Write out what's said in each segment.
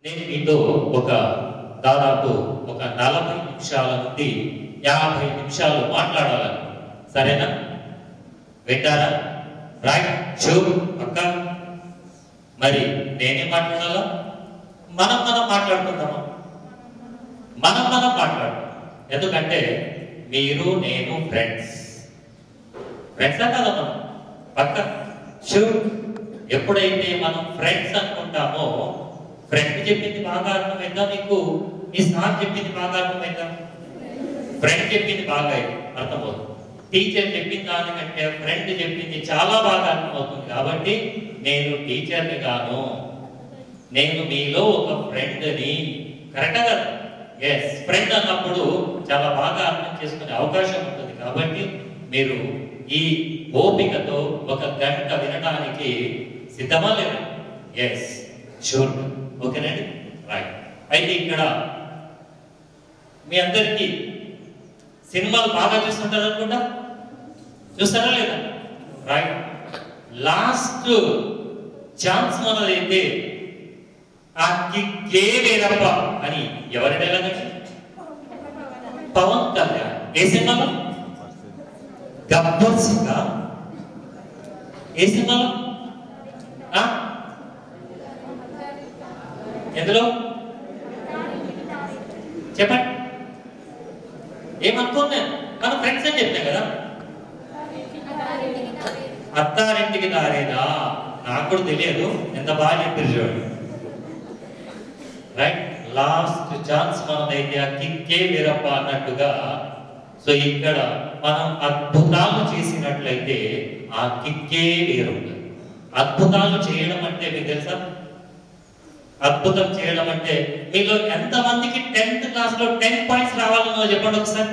నేను మీతో ఒక దాదాపు ఒక నలభై నిమిషాల నుండి యాభై నిమిషాలు మాట్లాడాలని సరేనా వింటారా రైట్ షూ అక్క మరి నేనే మాట్లాడాలా మనం మనం మాట్లాడుకుందామా మనం మనం మాట్లాడుకుందాం ఎందుకంటే మీరు నేను ఫ్రెండ్స్ ఫ్రెండ్సా కదా మనం పక్క షూ ఎప్పుడైతే మనం ఫ్రెండ్స్ అనుకుంటామో ఫ్రెండ్ చెప్పింది బాగా అర్థమైందా మీకు మీ సార్ చెప్పింది బాగా అర్థమైందా ఫ్రెండ్ చెప్పింది బాగా అర్థమవుతుంది టీచర్ చెప్పిన దానికంటే ఫ్రెండ్ చెప్పింది చాలా బాగా అర్థమవుతుంది కాబట్టి నేను టీచర్ని గాను నేను మీలో ఒక ఫ్రెండ్ని కరెక్టా కదా ఎస్ ఫ్రెండ్ అన్నప్పుడు చాలా బాగా అర్థం చేసుకునే అవకాశం ఉంటుంది కాబట్టి మీరు ఈ ఓపికతో ఒక గంట వినడానికి సిద్ధమా లేదా ఎస్ షూర్ ఓకేనండి రైట్ అయితే ఇక్కడ మీ అందరికీ సినిమాలు బాగా చూస్తుంటారు అనుకుంటా చూస్తారా లేదా రైట్ లాస్ట్ ఛాన్స్ మనదైతే ఆ కిక్కే లేదప్ప అని ఎవరి డైలాగ్ అది? పవన్ కళ్యాణ్ ఏ సినిమాలో గబ్బర్ సింగ్ ఏ సినిమాలో ఆ? ఎందులో చెప్పండి ఏమనుకోను నేను మన ఫ్రెండ్స్ అని చెప్పినా కదా అత్తారింటికి దారేదా నాకు కూడా తెలియదు ఎంత బాగా చెప్పారు చూడండి రైట్ లాస్ట్ ఛాన్స్ మనదైతే ఆ కిక్కే వీరప్ప అన్నట్టుగా సో ఇక్కడ మనం అద్భుతాలు చేసినట్లయితే ఆ కిక్కే వేరుంది అద్భుతాలు చేయడం అంటే మీకు తెలుసా అద్భుతం చేయడం అంటే మీలో ఎంత మందికి టెన్త్ క్లాస్ లో టెన్ పాయింట్స్ రావాలన్నో చెప్పండి ఒకసారి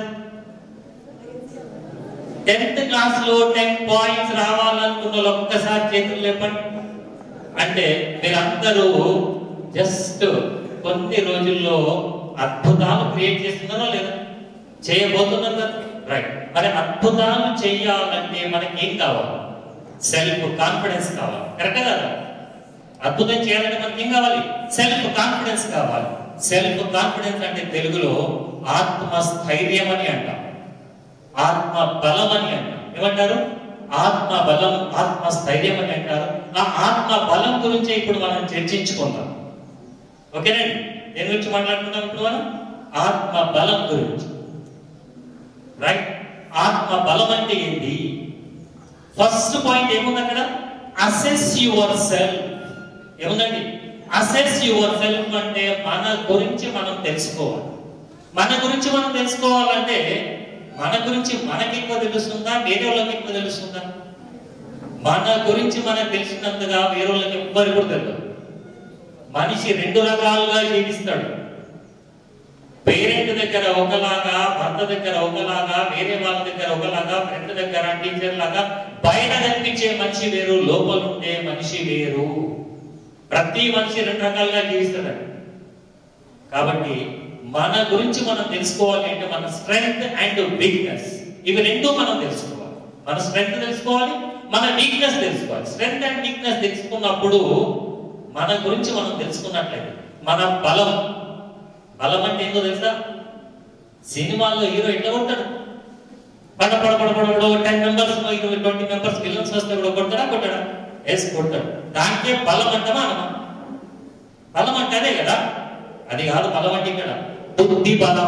టెన్త్ క్లాస్ లో టెన్ పాయింట్స్ రావాలనుకున్న వాళ్ళు ఒక్కసారి చేతులు లేపండి అంటే మీరందరూ జస్ట్ కొన్ని రోజుల్లో అద్భుతాలు క్రియేట్ చేస్తున్నారా లేదా చేయబోతున్నారు కదా రైట్ మరి అద్భుతాలు చేయాలంటే మనకి ఏం కావాలి సెల్ఫ్ కాన్ఫిడెన్స్ కావాలి కరెక్ట్ కదా అద్భుతం చేయాలంటే మనకి ఏం కావాలి సెల్ఫ్ కాన్ఫిడెన్స్ కావాలి సెల్ఫ్ కాన్ఫిడెన్స్ అంటే తెలుగులో ఆత్మస్థైర్యం అని అంటాం ఆత్మ బలం అని అంటారు ఏమంటారు ఆత్మ బలం ఆత్మ స్థైర్యం అని అంటారు ఆ ఆత్మ బలం గురించి ఇప్పుడు మనం చర్చించుకుందాం ఓకేనండి దేని గురించి మాట్లాడుకుందాం ఇప్పుడు మనం ఆత్మ బలం గురించి రైట్ ఆత్మ బలం అంటే ఏంటి ఫస్ట్ పాయింట్ ఏముంది అక్కడ అసెస్ యువర్ సెల్ఫ్ ఏముందండి అసెస్ యువర్ సెల్ఫ్ అంటే మన గురించి మనం తెలుసుకోవాలి మన గురించి మనం తెలుసుకోవాలంటే మన గురించి మనకి ఎక్కువ తెలుస్తుందా వేరే వాళ్ళకి ఎక్కువ తెలుస్తుందా మన గురించి మనకు తెలిసినంతగా వేరే వాళ్ళకి ఎవ్వరికి కూడా తెలియదు మనిషి రెండు రకాలుగా జీవిస్తాడు పేరెంట్ దగ్గర ఒకలాగా భర్త దగ్గర ఒకలాగా వేరే వాళ్ళ దగ్గర ఒకలాగా ఫ్రెండ్ దగ్గర టీచర్ లాగా బయట కనిపించే మనిషి వేరు లోపల ఉండే మనిషి వేరు ప్రతి మనిషి రెండు రకాలుగా జీవిస్తాడు కాబట్టి మన గురించి మనం తెలుసుకోవాలి అంటే మన స్ట్రెంగ్త్ అండ్ వీక్నెస్ ఇవి రెండు మనం తెలుసుకోవాలి మన స్ట్రెంగ్త్ తెలుసుకోవాలి మన వీక్నెస్ తెలుసుకోవాలి స్ట్రెంగ్త్ అండ్ వీక్నెస్ తెలుసుకున్నప్పుడు మన గురించి మనం తెలుసుకున్నట్లయితే మన బలం బలం అంటే ఏందో తెలుసా సినిమాల్లో హీరో ఎట్లా కొడతాడు పడ పడ పడ పడ పడ టెన్ మెంబర్స్ ఇరవై ట్వంటీ మెంబర్స్ విలన్స్ వస్తే కూడా కొడతాడా కొట్టాడా వేసి కొడతాడు దానికే బలం అంటామా అనమా బలం అంటే అదే కదా అది కాదు బలం అంటే ఇక్కడ బుద్ధి బలం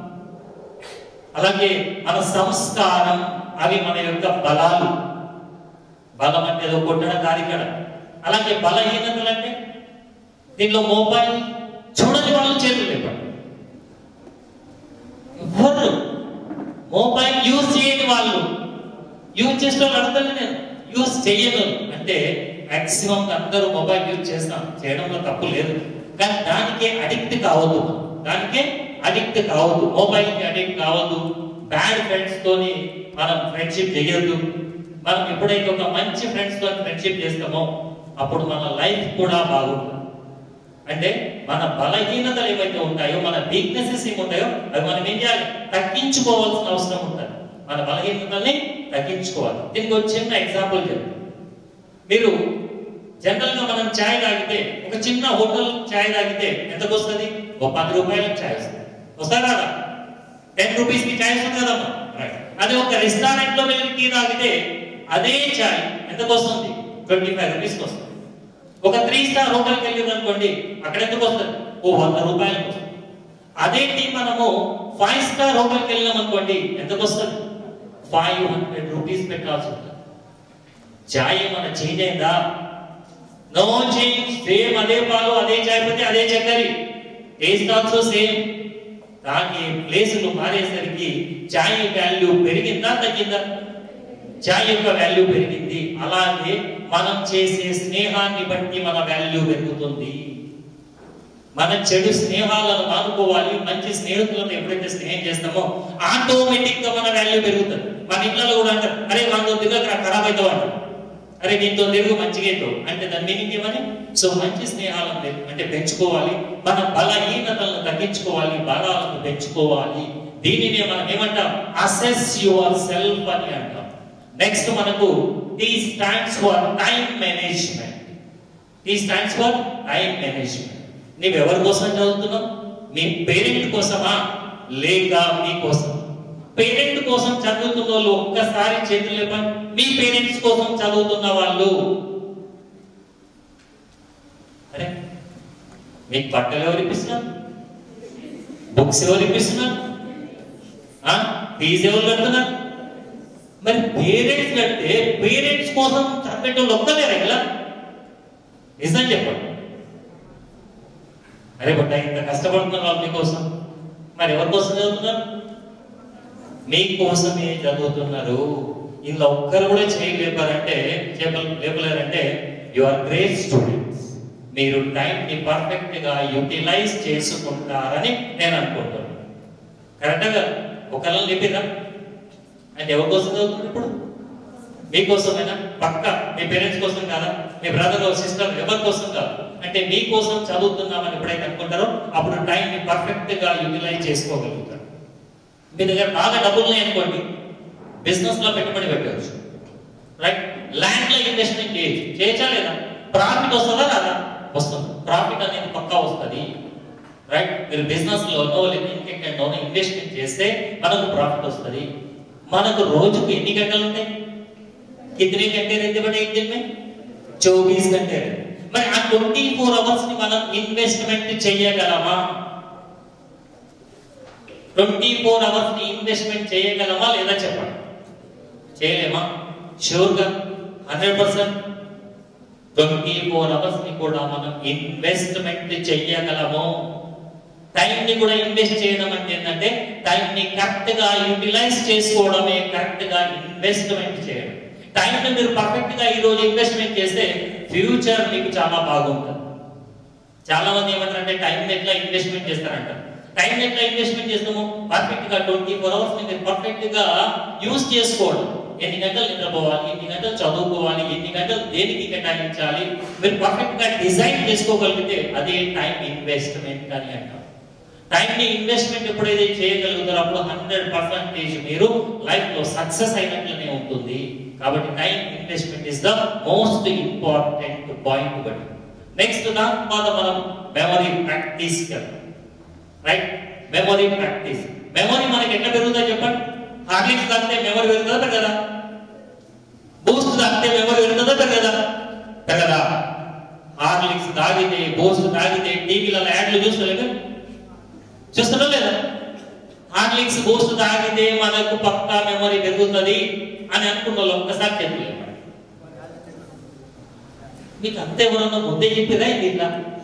అలాగే మన సంస్కారం అవి మన యొక్క బలాలు బలం అంటే ఏదో కొట్టడం కాదు ఇక్కడ అలాగే బలహీనతలు అంటే దీనిలో మొబైల్ చూడని వాళ్ళు చేతులు లేపండి ఎవ్వరు మొబైల్ యూజ్ చేయని వాళ్ళు యూజ్ చేసిన వాళ్ళు అడగలేదు నేను యూజ్ చేయను అంటే మాక్సిమం అందరూ మొబైల్ యూజ్ చేస్తాం చేయడంలో తప్పు లేదు కానీ దానికే అడిక్ట్ కావద్దు దానికే అడిక్ట్ కావద్దు మొబైల్ కి అడిక్ట్ కావద్దు బ్యాడ్ ఫ్రెండ్స్ తోని మనం ఫ్రెండ్షిప్ చేయొద్దు మనం ఎప్పుడైతే ఒక మంచి ఫ్రెండ్స్ తో ఫ్రెండ్షిప్ చేస్తామో అప్పుడు మన లైఫ్ కూడా బాగుంటుంది అంటే మన బలహీనతలు ఏవైతే ఉంటాయో మన వీక్నెసెస్ ఏమి ఉంటాయో అవి మనం ఏం చేయాలి తగ్గించుకోవాల్సిన అవసరం ఉంటుంది మన బలహీనతల్ని తగ్గించుకోవాలి దీనికి ఒక చిన్న ఎగ్జాంపుల్ చెప్తాను మీరు జనరల్ గా మనం చాయ్ తాగితే ఒక చిన్న హోటల్ చాయ్ తాగితే ఎంతకు వస్తుంది ఒక పది రూపాయలకు చాయ్ వస్తుంది వస్తారా టెన్ రూపీస్ కి చాయ్ వస్తుంది కదమ్మా రైట్ అదే ఒక రెస్టారెంట్ లో వెళ్ళి టీ తాగితే అదే చాయ్ ఎంతకు వస్తుంది ట్వంటీ ఫైవ్ రూపీస్కి వస్తుంది ఒక త్రీ స్టార్ హోటల్కి వెళ్ళింది అనుకోండి అక్కడ ఎందుకు వస్తుంది ఓ వంద రూపాయలకు వస్తుంది అదే టీ మనము ఫైవ్ స్టార్ హోటల్కి వెళ్ళినాం అనుకోండి ఎంతకు వస్తుంది ఫైవ్ హండ్రెడ్ రూపీస్ పెట్టాల్సి ఉంటుంది చాయ్ ఏమన్నా చేంజ్ అయిందా నో చేంజ్ సేమ్ అదే పాలు అదే చాయ్ పత్తి అదే చక్కెర టేస్ట్ ఆల్సో సేమ్ దానికి ప్లేసులు మారేసరికి చాయ్ వాల్యూ పెరిగిందా తగ్గిందా చాయ్ యొక్క వాల్యూ పెరిగింది అలాగే మనం చేసే స్నేహాన్ని బట్టి మన వాల్యూ పెరుగుతుంది మన చెడు స్నేహాలను మానుకోవాలి మంచి స్నేహితులను ఎప్పుడైతే స్నేహం చేస్తామో ఆటోమేటిక్ గా మన వాల్యూ పెరుగుతుంది మన ఇంట్లో కూడా అంటారు అరే మనతో తిరగ ఖరాబ్ అవుతావు అంటారు అరే నీతో తిరుగు మంచిగా అవుతావు అంటే దాని మీనింగ్ ఏమని సో మంచి స్నేహాలను పె- అంటే పెంచుకోవాలి మన బలహీనతలను తగ్గించుకోవాలి బలాలను పెంచుకోవాలి దీనినే మనం ఏమంటాం అసెస్ యువర్ సెల్ఫ్ అని అంటాం నెక్స్ట్ మనకు T stands for time management T stands for time management నీవు ఎవరి కోసం చదువుతున్నావు మీ పేరెంట్ కోసమా లేక మీ కోసం పేరెంట్ కోసం చదువుతున్న వాళ్ళు ఒక్కసారి చేతులు లేపండి మీ పేరెంట్స్ కోసం చదువుతున్న వాళ్ళు అరే మీకు బట్టలు ఎవరు ఇప్పిస్తున్నారు బుక్స్ ఎవరు ఇప్పిస్తున్నారు ఆ? ఫీజు ఎవరు కడుతున్నారు మరి పేరెంట్స్ కడితే పేరెంట్స్ కోసం చదివేటోళ్ళు ఒక్కలేరా ఇలా నిజం చెప్పండి అరే బట్ట ఇంత కష్టపడుతున్నారు వాళ్ళు మీకోసం మరి ఎవరి కోసం చదువుతున్నారు మీకోసమే చదువుతున్నారు ఇందులో ఒక్కరు కూడా చేయలేపారంటే చెప్ప- లేపలేరంటే యు ఆర్ గ్రేట్ స్టూడెంట్స్ మీరు టైం ని పర్ఫెక్ట్ గా యూటిలైజ్ చేసుకుంటారని నేను అనుకుంటున్నాను కరెక్ట్గా ఒకళ్ళని లేపిరా అంటే ఎవరి కోసం చదువుతున్నారు ఇప్పుడు మీకోసమేనా పక్క మీ పేరెంట్స్ కోసం కాదా మీ బ్రదర్ సిస్టర్ ఎవరి కోసం కాదు అంటే మీకోసం చదువుతున్నామని ఎప్పుడైతే అనుకుంటారో అప్పుడు టైం ని పర్ఫెక్ట్ గా యూటిలైజ్ చేసుకోగలుగుతారు మీ దగ్గర బాగా డబ్బులు ఉన్నాయి అనుకోండి బిజినెస్ లో పెట్టుబడి పెట్టవచ్చు రైట్ ల్యాండ్ లో ఇన్వెస్ట్మెంట్ చేయొచ్చు చేయొచ్చా లేదా ప్రాఫిట్ వస్తుందా రాదా వస్తుంది ప్రాఫిట్ అనేది పక్కా వస్తుంది రైట్ మీరు బిజినెస్ లోనో లేదా ఇంకెక్కడోనో ఇన్వెస్ట్మెంట్ చేస్తే మనకు ప్రాఫిట్ వస్తుంది మనకు రోజుకు ఎన్ని గంటలు ఉంటాయి कितने घंटे रहते बटे एक दिन में 24 घंटे रहते మరి ఆ ట్వంటీ ఫోర్ అవర్స్ ని మనం ఇన్వెస్ట్మెంట్ చేయగలమా ట్వంటీ ఫోర్ అవర్స్ ని ఇన్వెస్ట్మెంట్ చేయగలమా లేదా చెప్పండి చేయలేమా షూర్ గా hundred percent twenty four hours ని కూడా మనం ఇన్వెస్ట్మెంట్ చేయగలము టైం ని కూడా ఇన్వెస్ట్ చేయడం అంటే ఏంటంటే టైం ని కరెక్ట్ గా యూటిలైజ్ చేసుకోవడమే కరెక్ట్ గా ఇన్వెస్ట్మెంట్ చేయడం టైం ని మీరు పర్ఫెక్ట్ గా ఈ రోజు ఇన్వెస్ట్మెంట్ చేస్తే ఫ్యూచర్ మీకు చాలా బాగుంటుంది చాలా మంది ఏమంటారంటే టైం ఎట్లా ఇన్వెస్ట్మెంట్ చేస్తారంట టైం ఎట్లా ఇన్వెస్ట్మెంట్ చేస్తాము పర్ఫెక్ట్ గా ట్వంటీ ఫోర్ అవర్స్ ని మీరు పర్ఫెక్ట్ గా యూజ్ చేసుకోవడం ఎన్ని గంటలు నిద్రపోవాలి ఎన్ని గంటలు చదువుకోవాలి ఎన్ని గంటలు దేనికి కేటాయించాలి మీరు పర్ఫెక్ట్ గా డిజైన్ చేసుకోగలిగితే అదే టైం ఇన్వెస్ట్మెంట్ అని అంటాం టైం ని ఇన్వెస్ట్మెంట్ ఎప్పుడైతే చేయగలుగుతారో అప్పుడు హండ్రెడ్ పర్సెంటేజ్ మీరు లైఫ్ లో సక్సెస్ అయినట్లనే ఉంటుంది కాబట్టి time investment is the most important point but next దాని తర్వాత మనం memory practice right memory practice memory మనకి ఎట్లా పెరుగుతుందో చెప్పండి హార్లిక్స్ తాగితే మెమరీ పెరుగుతుందా పెరగదా బూస్ట్ తాగితే మెమరీ పెరుగుతుందా పెరగదా పెరగదా హార్లిక్స్ తాగితే బూస్ట్ తాగితే టీవీలలో యాడ్లు చూస్తలేదు చూస్తున్నా లేదా హార్లిక్స్ బూస్ట్ తాగితే మనకు పక్కా మెమరీ పెరుగుతుంది అని అనుకున్న వాళ్ళు ఒక్కసారి చెప్పలేదు మీకు అంత ఎవరన్నా ముందే చెప్పిరా ఇది ఇట్లా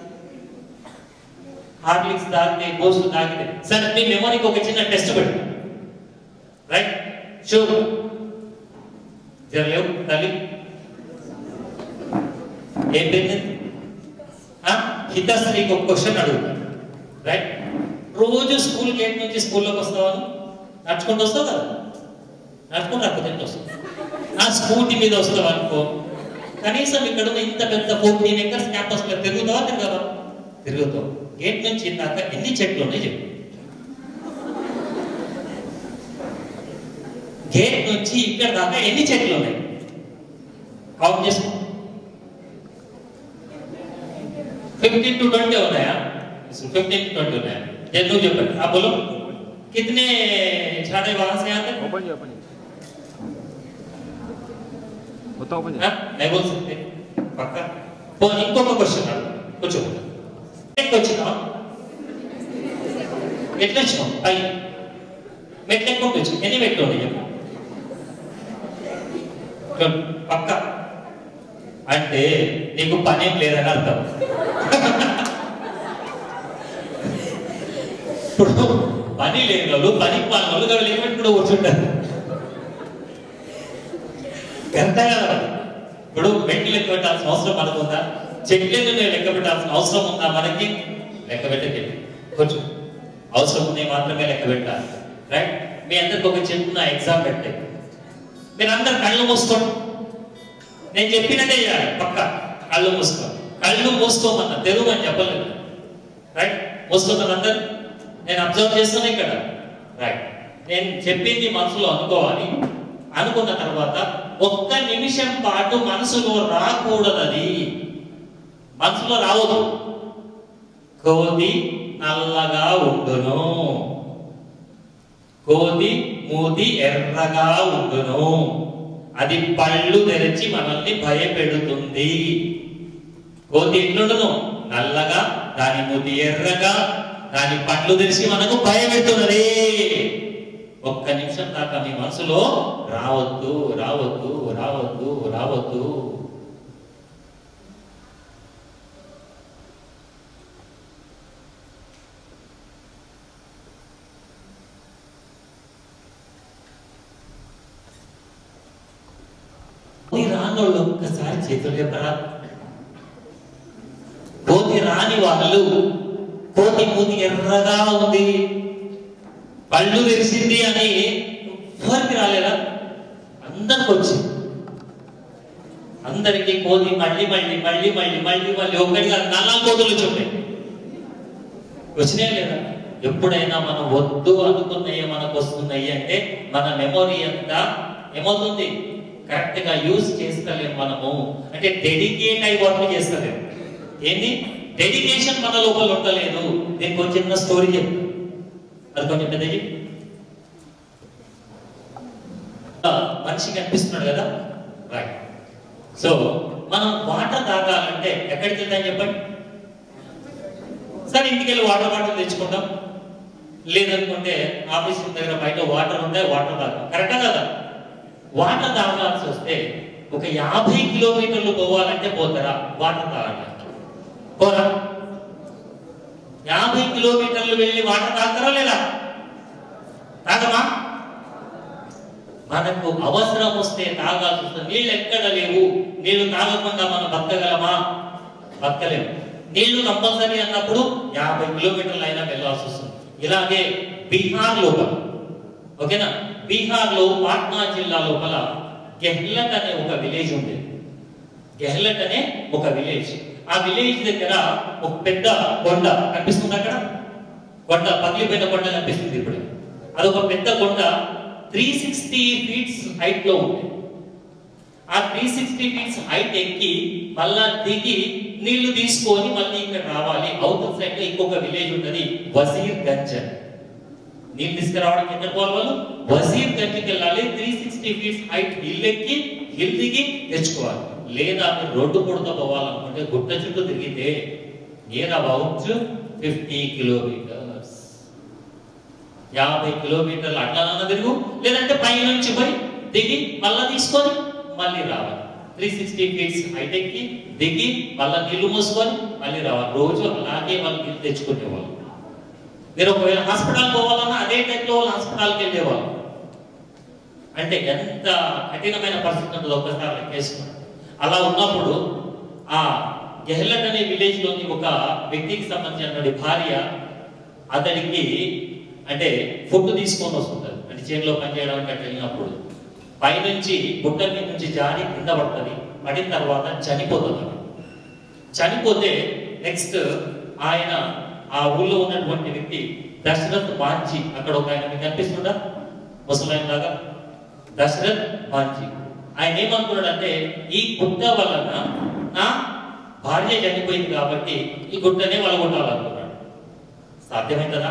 హార్లిక్స్ తాగితే బూస్ట్ తాగితే సరే మీ మెమరీకి ఒక చిన్న టెస్ట్ పెట్టు రైట్ షూర్ జరలేవు తల్లి ఏం పేరు హితశ్రీకి ఒక క్వశ్చన్ అడుగుతాను రైట్ రోజు స్కూల్ గేట్ నుంచి స్కూల్లోకి వస్తావా నడుచుకుంటూ వస్తావు కదా నడుచుకుంటూ రాకపోతే వస్తావు ఆ స్కూటీ మీద వస్తావు అనుకో కనీసం ఇక్కడ ఉన్న ఇంత పెద్ద ఫోర్టీన్ ఎకర్స్ క్యాంపస్ లో తిరుగుతావా తిరగవా తిరుగుతావు గేట్ నుంచి ఇందాక ఎన్ని చెట్లు ఉన్నాయి చెప్పు గేట్ నుంచి ఇక్కడ దాకా ఎన్ని చెట్లు ఉన్నాయి కౌంట్ చేసుకో ఫిఫ్టీన్ టు ట్వంటీ ఉన్నాయా फिफ्टीन ट्वेंटी है ये तू जो आप बोलो कितने छाड़े वहां से आते हैं ओपन जी ओपन जी बताओ ओपन जी हाँ? नहीं बोल सकते पक्का तो इनको को क्वेश्चन कुछ एक क्वेश्चन ఎట్లా వచ్చినావు పై మెట్లు ఎక్కువ వచ్చు ఎన్ని మెట్లు ఉన్నాయి చెప్పు చూడు, పక్క అంటే నీకు పనేం లేదని అర్థం ఇప్పుడు పని లేని వాళ్ళు పని వాళ్ళ వాళ్ళు వాళ్ళు ఏమిటి కూడా కూర్చుంటారు ఎంత కదా ఇప్పుడు మెట్లు లెక్క పెట్టాల్సిన అవసరం మనకు ఉందా చెట్లను లెక్క పెట్టాల్సిన అవసరం ఉందా మనకి లెక్క పెట్టకండి కొంచెం అవసరం ఉన్నాయి మాత్రమే లెక్క పెట్టాలి రైట్ మీ అందరికి ఒక చిన్న ఎగ్జామ్ పెట్టే మీరు అందరు కళ్ళు మూసుకోండి నేను చెప్పినట్టే చేయాలి పక్క కళ్ళు మూసుకో కళ్ళు మూసుకోమన్నా తెలుగు అని చెప్పలేదు రైట్ మూసుకోమని అందరు నేను అబ్జర్వ్ చేస్తాను ఇక్కడ రైట్ నేను చెప్పింది మనసులో అనుకోవాలి అనుకున్న తర్వాత ఒక్క నిమిషం పాటు మనసులో రాకూడదది మనసులో రావద్దు కోతి నల్లగా ఉండును కోతి మూతి ఎర్రగా ఉండును అది పళ్ళు తెరిచి మనల్ని భయపెడుతుంది కోతి ఎట్లుండును నల్లగా దాని మూతి ఎర్రగా దాని పళ్ళు తెరిచి మనకు భయపెడుతున్నది ఒక్క నిమిషం దాకా మీ మనసులో రావద్దు రావద్దు రావద్దు రావద్దు కోతి రానోళ్ళు ఒక్కసారి చేతులు చెప్పరా కోతి రాని వాళ్ళు కోతి మూతి ఎర్రగా ఉంది పళ్ళు తెరిచింది అని ఎవరికి రాలేదా అందరికి వచ్చింది అందరికి కోతి మళ్ళీ మళ్ళీ మళ్ళీ మళ్ళీ మళ్ళీ మళ్ళీ ఒక్కడిగా నల్ల కోతులు చెప్పాయి వచ్చినాయి లేదా ఎప్పుడైనా మనం వద్దు అనుకున్నాయి మనకు వస్తున్నాయి అంటే మన మెమొరీ అంతా ఏమవుతుంది కరెక్ట్ గా యూజ్ చేస్తలేము మనము అంటే డెడికేట్ అయి వర్క్ చేస్తలేము ఏంది డెడికేషన్ మన లోపల ఉండలేదు నేను కొంచెం చిన్న స్టోరీ చెప్పు అది కొంచెం పెద్ద చెప్పు ఆ, మనిషి కనిపిస్తున్నాడు కదా రైట్ సో మనం వాటర్ తాగాలంటే ఎక్కడికి వెళ్తాం చెప్పండి సరే ఇంటికి వెళ్ళి వాటర్ బాటిల్ తెచ్చుకుంటాం లేదనుకుంటే ఆఫీస్ దగ్గర బయట వాటర్ ఉంటే వాటర్ తాగుతాం కరెక్టా కదా వాటర్ తాగాల్సి వస్తే ఒక యాభై కిలోమీటర్లు పోవాలంటే పోతారా వాటర్ తాగాలి పోరా యాభై కిలోమీటర్లు వెళ్ళి వాటర్ తాగుతారా లేదా తాగమా మనకు అవసరం వస్తే తాగాల్సి వస్తుంది నీళ్ళు ఎక్కడ లేవు నీళ్లు తాగకుండా మనం బతకగలమా బతకలేము నీళ్లు కంపల్సరీ అన్నప్పుడు యాభై కిలోమీటర్లు అయినా వెళ్ళాల్సి వస్తుంది ఇలాగే బీహార్ లోపల ఓకేనా బీహార్ లో పాట్నా జిల్లా లోపల గెహ్లట్ అనే ఒక విలేజ్ ఉంది గెహ్లట్ అనే ఒక విలేజ్ ఆ విలేజ్ దగ్గర ఒక పెద్ద కొండ కనిపిస్తుంది అక్కడ కొండ పగిలిపోయిన కొండ కనిపిస్తుంది ఇప్పుడు అదొక పెద్ద కొండ త్రీ సిక్స్టీ ఫీట్స్ హైట్ లో ఉంది ఆ త్రీ సిక్స్టీ ఫీట్స్ హైట్ ఎక్కి మళ్ళా దిగి నీళ్లు తీసుకొని మళ్ళీ ఇక్కడ రావాలి అవతల సైడ్ లో ఇంకొక విలేజ్ ఉన్నది వజీర్ గంజ్ అని నీళ్ళు తీసుకురావడానికి ఎక్కడ పోవాలి వాళ్ళు వజీర్ గంజ్కి వెళ్ళాలి three sixty feets height hill ఎక్కి హిల్ దిగి తెచ్చుకోవాలి లేదా మీరు రోడ్డు పొడుతో పోవాలనుకుంటే గుట్ట చుట్టూ తిరిగితే నియర్ అబౌట్ ఫిఫ్టీ కిలోమీటర్స్ యాభై కిలోమీటర్లు అట్లానన్నా తిరుగు లేదంటే పై నుంచి పోయి దిగి మళ్ళా తీసుకొని మళ్ళీ రావాలి త్రీ సిక్స్టీ ఫీట్స్ హైట్ ఎక్కి దిగి మళ్ళా నీళ్లు మూసుకొని మళ్ళీ రావాలి రోజు అలాగే వాళ్ళు నీళ్ళు తెచ్చుకునేవాళ్ళు మీరు ఒకవేళ హాస్పిటల్ పోవాలన్నా అదే టైంలో వాళ్ళు హాస్పిటల్కి వెళ్ళేవాళ్ళు అంటే ఎంత కఠినమైన పరిస్థితి ఉంటుందో ఒక్కసారి లెక్కేసుకోండి అలా ఉన్నప్పుడు ఆ గెహ్లట్ అనే విలేజ్ లోని ఒక వ్యక్తికి సంబంధించిన భార్య అతడికి అంటే ఫుడ్ తీసుకొని వస్తుంటారు అంటే చేనులో పనిచేయడానికి అట్లా వెళ్ళినప్పుడు పైనుంచి గుట్ట మీద నుంచి జారి కింద పడుతుంది పడిన తర్వాత చనిపోతుంది ఆమె. చనిపోతే నెక్స్ట్ ఆయన ఆ ఊళ్ళో ఉన్నటువంటి వ్యక్తి దశరథ్ మాంచి అక్కడ ఒక ఆయన మీకు కనిపిస్తుందా ముసలాయన లాగా దశరథ్ మాంచి ఆయన ఏమనుకున్నాడంటే ఈ గుట్ట వలన నా భార్య చనిపోయింది కాబట్టి ఈ గుట్టనే వలగొట్టాలనుకున్నాడు సాధ్యమవుతుందా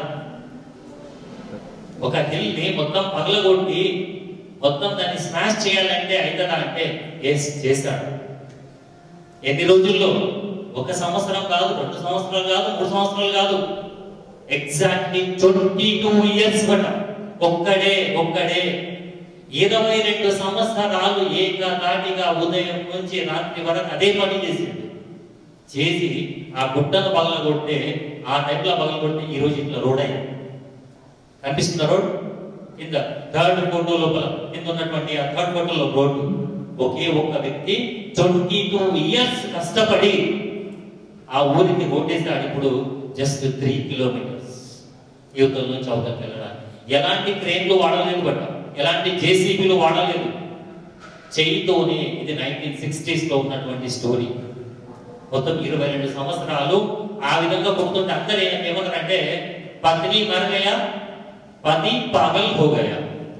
ఒక హిల్ని మొత్తం పగలగొట్టి మొత్తం దాన్ని స్మాష్ చేయాలంటే అవుతుందా అంటే ఎస్ చేశాడు ఎన్ని రోజుల్లో ఒక సంవత్సరం కాదు రెండు సంవత్సరాలు కాదు మూడు సంవత్సరాలు కాదు ఎగ్జాక్ట్లీ ట్వంటీ టూ ఇయర్స్ పట ఒక్కడే ఒక్కడే ఇరవై రెండు సంవత్సరాలు ఏకదాటిగా ఉదయం నుంచి రాత్రి వరకు అదే పని చేసిండు చేసి ఆ గుట్టను పగలగొట్టే ఆ టైంలో పగలగొట్టి ఈ రోజు ఇట్లా రోడ్ అయింది కనిపిస్తున్న రోడ్ కింద థర్డ్ ఫోటో లోపల కింద ఉన్నటువంటి ఆ థర్డ్ ఫోటోలో రోడ్డు ఒకే ఒక్క వ్యక్తి ట్వంటీ టూ ఇయర్స్ కష్టపడి ఆ ఊరికి ఓటేసాడు ఇప్పుడు జస్ట్ త్రీ కిలోమీటర్స్ యువతల నుంచి అవతలకి వెళ్ళడానికి ఎలాంటి క్రేన్లు వాడలేదు బట్ ఎలాంటి జేసీబీలు వాడలేదు చేయితోనే ఇది నైన్టీన్ సిక్స్టీస్ లో ఉన్నటువంటి స్టోరీ మొత్తం ఇరవై రెండు సంవత్సరాలు ఆ విధంగా కొడుతుంటే అందరూ ఏం- ఏమన్నారంటే పత్ని మర్ గయా పతి పాగల్ హో గయా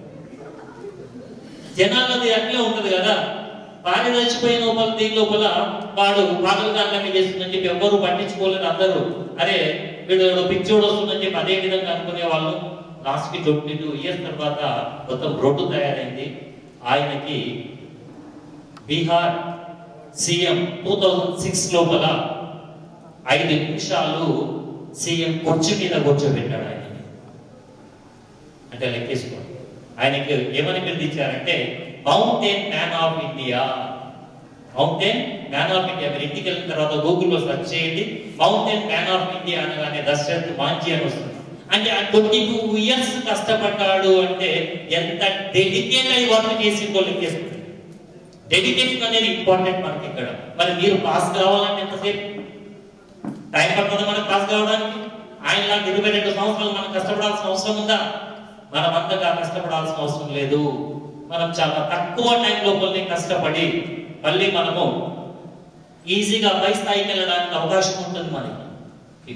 జనాలది అట్లే ఉంటది కదా భార్య చచ్చిపోయిన లోపల దీని లోపల వాడు పాగల్ గాండ్లకి చేస్తుందని చెప్పి ఎవ్వరు పట్టించుకోలేదు అందరూ అరే వీడు ఏదో పిచ్చోడు వస్తుందని చెప్పి అదే విధంగా అనుకునే వాళ్ళు లాస్ట్ కి ట్వంటీ టూ ఇయర్స్ తర్వాత మొత్తం రోడ్డు తయారైంది ఆయనకి Bihar CM two thousand six లోపల ఐదు నిమిషాలు సీఎం కుర్చీ మీద కూర్చోబెట్టాడు ఆయన అంటే లెక్కేసుకోండి ఆయనకి ఏమని పిలిపించారంటే mountain man of India mountain man of India మీరు ఇంటికి వెళ్ళిన తర్వాత గూగుల్లో సెర్చ్ చేయండి మౌంటైన్ మ్యాన్ ఆఫ్ ఇండియా అనగానే దశరథ్ మాంచి అని వస్తుంది అంటే ఆ ట్వంటీ టూ ఇయర్స్ కష్టపడ్డాడు అంటే ఎంత డెడికేట్ అయి వర్క్ చేసిందో లెక్కేసుకోండి డెడికేషన్ అనేది ఇంపార్టెంట్ మనకి ఇక్కడ మరి మీరు పాస్ కావాలంటే ఎంతసేపు టైం పడుతుంది మనకు పాస్ కావడానికి ఆయన లాంటి ఇరవై రెండు సంవత్సరాలు మనం కష్టపడాల్సిన అవసరం ఉందా మనం అంతగా కష్టపడాల్సిన అవసరం లేదు మనం చాలా తక్కువ టైం లోపలనే కష్టపడి మళ్ళీ మనము ఈజీగా పై స్థాయికి వెళ్ళడానికి అవకాశం ఉంటుంది మనకి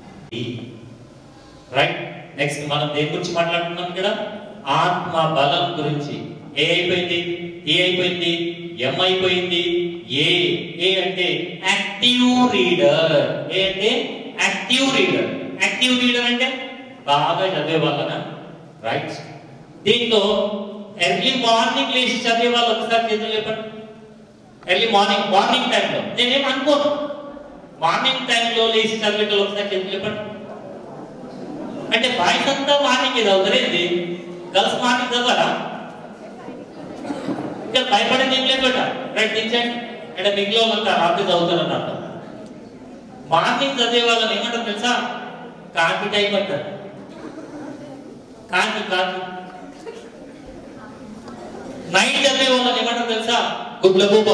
రైట్ నెక్స్ట్ మనం దేని గురించి మాట్లాడుతున్నాం ఇక్కడ ఆత్మ బలం గురించి ఏ అయిపోయింది ఏ అయిపోయింది ఎం అయిపోయింది ఏ ఏ అంటే యాక్టివ్ రీడర్ ఏ అంటే యాక్టివ్ రీడర్ యాక్టివ్ రీడర్ అంటే బాగా చదివే వాళ్ళన రైట్ దీంట్లో ఎర్లీ మార్నింగ్ లేచి చదివే వాళ్ళు ఒకసారి చేతులు చెప్పండి ఎర్లీ మార్నింగ్ మార్నింగ్ టైంలో నేనేం అనుకోను మార్నింగ్ టైంలో లేచి చదివేటోళ్ళు ఒకసారి చేతులు చెప్పండి అంటే బాయ్స్ అంతా మార్నింగ్ చదువుతారేంది గర్ల్స్ మార్నింగ్ చదవరా ఇక్కడ భయపడేది ఏం లేదు రైట్ దించండి అంటే మిగిలిన వాళ్ళంతా రాత్రి చదువుతారని అర్థం మార్నింగ్ చదివే వాళ్ళని ఏమంటారు తెలుసా కాకి టైప్ అంటారు కాకి కాకి నైట్ చదివే వాళ్ళని ఏమంటారు తెలుసా గుడ్ల గూబ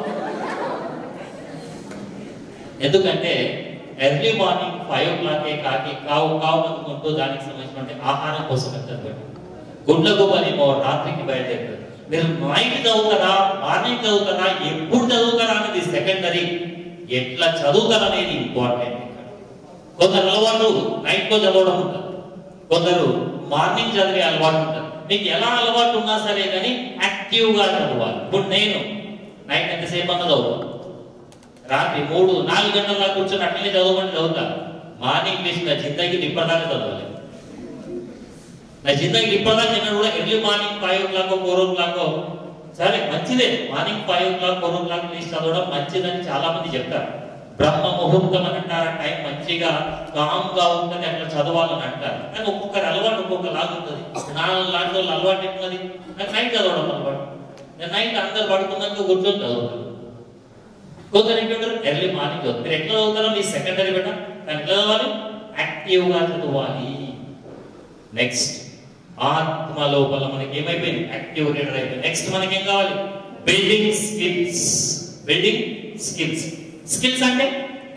ఎందుకంటే early morning five o'clock కాకి కావు కావు అనుకుంటూ దానికి సంబంధించిన ఆహారం కోసం వెళ్తారు గుడ్ల గుబ్బనేమో రాత్రికి బయలుదేరుతారు మీరు నైట్ చదువుతారా మార్నింగ్ చదువుతారా ఎప్పుడు చదువుతారా అనేది సెకండరీ ఎట్లా చదువుతారా అనేది ఇంపార్టెంట్ కొందరు అలవాటు నైట్ లో చదవడం ఉంటుంది కొందరు మార్నింగ్ చదివే అలవాటు ఉంటుంది మీకు ఎలా అలవాటు ఉన్నా సరే కానీ యాక్టివ్ గా చదవాలి ఇప్పుడు నేను నైట్ ఎంతసేపు అన్న చదువుతాను రాత్రి మూడు నాలుగు గంటల దాకా కూర్చొని అట్లనే చదవమని చదువుతా మార్నింగ్ లేచి నా జిందగీ ఇప్పటిదాకా చదవాలి నా జిందగీ ఇప్పటిదాకా నేను కూడా early morning five o'clock four o'clock సరే మంచిదే morning five o'clock four o'clock లేచి చదవడం మంచిదని చాలా మంది చెప్తారు బ్రహ్మ ముహూర్తం అని అంటారు ఆ టైం మంచిగా కామ్ గా ఉంటుంది అట్లా చదవాలని అంటారు కానీ ఒక్కొక్కరి అలవాటు ఒక్కొక్క లాగా ఉంటుంది నా లాంటి వాళ్ళు అలవాటు ఎట్లున్నది నాకు నైట్ చదవడం అలవాటు నేను నైట్ అందరు పడుకున్నాక కూర్చొని చదువుతాను కొందరు ఏంటంటారు ఎర్లీ మార్నింగ్ చదువు మీరు ఎట్లా చదువుతారో మీ సెకండరీ బెట కానీ ఎట్లా చదవాలి యాక్టివ్ గా చదవాలి నెక్స్ట్ ఆత్మ లోపల మనకి ఏమైపోయింది యాక్టివ్ రీడర్ అయిపోయింది నెక్స్ట్ మనకి ఏం కావాలి building skills building skills skills అంటే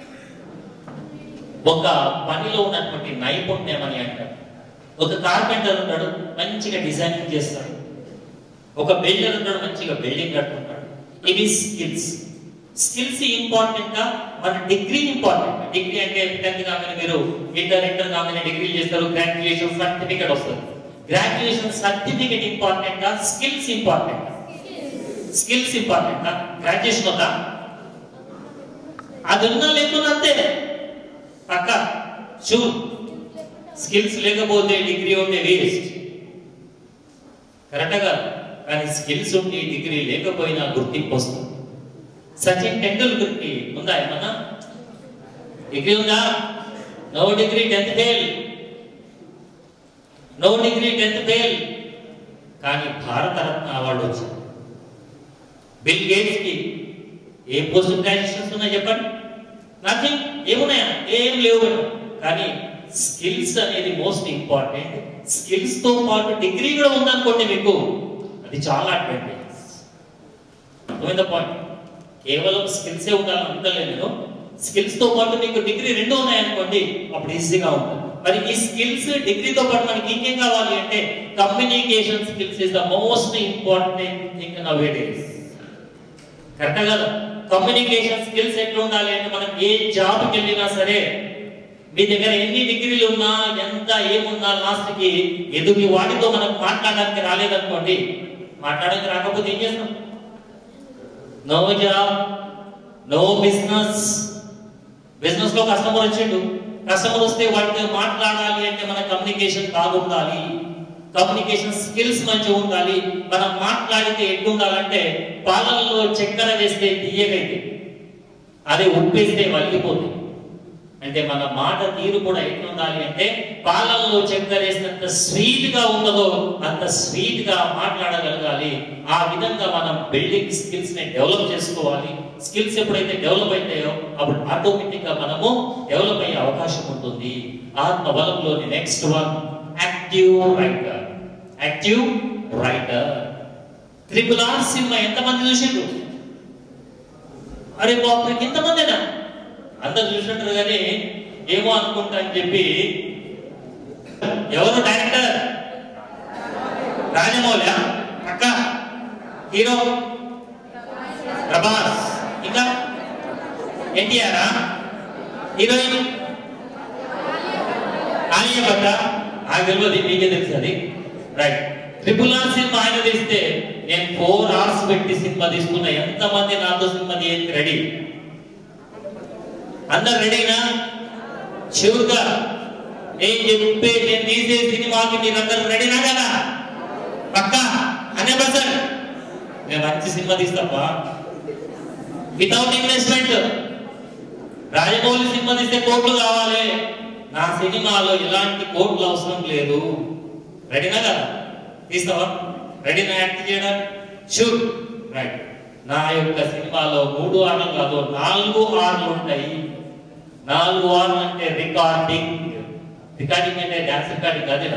ఒక పనిలో ఉన్నటువంటి నైపుణ్యం అని అంటారు ఒక కార్పెంటర్ ఉంటాడు మంచిగా డిజైనింగ్ చేస్తాడు ఒక బిల్డర్ ఉంటాడు మంచిగా బిల్డింగ్ కట్టుకుంటాడు ఇవి స్కిల్స్ స్కిల్స్ ఇంపార్టెంట్ గా మన డిగ్రీ ఇంపార్టెంట్ డిగ్రీ అంటే టెన్త్ కాగానే మీరు ఇంటర్ ఇంటర్ కాగానే డిగ్రీ చేస్తారు గ్రాడ్యుయేషన్ సర్టిఫికేట్ వస్తుంది గ్రాడ్యుయేషన్ సర్టిఫికేట్ ఇంపార్టెంట్ గా skills important skills important graduation వద్దా అది ఉన్నా లేకున్నా అంతే పక్క చూ స్కిల్స్ లేకపోతే డిగ్రీ ఉంటే వేస్ట్ కరెక్ట్ కాదు కానీ స్కిల్స్ ఉండి డిగ్రీ లేకపోయినా గుర్తింపు వస్తుంది సచిన్ టెండూల్కర్కి ఉందా ఏమన్నా డిగ్రీ ఉందా no degree tenth fail no degree tenth fail కానీ భారతరత్న అవార్డు వచ్చింది బిల్ గేట్స్ కి ఏ పోస్ట్ గ్రాడ్యుయేషన్స్ ఉన్నాయి చెప్పండి నథింగ్ ఏమున్నాయా ఏం లేవు కానీ స్కిల్స్ అనేది మోస్ట్ ఇంపార్టెంట్ స్కిల్స్ తో పాటు డిగ్రీ కూడా ఉందనుకోండి మీకు అది చాలా అడ్వాంటేజ్ అర్థమైందా పాయింట్ కేవలం స్కిల్సే ఉండాలని అంటలేదు నేను స్కిల్స్ తో పాటు మీకు డిగ్రీ రెండు ఉన్నాయనుకోండి అప్పుడు ఈజీగా ఉంటుంది మరి ఈ స్కిల్స్ డిగ్రీతో పాటు మనకి ఇంకేం కావాలి అంటే communication skills is the most important thing nowadays correct కదా కమ్యూనికేషన్ స్కిల్స్ ఎట్లా ఉండాలి అంటే మనం ఏ జాబ్కి వెళ్ళినా సరే మీ దగ్గర ఎన్ని డిగ్రీలు ఉన్నా ఎంత ఏమున్నా లాస్ట్ కి ఎదుటి వాటితో మనం మాట్లాడడానికి రాలేదనుకోండి మాట్లాడడానికి రాకపోతే ఏం చేస్తాం no job no business business లో కస్టమర్ వచ్చిండు కస్టమర్ వస్తే వాటితో మాట్లాడాలి అంటే మన కమ్యూనికేషన్ బాగుండాలి కమ్యూనికేషన్ స్కిల్స్ మంచిగా ఉండాలి మనం మాట్లాడితే ఎట్లుండాలంటే పాలనలో చక్కెర వేస్తే తీయగైతే అదే ఉప్పేస్తే వలిగిపోతుంది అంటే మన మాట తీరు కూడా ఎట్లుండాలి అంటే పాలనలో చక్కెర వేసినంత స్వీట్ గా ఉన్నదో అంత స్వీట్ గా మాట్లాడగలగాలి ఆ విధంగా మనం బిల్డింగ్ స్కిల్స్ ని డెవలప్ చేసుకోవాలి స్కిల్స్ ఎప్పుడైతే డెవలప్ అవుతాయో అప్పుడు ఆటోమేటిక్ గా మనము డెవలప్ అయ్యే అవకాశం ఉంటుంది ఆత్మ బలంలోని next one active writer active writer triple R cinema ఎంతమంది చూసిండ్రు అరే బాబు ఎంతమందినా అందరు చూసినట్టు కానీ ఏమో అనుకుంటా అని చెప్పి ఎవరు డైరెక్టర్ రాజమౌళి అక్క హీరో ప్రభాస్ ఇంకా ఎన్టీఆర్ హీరోయిన్ ఆలియా భట్ట నాకు తెలియదు మీకే తెలుసు అది రైట్ ట్రిపుల్ ఆర్ సినిమా ఆయన తీస్తే నేను ఫోర్ అవర్స్ పెట్టి సినిమా తీసుకున్నా ఎంతమంది నాతో సినిమా తీయడానికి రెడీ అందరు రెడీనా షూర్గా నేను చెప్పే నేను తీసే సినిమాకి మీరందరూ రెడీనా కదా పక్క హండ్రెడ్ పర్సెంట్ నేను మంచి సినిమా తీస్తాపా వితౌట్ ఇన్వెస్ట్మెంట్ రాజమౌళి సినిమా తీస్తే కోట్లు కావాలి నా సినిమాలో ఎలాంటి కోట్లు అవసరం లేదు రెడీనా కదా తీస్తావా రెడీనా యాక్ట్ చేయడానికి షూర్ రైట్ నా యొక్క సినిమాలో మూడు ఆర్లు కాదు నాలుగు ఆర్లు ఉంటాయి నాలుగు ఆర్లు అంటే రికార్డింగ్ రికార్డింగ్ అంటే డాన్స్ రికార్డింగ్ కాదు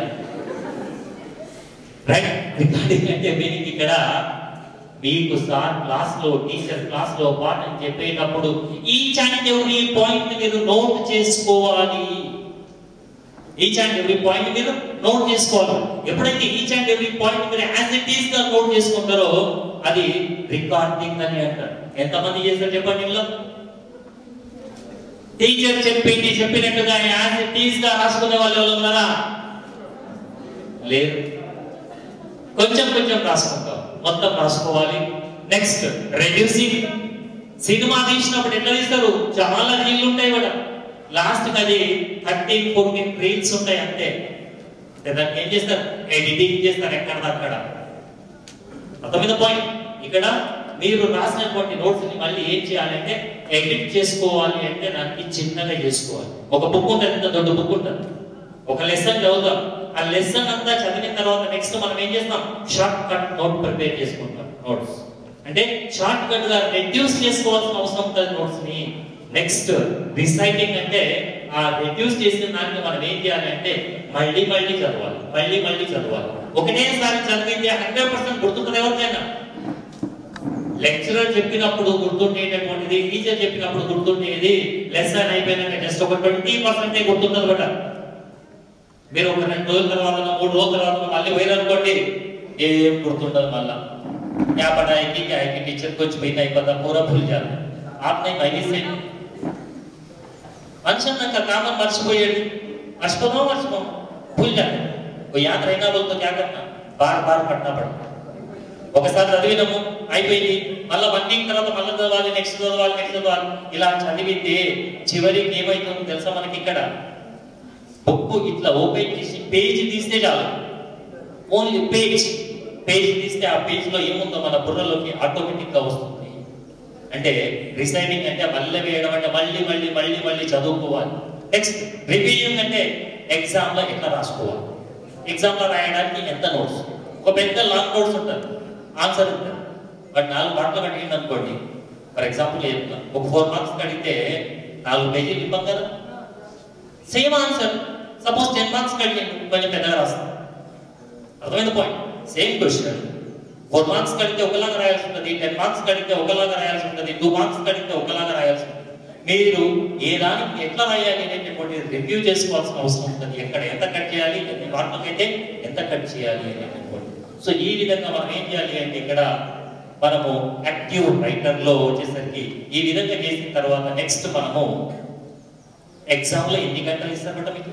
రైట్ రికార్డింగ్ అంటే మీనింగ్ ఇక్కడ మీకు సార్ క్లాస్ లో టీచర్ క్లాస్ లో పాఠం చెప్పేటప్పుడు ఈచ్ అండ్ ఎవ్రీ పాయింట్ మీరు నోట్ చేసుకోవాలి ఈచ్ అండ్ ఎవ్రీ పాయింట్ మీరు నోట్ చేసుకోవాలి ఎప్పుడైతే ఈచ్ అండ్ ఎవ్రీ పాయింట్ మీరు యాజ్ ఇట్ ఈస్ గా నోట్ చేసుకుంటారో అది రికార్డింగ్ అని అంటారు ఎంతమంది చేస్తారు చెప్పండి ఇంట్లో టీచర్ చెప్పింది చెప్పినట్టుగా యాజ్ ఇట్ ఈస్ గా రాసుకునే వాళ్ళు ఎవరు ఉన్నారా లేదు కొంచెం కొంచెం రాసుకుంటాం మొత్తం రాసుకోవాలి నెక్స్ట్ రెడ్యూసింగ్ సినిమా తీసినప్పుడు ఎట్లా తీస్తారు చాలా రీళ్ళు ఉంటాయి కూడా లాస్ట్ అది థర్టీన్ ఫోర్టీన్ రీల్స్ ఉంటాయి అంతే అంటే దానికి ఏం చేస్తారు ఎడిటింగ్ చేస్తారు ఎక్కడ అక్కడ అర్థమైన పాయింట్ ఇక్కడ మీరు రాసినటువంటి నోట్స్ ని మళ్ళీ ఏం చేయాలంటే ఎడిట్ చేసుకోవాలి అంటే దానికి చిన్నగా చేసుకోవాలి ఒక బుక్ ఉంటుంది ఇంత దొడ్డు బుక్ ఉంటుంది ఒక లెసన్ చదువుతాం ఆ లెసన్ అంతా చదివిన తర్వాత నెక్స్ట్ మనం ఏం చేస్తాం షార్ట్ కట్ నోట్ ప్రిపేర్ చేసుకుంటాం నోట్స్ అంటే షార్ట్ కట్ గా రెడ్యూస్ చేసుకోవాల్సిన అవసరం ఉంటుంది నోట్స్ ని నెక్స్ట్ రిసైటింగ్ అంటే ఆ రెడ్యూస్ చేసిన దానికి మనం ఏం చేయాలి అంటే మళ్ళీ మళ్ళీ చదవాలి మళ్ళీ మళ్ళీ చదవాలి ఒకటేసారి చదివితే హండ్రెడ్ పర్సెంట్ గుర్తుంటుంది ఎవరికైనా లెక్చరర్ చెప్పినప్పుడు గుర్తుండేటటువంటిది టీచర్ చెప్పినప్పుడు గుర్తుండేది లెసన్ అయిపోయినాక జస్ట్ ఒక ట్వంటీ పర్సెంటే గుర్తుంటుంది బట మీరు ఒక రెండు రోజుల తర్వాత మూడు రోజుల తర్వాత మళ్ళీ పోయిననుకోండి ఏం గుర్తుండదు మళ్ళా क्या पढ़ाएगी क्या है कि टीचर कुछ भी नहीं पता पूरा भूल जाता आपने पहले से మనిషి అన్నాక కామన్ మర్చిపోయాడు మర్చిపోదాం మర్చిపోం భూల్ जाते वो याद रहना बोल तो क्या करना बार बार पढ़ना पड़ता ఒకసారి చదివినాము అయిపోయింది మళ్ళీ వన్ వీక్ తర్వాత మళ్ళీ చదవాలి నెక్స్ట్ చదవాలి నెక్స్ట్ చదవాలి ఇలా చదివితే చివరికి ఏమైతుందో తెలుసా మనకి ఇక్కడ బుక్ ఇట్లా ఓపెన్ చేసి పేజ్ తీస్తే చాలు ఓన్లీ పేజ్ పేజ్ తీస్తే ఆ పేజ్ లో ఏముందో మన బుర్రలోకి ఆటోమేటిక్ గా వస్తుంది అంటే రిసైడింగ్ అంటే మళ్ళీ వేయడం అంటే మళ్ళీ మళ్ళీ మళ్ళీ మళ్ళీ చదువుకోవాలి నెక్స్ట్ రివ్యూయింగ్ అంటే ఎగ్జామ్ లో ఎట్లా రాసుకోవాలి ఎగ్జామ్ లో రాయడానికి ఎంత నోట్స్ ఒక పెద్ద లాంగ్ నోట్స్ ఉంటుంది ఆన్సర్ ఉంటుంది బట్ నాలుగు పాటలు అడిగింది అనుకోండి ఫర్ ఎగ్జాంపుల్ చెప్తా ఒక ఫోర్ మార్క్స్ అడిగితే నాలుగు పేజీలు ఇవ్వం కదా same answer suppose ten marks అడిగింది కొంచెం పెద్దగా రాస్తాం అర్థమైంది point same question four marks కడితే ఒకలాగా రాయాల్సి ఉంటుంది టెన్ మార్క్స్ కడితే ఒకలాగా రాయాల్సి ఉంటుంది టూ మార్క్స్ కడితే ఒకలాగా రాయాల్సి ఉంటుంది మీరు ఏ దానికి ఎట్లా రాయాలి అనేటటువంటి రివ్యూ చేసుకోవాల్సిన అవసరం ఉంటుంది ఎక్కడ ఎంత కట్ చేయాలి ఎన్ని మార్కులకైతే ఎంత కట్ చేయాలి అనేటటువంటి సో ఈ విధంగా మనం ఏం చేయాలి అంటే ఇక్కడ మనము యాక్టివ్ రైటర్ లో వచ్చేసరికి ఈ విధంగా చేసిన తర్వాత నెక్స్ట్ మనము ఎగ్జామ్ లో ఎన్ని గంటలు ఇస్తారన్నమాట మీకు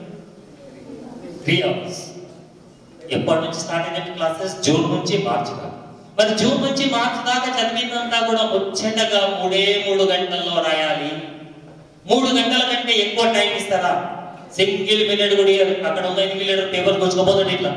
త్రీ అవర్స్ ఎప్పటి నుంచి స్టార్ట్ అయిన క్లాసెస్ జూన్ నుంచి మార్చి దాకా మరి జూన్ నుంచి మార్చి దాకా చదివిందంతా కూడా ముచ్చటగా మూడే మూడు గంటల్లో రాయాలి మూడు గంటల కంటే ఎక్కువ టైం ఇస్తారా సింగిల్ మినిట్ కూడా ఇయ్యరు. అక్కడ ఉన్న ఐదు మినిట్ పేపర్ కూర్చుకోపోతాడు ఇట్లా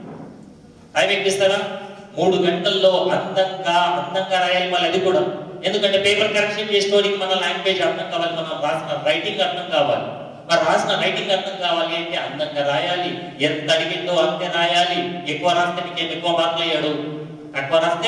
టైం ఎక్కిస్తారా మూడు గంటల్లో అందంగా అందంగా రాయాలి మళ్ళీ అది కూడా ఎందుకంటే పేపర్ కరెక్షన్ చేసుకోవడానికి మన లాంగ్వేజ్ అర్థం కావాలి మనం రాసిన రైటింగ్ అర్థం కావాలి మరి రాసిన రైటింగ్ అర్థం కావాలి అంటే అందంగా రాయాలి ఎంత అడిగిందో అంతే రాయాలి ఎక్కువ రాస్తే నీకేం ఎక్కువ మార్కులు అయ్యాడు తక్కువ రాస్తే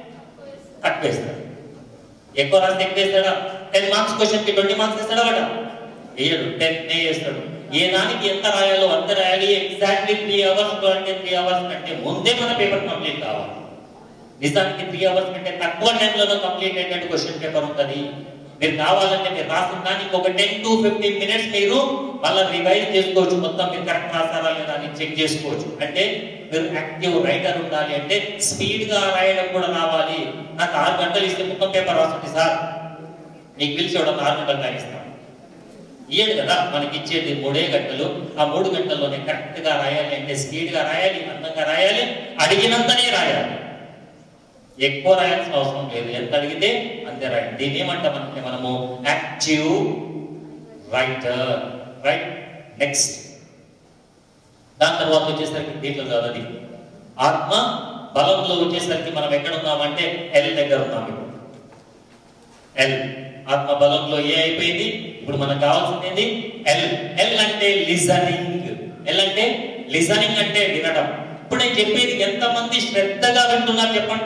తక్కువ వేస్తాడు ఎక్కువ రాస్తే ఎక్కువ వేస్తాడా టెన్ మార్క్స్ క్వశ్చన్ కి ట్వంటీ మార్క్స్ ఇస్తాడా వాట వేయడు టెన్ నే వేస్తాడు ఏ దానికి ఎంత రాయాలో అంత రాయాలి ఎగ్జాక్ట్లీ త్రీ అవర్స్ అంటే త్రీ అవర్స్ కంటే ముందే మన పేపర్ కంప్లీట్ కావాలి నిజానికి త్రీ అవర్స్ కంటే తక్కువ టైంలో కంప్లీట్ అయ్యేటట్టు క్వశ్చన్ పేపర్ ఉంటుంది మీరు కావాలంటే మీరు రాసిన దానికి ఒక టెన్ టు ఫిఫ్టీన్ మినిట్స్ మీరు మళ్ళీ రివైజ్ చేసుకోవచ్చు మొత్తం మీరు కరెక్ట్ రాసారా లేదా అని చెక్ చేసుకోవచ్చు అంటే మీరు యాక్టివ్ రైటర్ ఉండాలి అంటే స్పీడ్ గా రాయడం కూడా రావాలి నాకు ఆరు గంటలు ఇస్తే మొత్తం పేపర్ రాస్తుంది సార్ మీకు పిలిచి ఇవ్వడం ఆరు గంటలు టైం ఇస్తాను ఇయ్యడు కదా మనకి ఇచ్చేది మూడే గంటలు ఆ మూడు గంటల్లోనే కరెక్ట్ గా రాయాలి అంటే స్పీడ్ గా రాయాలి అందంగా రాయాలి అడిగినంతనే రాయాలి ఎక్కువ రాయాల్సిన అవసరం లేదు ఎంత అడిగితే అంతే రాయాలి దీన్ని ఏమంటామంటే మనము యాక్టివ్ రైటర్ రైట్ నెక్స్ట్ దాని తర్వాత వచ్చేసరికి దీంట్లో కాదు అది ఆత్మ బలంలో వచ్చేసరికి మనం ఎక్కడ ఉన్నామంటే ఎల్ దగ్గర ఉన్నాం ఇప్పుడు ఎల్ ఆత్మ బలంలో ఏ అయిపోయింది ఇప్పుడు మనకు కావాల్సింది ఏంది ఎల్ ఎల్ అంటే లిజనింగ్ ఎల్ అంటే లిజనింగ్ అంటే వినడం ఇప్పుడు నేను చెప్పేది ఎంతమంది శ్రద్ధగా వింటున్నారు చెప్పండి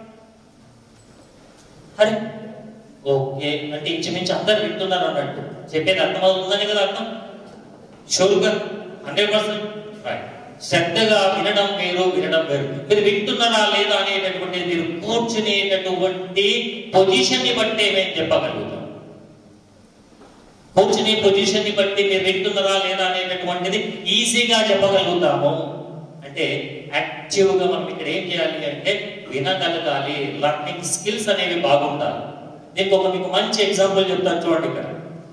అరే ఓకే అంటే ఇంచుమించు అందరు వింటున్నారు అన్నట్టు చెప్పేది అర్థమవుతుందని కదా అర్థం షూర్గా హండ్రెడ్ పర్సెంట్ శ్రద్ధగా వినడం వేరు వినడం వేరు మీరు వింటున్నారా లేదా అనేటటువంటి మీరు కూర్చునేటటువంటి పొజిషన్ ని బట్టి మేము చెప్పగలుగుతాం కూర్చునే పొజిషన్ ని బట్టి మీరు వింటున్నారా లేదా అనేటటువంటిది ఈజీగా చెప్పగలుగుతాము అంటే యాక్టివ్ గా మనం ఇక్కడ ఏం చేయాలి అంటే వినగలగాలి లర్నింగ్ స్కిల్స్ అనేవి బాగుండాలి దీనికి ఒక మీకు మంచి ఎగ్జాంపుల్ చెప్తాను చూడండి ఇక్కడ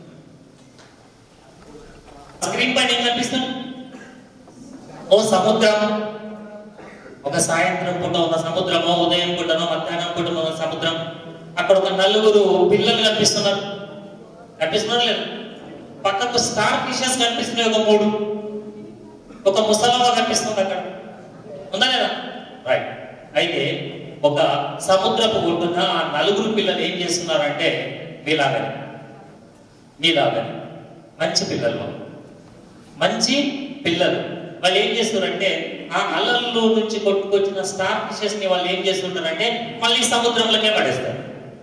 స్క్రీన్ పైన ఏం కనిపిస్తుంది ఓ సముద్రం ఒక సాయంత్రం పూట ఉన్న సముద్రమో ఉదయం పూటనో మధ్యాహ్నం పూట ఉన్న సముద్రం అక్కడ ఒక నలుగురు పిల్లలు కనిపిస్తున్నారు కనిపిస్తున్నారు లేదు పక్కకు స్టార్ ఫిషెస్ కనిపిస్తున్నాయి ఒక మూడు ఒక ముసలమ్మ కనిపిస్తుంది అక్కడ ఉందా లేదా రైట్ అయితే ఒక సముద్రపు ఒడ్డున ఆ నలుగురు పిల్లలు ఏం చేస్తున్నారంటే మీలాగని మీలాగని మంచి పిల్లలు వాళ్ళు. మంచి పిల్లలు వాళ్ళు ఏం చేస్తున్నారంటే ఆ అలల్లో నుంచి కొట్టుకొచ్చిన స్టార్ ఫిషెస్ ని వాళ్ళు ఏం చేస్తుంటారంటే మళ్ళీ సముద్రంలోకే పడేస్తారు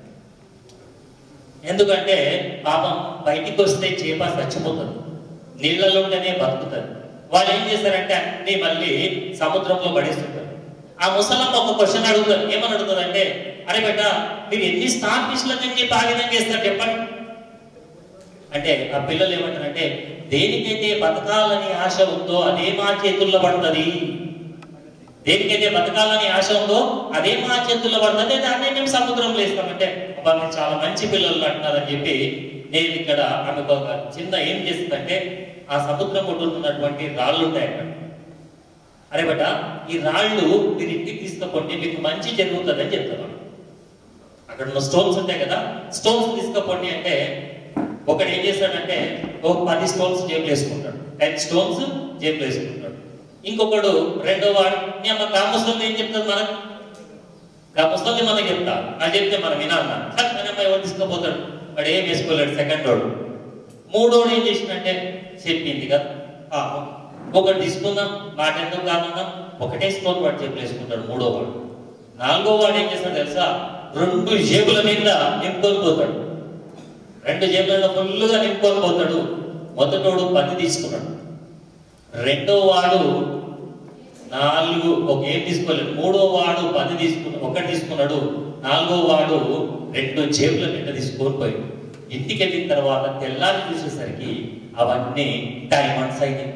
ఎందుకంటే పాపం బయటికి వస్తే చేప చచ్చిపోతుంది నీళ్ళలోనే బతుకుతుంది వాళ్ళు ఏం చేస్తారంటే అన్ని మళ్ళీ సముద్రంలో పడేస్తుంటారు ఆ ముసలమ్మ ఒక క్వశ్చన్ అడుగుతారు ఏమని అడుగుతుంది అంటే అరే బెట మీరు ఎన్ని స్టార్ ఫిష్లకు అని చెప్పి ఆ విధంగా చేస్తారు చెప్పండి అంటే ఆ పిల్లలు ఏమంటారంటే దేనికైతే బతకాలని ఆశ ఉందో అదే మా చేతుల్లో పడుతుంది దేనికైతే బతకాలని ఆశ ఉందో అదే మా చేతుల్లో పడుతుంది దాన్నే మేము సముద్రంలో వేస్తామంటే అబ్బా మీరు చాలా మంచి పిల్లలు అంటున్నారని చెప్పి నేను ఇక్కడ ఆమెకు ఒక చిన్న ఏం చేస్తుందంటే ఆ సముద్రం ఒడ్డున ఉన్నటువంటి రాళ్ళు ఉంటాయి అక్కడ అరే బట ఈ రాళ్ళు మీరు ఇంటికి తీసుకపోండి మీకు మంచి జరుగుతుందని చెప్తాను అక్కడ ఉన్న స్టోన్స్ ఉంటాయి కదా స్టోన్స్ తీసుకపోండి అంటే ఒకడు ఏం చేస్తాడంటే ఒక పది స్టోన్స్ జేబులు వేసుకుంటాడు టెన్ స్టోన్స్ జేబులు వేసుకుంటాడు ఇంకొకడు రెండో వాడు "నీ అమ్మ కామస్తుంది ఏం చెప్తుంది మనకు కామస్తుంది మనకి చెప్తా అది చెప్తే మనం వినాలన్నా అమ్మాయి ఎవరు తీసుకుపోతాడు వాడు ఏం వేసుకోలేడు సెకండ్ వాడు మూడోడు ఏం చేసిందంటే చెప్పింది కదా ఆ, ఒకటి తీసుకుందాం మాట ఎందుకు కానుందాం ఒకటే స్టోన్ వాడు జేబులు వేసుకుంటాడు మూడో వాడు నాలుగో వాడు ఏం చేస్తాడు తెలుసా రెండు జేబుల మీద నింపుకొని పోతాడు రెండు జేబులలో ఫుల్గా నింపుకొని పోతాడు మొదటోడు పది తీసుకున్నాడు రెండో వాడు నాలుగు ఒక ఏం తీసుకోలేదు మూడో వాడు పది తీసుకున్నాడు ఒకటి తీసుకున్నాడు నాలుగో వాడు రెండు జేబుల నిండా తీసుకొని పోయాడు ఇంటికి వెళ్ళిన తర్వాత తెల్లారి చూసేసరికి అవన్నీ డైమండ్స్ అయినాయి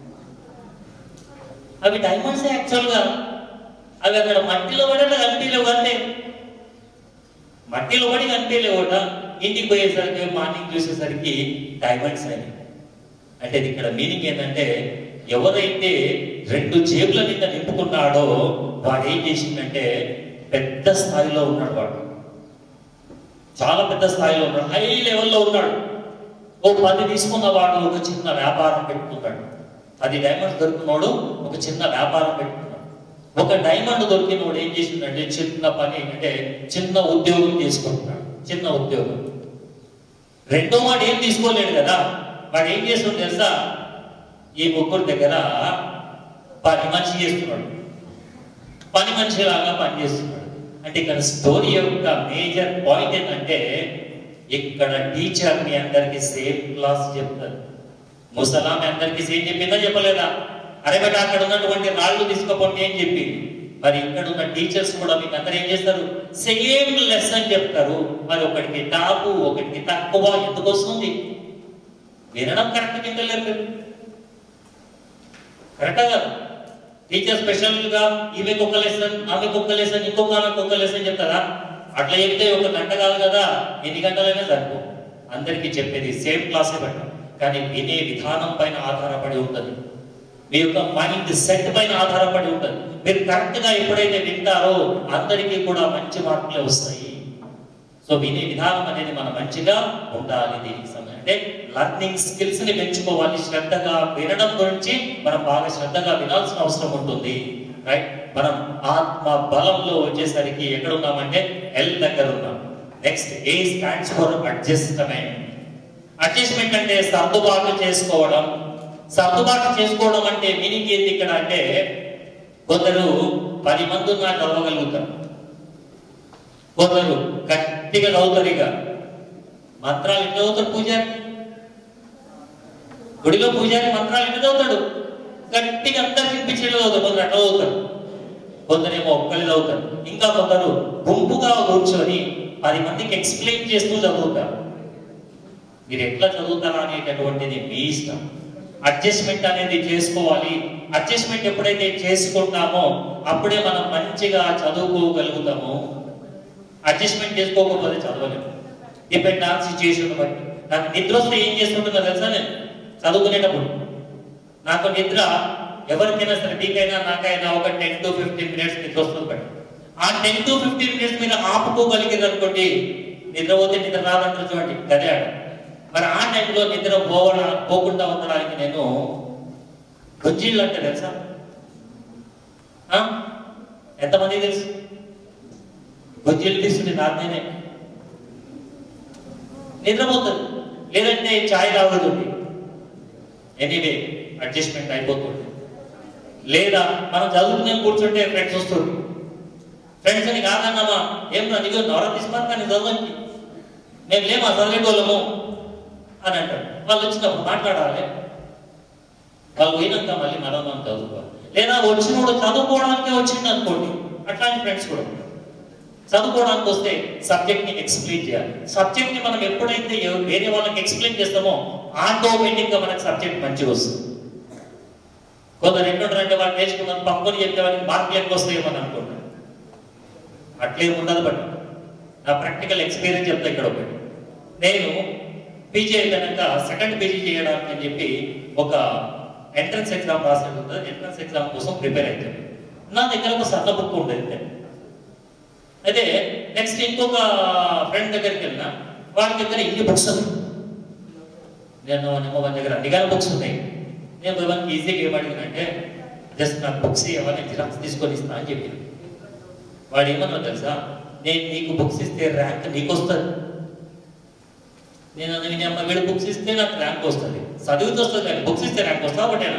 అవి డైమండ్స్ యాక్చువల్గా అవి అక్కడ మట్టిలో పడేలా కనిపించలేవు అంతే మట్టిలో పడి కనిపించలేవు కూడా ఇంటికి పోయేసరికి మార్నింగ్ చూసేసరికి డైమండ్స్ అయినాయి అంటే ఇది ఇక్కడ మీనింగ్ ఏంటంటే ఎవరైతే రెండు జేబుల నిండా నింపుకున్నాడో వాడు ఏం చేసిందంటే పెద్ద స్థాయిలో ఉన్నాడు వాడు చాలా పెద్ద స్థాయిలో ఉన్నాడు హై లెవెల్లో ఉన్నాడు ఓ పది తీసుకున్న వాడు ఒక చిన్న వ్యాపారం పెట్టుకున్నాడు అది డైమండ్స్ దొరికినోడు ఒక చిన్న వ్యాపారం పెట్టుకున్నాడు ఒక డైమండ్ దొరికినోడు ఏం చేసిందంటే చిన్న పని అంటే చిన్న ఉద్యోగం చేసుకుంటున్నాడు చిన్న ఉద్యోగం రెండో వాడు ఏం తీసుకోలేడు కదా వాడు ఏం చేస్తుంది తెలుసా ఈ ముగ్గురు దగ్గర పని మనిషి చేస్తున్నాడు పని మనిషి లాగా పని చేస్తున్నాడు అంటే ఇక్కడ స్టోరీ యొక్క మేజర్ పాయింట్ ఏంటంటే ఇక్కడ టీచర్ మీ అందరికి సేమ్ క్లాస్ చెప్తారు ముసలా మీ అందరికి సేమ్ చెప్పిందా చెప్పలేదా అరే బట్ అక్కడ ఉన్నటువంటి రాళ్ళు తీసుకోపోండి అని చెప్పి మరి ఇక్కడ ఉన్న టీచర్స్ కూడా మీకు అందరు ఏం చేస్తారు సేమ్ లెసన్ చెప్తారు మరి ఒకటికి టాపు ఒకటికి తక్కువ ఎందుకు వస్తుంది వినడం కరెక్ట్ వింటలేరు మీరు కరెక్టా కదా టీచర్ స్పెషల్ గా ఈమెకు ఒక లెసన్ ఆమెకు ఒక లెసన్ ఇంకొక ఆమెకు ఒక లెసన్ చెప్తారా అట్లా చెప్తే ఒక గంట కాదు కదా ఎన్ని గంటలైనా సరిపో అందరికీ చెప్పేది సేమ్ క్లాసే పెట్టాం కానీ వినే విధానం పైన ఆధారపడి ఉంటుంది మీ యొక్క మైండ్ సెట్ పైన ఆధారపడి ఉంటుంది మీరు కరెక్ట్ గా ఎప్పుడైతే వింటారో అందరికీ కూడా మంచి మార్కులే వస్తాయి సో వినే విధానం అనేది మనం మంచిగా ఉండాలి దీనికి సంబంధించి అంటే లర్నింగ్ స్కిల్స్ ని పెంచుకోవాలి శ్రద్ధగా వినడం గురించి మనం బాగా శ్రద్ధగా వినాల్సిన అవసరం ఉంటుంది రైట్ మనం ఆత్మ బలంలో వచ్చేసరికి ఎక్కడ ఉన్నామంటే ఎల్ దగ్గర ఉన్నాం next A stands for adjustment adjustment అంటే సర్దుబాటు చేసుకోవడం సర్దుబాటు చేసుకోవడం అంటే మీనింగ్ ఏంది ఇక్కడ అంటే కొందరు పది మంది ఉన్నా చదవగలుగుతారు కొందరు గట్టిగా చదువుతారు ఇక మంత్రాలు ఎట్లా చదువుతారు పూజారి గుడిలో పూజారి మంత్రాలు ఎట్లా చదువుతాడు గట్టిగా అందరికి వినిపించేట్లు చదువుతారు కొందరు అట్లా చదువుతారు కొందరేమో ఒక్కళ్ళు చదువుతారు ఇంకా కొందరు గుంపుగా కూర్చొని పది మందికి ఎక్స్ప్లెయిన్ చేస్తూ చదువుతారు మీరు ఎట్లా చదువుతారా అనేటటువంటిది మీ ఇష్టం అడ్జస్ట్మెంట్ అనేది చేసుకోవాలి అడ్జస్ట్మెంట్ ఎప్పుడైతే చేసుకుంటామో అప్పుడే మనం మంచిగా చదువుకోగలుగుతాము అడ్జస్ట్మెంట్ చేసుకోకపోతే చదవలేము డిపెండ్ ఆన్ సిచ్యుయేషన్ బట్టి నాకు నిద్ర వస్తే ఏం చేస్తుంటుందో తెలుసా నేను చదువుకునేటప్పుడు నాకు నిద్ర ఎవరికైనా సరే మీకైనా నాకైనా ఒక టెన్ టు ఫిఫ్టీన్ మినిట్స్ నిద్ర వస్తుంది బట్టి ఆ టెన్ టు ఫిఫ్టీన్ మినిట్స్ మీరు ఆపుకోగలిగారు అనుకోండి నిద్రపోతే నిద్ర రాదంటారు చూడండి గదే ఆడ మరి ఆ టైంలో నిద్ర పోవడం పోకుండా ఉండడానికి నేను గొజ్జీళ్ళు అంటే తెలుసా ఆ? ఎంతమంది తెలుసు గొజ్జీలు తీసుకుని నాన్నేనే నిద్రపోతుంది లేదంటే ఛాయ్ తాగుతుంది ఎనీవే అడ్జస్ట్మెంట్ అయిపోతుంది లేదా మనం చదువుకునే కూర్చుంటే ఫ్రెండ్స్ వస్తుంది ఫ్రెండ్స్ అని కాదన్నామా ఏం రా నీకు నవర తీసుకున్నాను కానీ చదవండి మేము లేమా చదివేటోళ్ళము అని అంటారు వాళ్ళు వచ్చినప్పుడు మాట్లాడాలి వాళ్ళు పోయినాక మళ్ళీ మనం మనం చదువుకోవాలి లేదా వచ్చినోడు చదువుకోవడానికే వచ్చింది అనుకోండి అట్లాంటి ఫ్రెండ్స్ కూడా ఉంటారు. చదువుకోవడానికి వస్తే సబ్జెక్ట్ ని ఎక్స్ప్లెయిన్ చేయాలి సబ్జెక్ట్ ని మనం ఎప్పుడైతే ఎవ- వేరే వాళ్ళకి ఎక్స్ప్లెయిన్ చేస్తామో ఆటోమేటిక్ గా మనకి సబ్జెక్ట్ మంచిగా వస్తుంది కొందరు ఎట్లుంటారంటే వాళ్ళు నేర్చుకున్నాను పక్కన చెప్తే వాళ్ళకి మార్కులు ఎక్కువ వస్తాయేమని అనుకుంటారు అట్లే ఉండదు బట్ నా ప్రాక్టికల్ ఎక్స్పీరియన్స్ చెప్తా ఇక్కడ ఒకటి నేను పీజీ అయిపోయాక సెకండ్ పీజీ చేయడానికి అని చెప్పి ఒక ఎంట్రన్స్ ఎగ్జామ్ రాసేది ఉంటుంది ఎంట్రన్స్ ఎగ్జామ్ కోసం ప్రిపేర్ అవుతాడు నా దగ్గర ఒక సన్న బుక్ ఉండేది అయితే నెక్స్ట్ ఇంకొక ఫ్రెండ్ దగ్గరికి వెళ్ళినా వాడి దగ్గర ఇన్ని బుక్స్ ఉన్నాయి నేను నిమ్మ వాడి దగ్గర అన్ని కానీ బుక్స్ ఉన్నాయి నేను భగవాన్కి ఈజీగా ఏమడిగినంటే జస్ట్ నాకు బుక్స్ ఎవరిని జిరాక్స్ తీసుకొని ఇస్తా అని చెప్పాను వాడు ఏమన్నా తెలుసా నేను నీకు బుక్స్ ఇస్తే ర్యాంక్ నీకు వస్తుంది నేను అన్నది నేను అమ్మ వీడు బుక్స్ ఇస్తే నాకు ర్యాంక్ వస్తుంది చదివితే వస్తుంది కానీ బుక్స్ ఇస్తే ర్యాంక్ వస్తా ఒకటేనా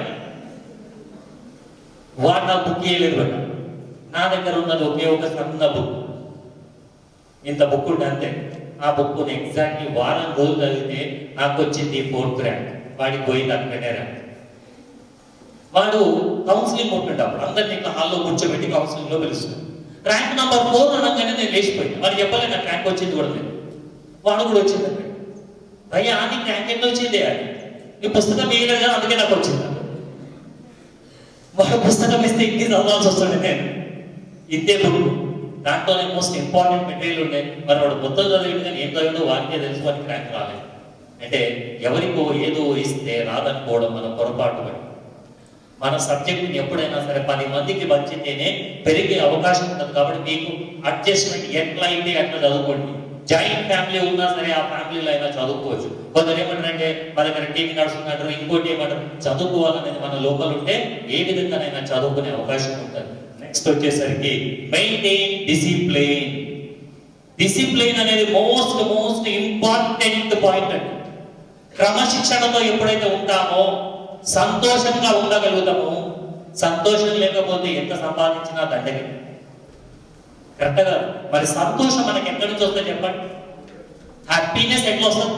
వాడు నా బుక్ ఇవ్వలేదు వాడు నా దగ్గర ఉన్నది ఒకే ఒక సన్న బుక్ ఇంత బుక్ ఉంటే అంతే ఆ బుక్ ఎగ్జాక్ట్లీ వారం రోజులు చదివితే నాకు వచ్చింది ఫోర్త్ ర్యాంక్ వాడికి పోయింది అక్కడే ర్యాంక్ వాడు కౌన్సిలింగ్ ఉంటుండే అప్పుడు అందరినీ ఇట్లా హాల్లో కూర్చోబెట్టి కౌన్సిలింగ్ లో పిలుస్తుంది ర్యాంక్ నెంబర్ ఫోర్ అనగానే నేను లేచిపోయింది వాడు చెప్పలే నాకు ర్యాంక్ వచ్చింది కూడా లేదు వాడు కూడా వచ్చింది అక్కడ భయ్యా నీకు ర్యాంక్ ఎట్లా వచ్చింది అని ఈ పుస్తకం మిగిలేదు కదా అందుకే నాకు వచ్చింది వాడు పుస్తకం ఇస్తే ఇంటికి చదవాల్సి వస్తుండే నేను ఇంతే బుక్ దాంట్లోనే మోస్ట్ ఇంపార్టెంట్ మెటీరియల్ ఉండే మరి వాడు మొత్తం చదివింది కానీ ఏం చదివిందో వారికే తెలుసు వారికి ర్యాంక్ రాలేదు అంటే ఎవరికో ఏదో ఇస్తే రాదనుకోవడం మన పొరపాటు పడి మన సబ్జెక్ట్ని ఎప్పుడైనా సరే పది మందికి పంచితేనే పెరిగే అవకాశం ఉంటుంది కాబట్టి మీకు అడ్జస్ట్మెంట్ ఎట్లా అయితే అట్లా చదువుకోండి జాయింట్ ఫ్యామిలీ ఉన్నా సరే ఆ ఫ్యామిలీలో అయినా చదువుకోవచ్చు కొందరు ఏమంటారంటే మన దగ్గర టీవీ నడుస్తున్నట్టు ఇంకోటి ఏమంటారు చదువుకోవాలనేది మన లోపల ఉంటే ఏ విధంగానైనా చదువుకునే అవకాశం ఉంటుంది నెక్స్ట్ వచ్చేసరికి మెయింటైన్ డిసిప్లైన్ డిసిప్లైన్ అనేది మోస్ట్ మోస్ట్ ఇంపార్టెంట్ పాయింట్ అండి క్రమశిక్షణతో ఎప్పుడైతే ఉంటామో సంతోషంగా ఉండగలుగుతామో సంతోషం లేకపోతే ఎంత సంపాదించినా దండగే కరెక్ట్గా మరి సంతోషం మనకి ఎక్కడి నుంచి వస్తుందో చెప్పండి హ్యాపీనెస్ ఎట్లా వస్తుంది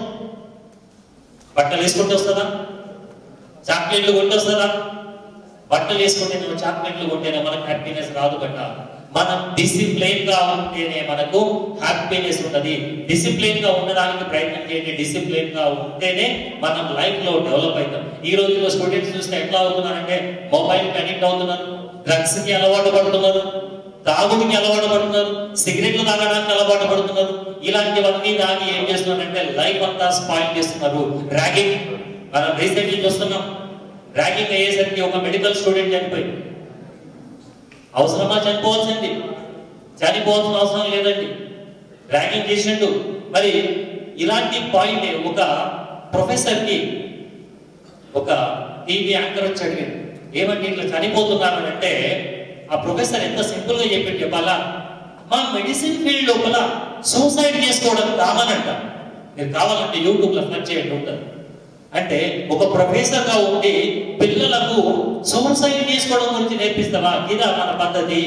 బట్టలు వేసుకుంటూ వస్తుందా చాక్లెట్లు కొంటూ వస్తుందా బట్టలు వేసుకుంటే నువ్వు చాక్లెట్లు కొంటేనే మనకు హ్యాపీనెస్ రాదు బట్ట మనం డిసిప్లైన్ గా ఉంటేనే మనకు హ్యాపీనెస్ ఉన్నది డిసిప్లైన్ గా ఉండడానికి ప్రయత్నం చేయండి డిసిప్లైన్ గా ఉంటేనే మనం లైఫ్ లో డెవలప్ అవుతాం ఈ రోజుల్లో స్టూడెంట్స్ చూస్తే ఎట్లా అవుతున్నారంటే మొబైల్ కి అడిక్ట్ అవుతున్నారు డ్రగ్స్ కి అలవాటు పడుతున్నారు తాగుడికి అలవాటు పడుతున్నారు సిగరెట్లు తాగడానికి అలవాటు పడుతున్నారు ఇలాంటివన్నీ దాన్ని ఏం చేస్తున్నారంటే లైఫ్ అంతా స్పాయిల్ చేస్తున్నారు ర్యాగింగ్ మనం రీసెంట్లీ చూస్తున్నాం ర్యాగింగ్ అయ్యేసరికి ఒక మెడికల్ స్టూడెంట్ చనిపోయింది అవసరమా చనిపోవాల్సింది చనిపోవాల్సిన అవసరం లేదండి ర్యాగింగ్ చేసిండు మరి ఇలాంటి పాయింట్ ఒక ప్రొఫెసర్ కి ఒక టీవీ యాంకర్ వచ్చి అడిగాడు ఏమంటే ఇట్లా చనిపోతున్నారు అంటే ఆ ప్రొఫెసర్ ఎంత సింపుల్ గా చెప్పి చెప్పాలా మా మెడిసిన్ ఫీల్డ్ లోపల సూసైడ్ చేసుకోవడం కామన్ అంట మీరు కావాలంటే యూట్యూబ్ లో సెర్చ్ చేయండి ఉంటుంది అంటే ఒక ప్రొఫెసర్ గా ఉండి పిల్లలకు సూసైడ్ చేసుకోవడం గురించి నేర్పిస్తావా ఇదా మన పద్ధతి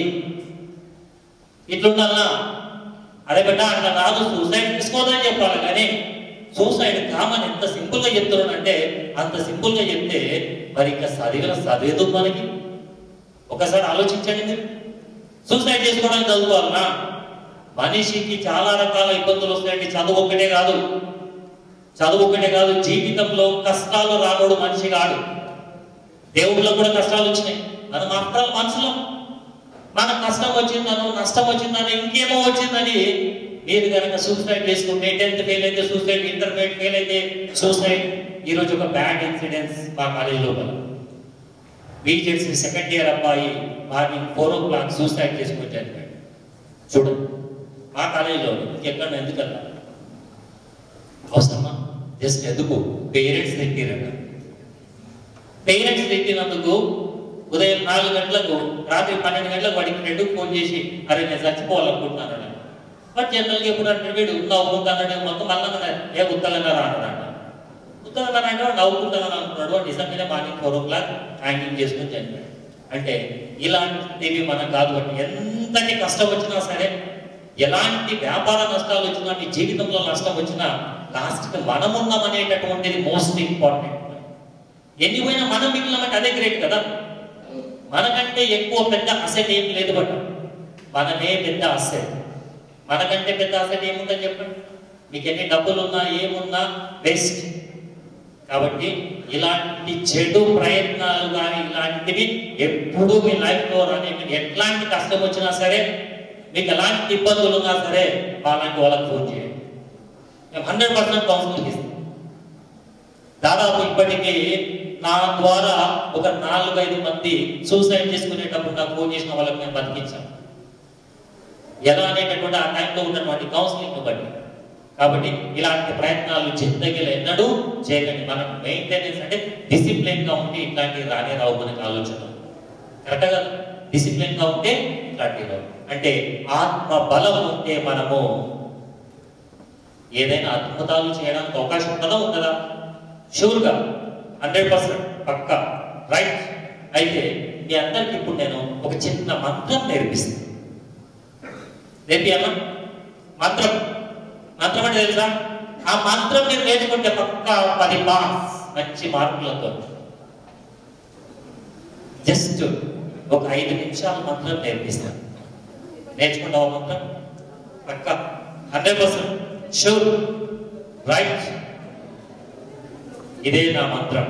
ఇట్లుండాలనా అరే బిడ్డ అట్లా కాదు సూసైడ్ తీసుకోదని చెప్పాలి కానీ సూసైడ్ కామన్ ఎంత సింపుల్ గా చెప్తున్నానంటే అంత సింపుల్ గా చెప్తే మరి ఇంకా చదివిన చదివేదు మనకి ఒకసారి ఆలోచించండి మీరు సూసైడ్ చేసుకోవడానికి చదువుకోవాలనా మనిషికి చాలా రకాల ఇబ్బందులు వస్తాయండి చదువు ఒక్కటే కాదు చదువు ఒక్కటే కాదు జీవితంలో కష్టాలు రానోడు మనిషి కాడు దేవుళ్ళకు కూడా కష్టాలు వచ్చినాయి మనం మాత్రం మనుషులం మన కష్టం వచ్చిందనో నష్టం వచ్చిందని ఇంకేమో వచ్చిందని మీరు కనుక సూసైడ్ చేసుకుంటే టెన్త్ ఫెయిల్ అయితే సూసైడ్ ఇంటర్మీడియట్ ఫెయిల్ అయితే సూసైడ్ ఈ రోజు ఒక బ్యాడ్ ఇన్సిడెంట్స్ మా కాలేజ్ లోపల బీజెడ్సీ సెకండ్ ఇయర్ అబ్బాయి morning four o'clock suicide చేసుకొని చనిపోయాడు చూడండి మా కాలేజీలో ఇంకెక్కడ ఎందుకల్లా అవసరమా జస్ట్ ఎందుకు పేరెంట్స్ తిట్టిరట పేరెంట్స్ తిట్టినందుకు ఉదయం నాలుగు గంటలకు రాత్రి పన్నెండు గంటలకు వాడికి ఫ్రెండ్కి ఫోన్ చేసి అరే నేను చచ్చిపోవాలనుకుంటున్నాను అన్నాడు. బట్ జనరల్గా ఎప్పుడు అంటే వీడు నవ్వుకుంటానంటే మొత్తం మళ్ళీ ఏ ఉత్తగన్నారా అన్నాడు ఉత్తగన్నారా అంటే వాడు నవ్వుకుంటానని అనుకున్నాడు వాడు నిజంగానే morning four o'clock hanging చేసుకుని చనిపోయాడు అంటే ఇలాంటివి మనకు కాదు అంటే ఎంతటి కష్టం వచ్చినా సరే ఎలాంటి వ్యాపార నష్టాలు వచ్చినా మీ జీవితంలో నష్టం వచ్చినా లాస్ట్కి మనం ఉన్నాం అనేటటువంటిది మోస్ట్ ఇంపార్టెంట్ ఎన్ని పోయినా మనం మిగిలినామంటే అదే గ్రేట్ కదా మనకంటే ఎక్కువ పెద్ద అసెట్ ఏం లేదు బట్ మనమే పెద్ద అసెట్ మనకంటే పెద్ద అసెట్ ఏముందని చెప్పండి మీకు ఎన్ని డబ్బులు ఉన్నా ఏమున్నా బెస్ట్ కాబట్టి ఇలాంటి చెడు ప్రయత్నాలు కానీ ఇలాంటివి ఎప్పుడు మీ లైఫ్లో రాని మీకు ఎట్లాంటి కష్టం వచ్చినా సరే మీకు ఎలాంటి ఇబ్బందులు ఉన్నా సరే అలాంటి వాళ్ళకి ఫోన్ చేయండి మేము హండ్రెడ్ పర్సెంట్ కౌన్సిలింగ్ ఇస్తాం దాదాపు ఇప్పటికీ నా ద్వారా ఒక నాలుగైదు మంది సూసైడ్ చేసుకునేటప్పుడు నాకు ఫోన్ చేసిన వాళ్ళకి మేము బతికించాం ఎలా అనేటటువంటి ఆ టైంలో ఉన్నటువంటి కౌన్సిలింగ్ బట్టి కాబట్టి ఇలాంటి ప్రయత్నాలు జిందగీలో ఎన్నడూ చేయకండి మనం మెయింటెనెన్స్ అంటే డిసిప్లిన్ గా ఉంటే ఇట్లాంటివి రానే రావు మనకి ఆలోచన కరెక్ట్ కదా డిసిప్లిన్ గా ఉంటే ఇట్లాంటివి రావు అంటే ఆత్మ బలం ఉంటే మనము ఏదైనా అద్భుతాలు చేయడానికి అవకాశం ఉంటుందా ఉండదా షూర్గా హండ్రెడ్ పర్సెంట్ పక్కా రైట్ అయితే మీ అందరికి ఇప్పుడు నేను ఒక చిన్న మంత్రం నేర్పిస్తాను నేర్పియామా మంత్రం మంత్రం అంటే తెలుసా ఆ మంత్రం మీరు నేర్చుకుంటే పక్కా పది మార్క్స్ మంచి మార్కులతో జస్ట్ ఒక ఐదు నిమిషాల మంత్రం నేర్పిస్తాను నేర్చుకుంటావా మంత్రం పక్కా హండ్రెడ్ పర్సెంట్ షూర్ రైట్ ఇదే నా మంత్రం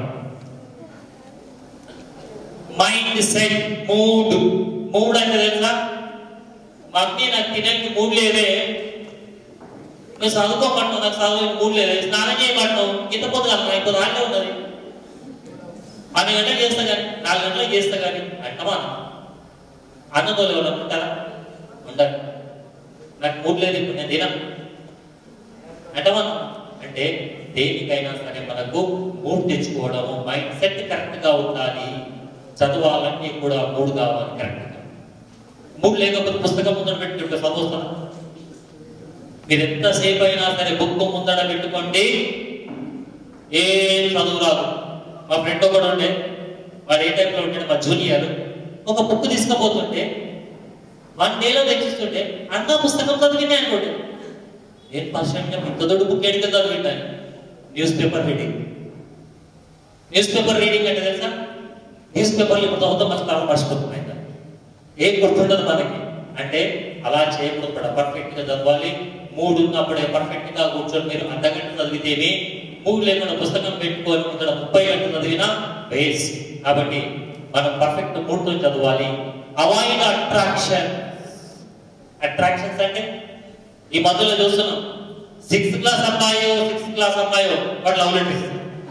మైండ్ సెట్ మూడ్ మూడ్ అంటే తెలుసా మమ్మీ నాకు తినడానికి మూడ్ లేదే నువ్వు చదువుకోమంటావు నాకు చదువు మూడ్ లేదే స్నానం చేయమంటావు ఇంత పొద్దుగా ఇప్పుడు రాళ్ళే ఉన్నది పన్నెండు గంటలు చేస్తా కానీ నాలుగు గంటలకు చేస్తా కానీ అంటమా అన్నదోలు ఎవరు ఉంటారా ఉండరు నాకు మూడ్ లేదు ఇప్పుడు నేను తినను అంటమా అంటే దేనికైనా సరే మనకు మూడ్ తెచ్చుకోవడము మైండ్ సెట్ కరెక్ట్ గా ఉండాలి చదవాలన్నీ కూడా మూడు కావాలి కరెక్ట్ గా మూడు లేకపోతే పుస్తకం ముందర పెట్టి చదువుతాను మీరు ఎంతసేపు అయినా సరే బుక్ ముందర పెట్టుకోండి ఏం చదువు రాదు మా ఫ్రెండ్ ఒకడు ఉండే వాడు ఏ టైంలో ఉంటాడు మా జూనియర్ ఒక బుక్ తీసుకుపోతుంటే వన్ డేలో తెచ్చిస్తుంటే అన్న పుస్తకం చదివింది అనుకోండి నేను పర్సెంట్ ఇంత దొడ్డు బుక్ ఎడితే చదివింటాను newspaper reading newspaper reading అంటే తెలుసా న్యూస్ పేపర్లు ఇప్పుడు చదువుతాం మంచి కాలం మర్చిపోతున్నాయి ఏం గుర్తుండదు మనకి అంటే అలా చేయకూడదు కూడా పర్ఫెక్ట్ గా చదవాలి మూడు ఉన్నప్పుడే పర్ఫెక్ట్ గా కూర్చొని మీరు అర్ధ గంట చదివితేనే మూడు లేకుండా పుస్తకం పెట్టుకొని ఇక్కడ ముప్పై గంటలు చదివినా వేస్ట్ కాబట్టి మనం పర్ఫెక్ట్ మూడుతో చదవాలి అవాయిడ్ అట్రాక్షన్ అట్రాక్షన్స్ అంటే ఈ మధ్యలో చూస్తున్నాం సిక్స్త్ క్లాస్ అమ్మాయో సిక్స్త్ క్లాస్ అమ్మాయో వాడు లవ్ లెటర్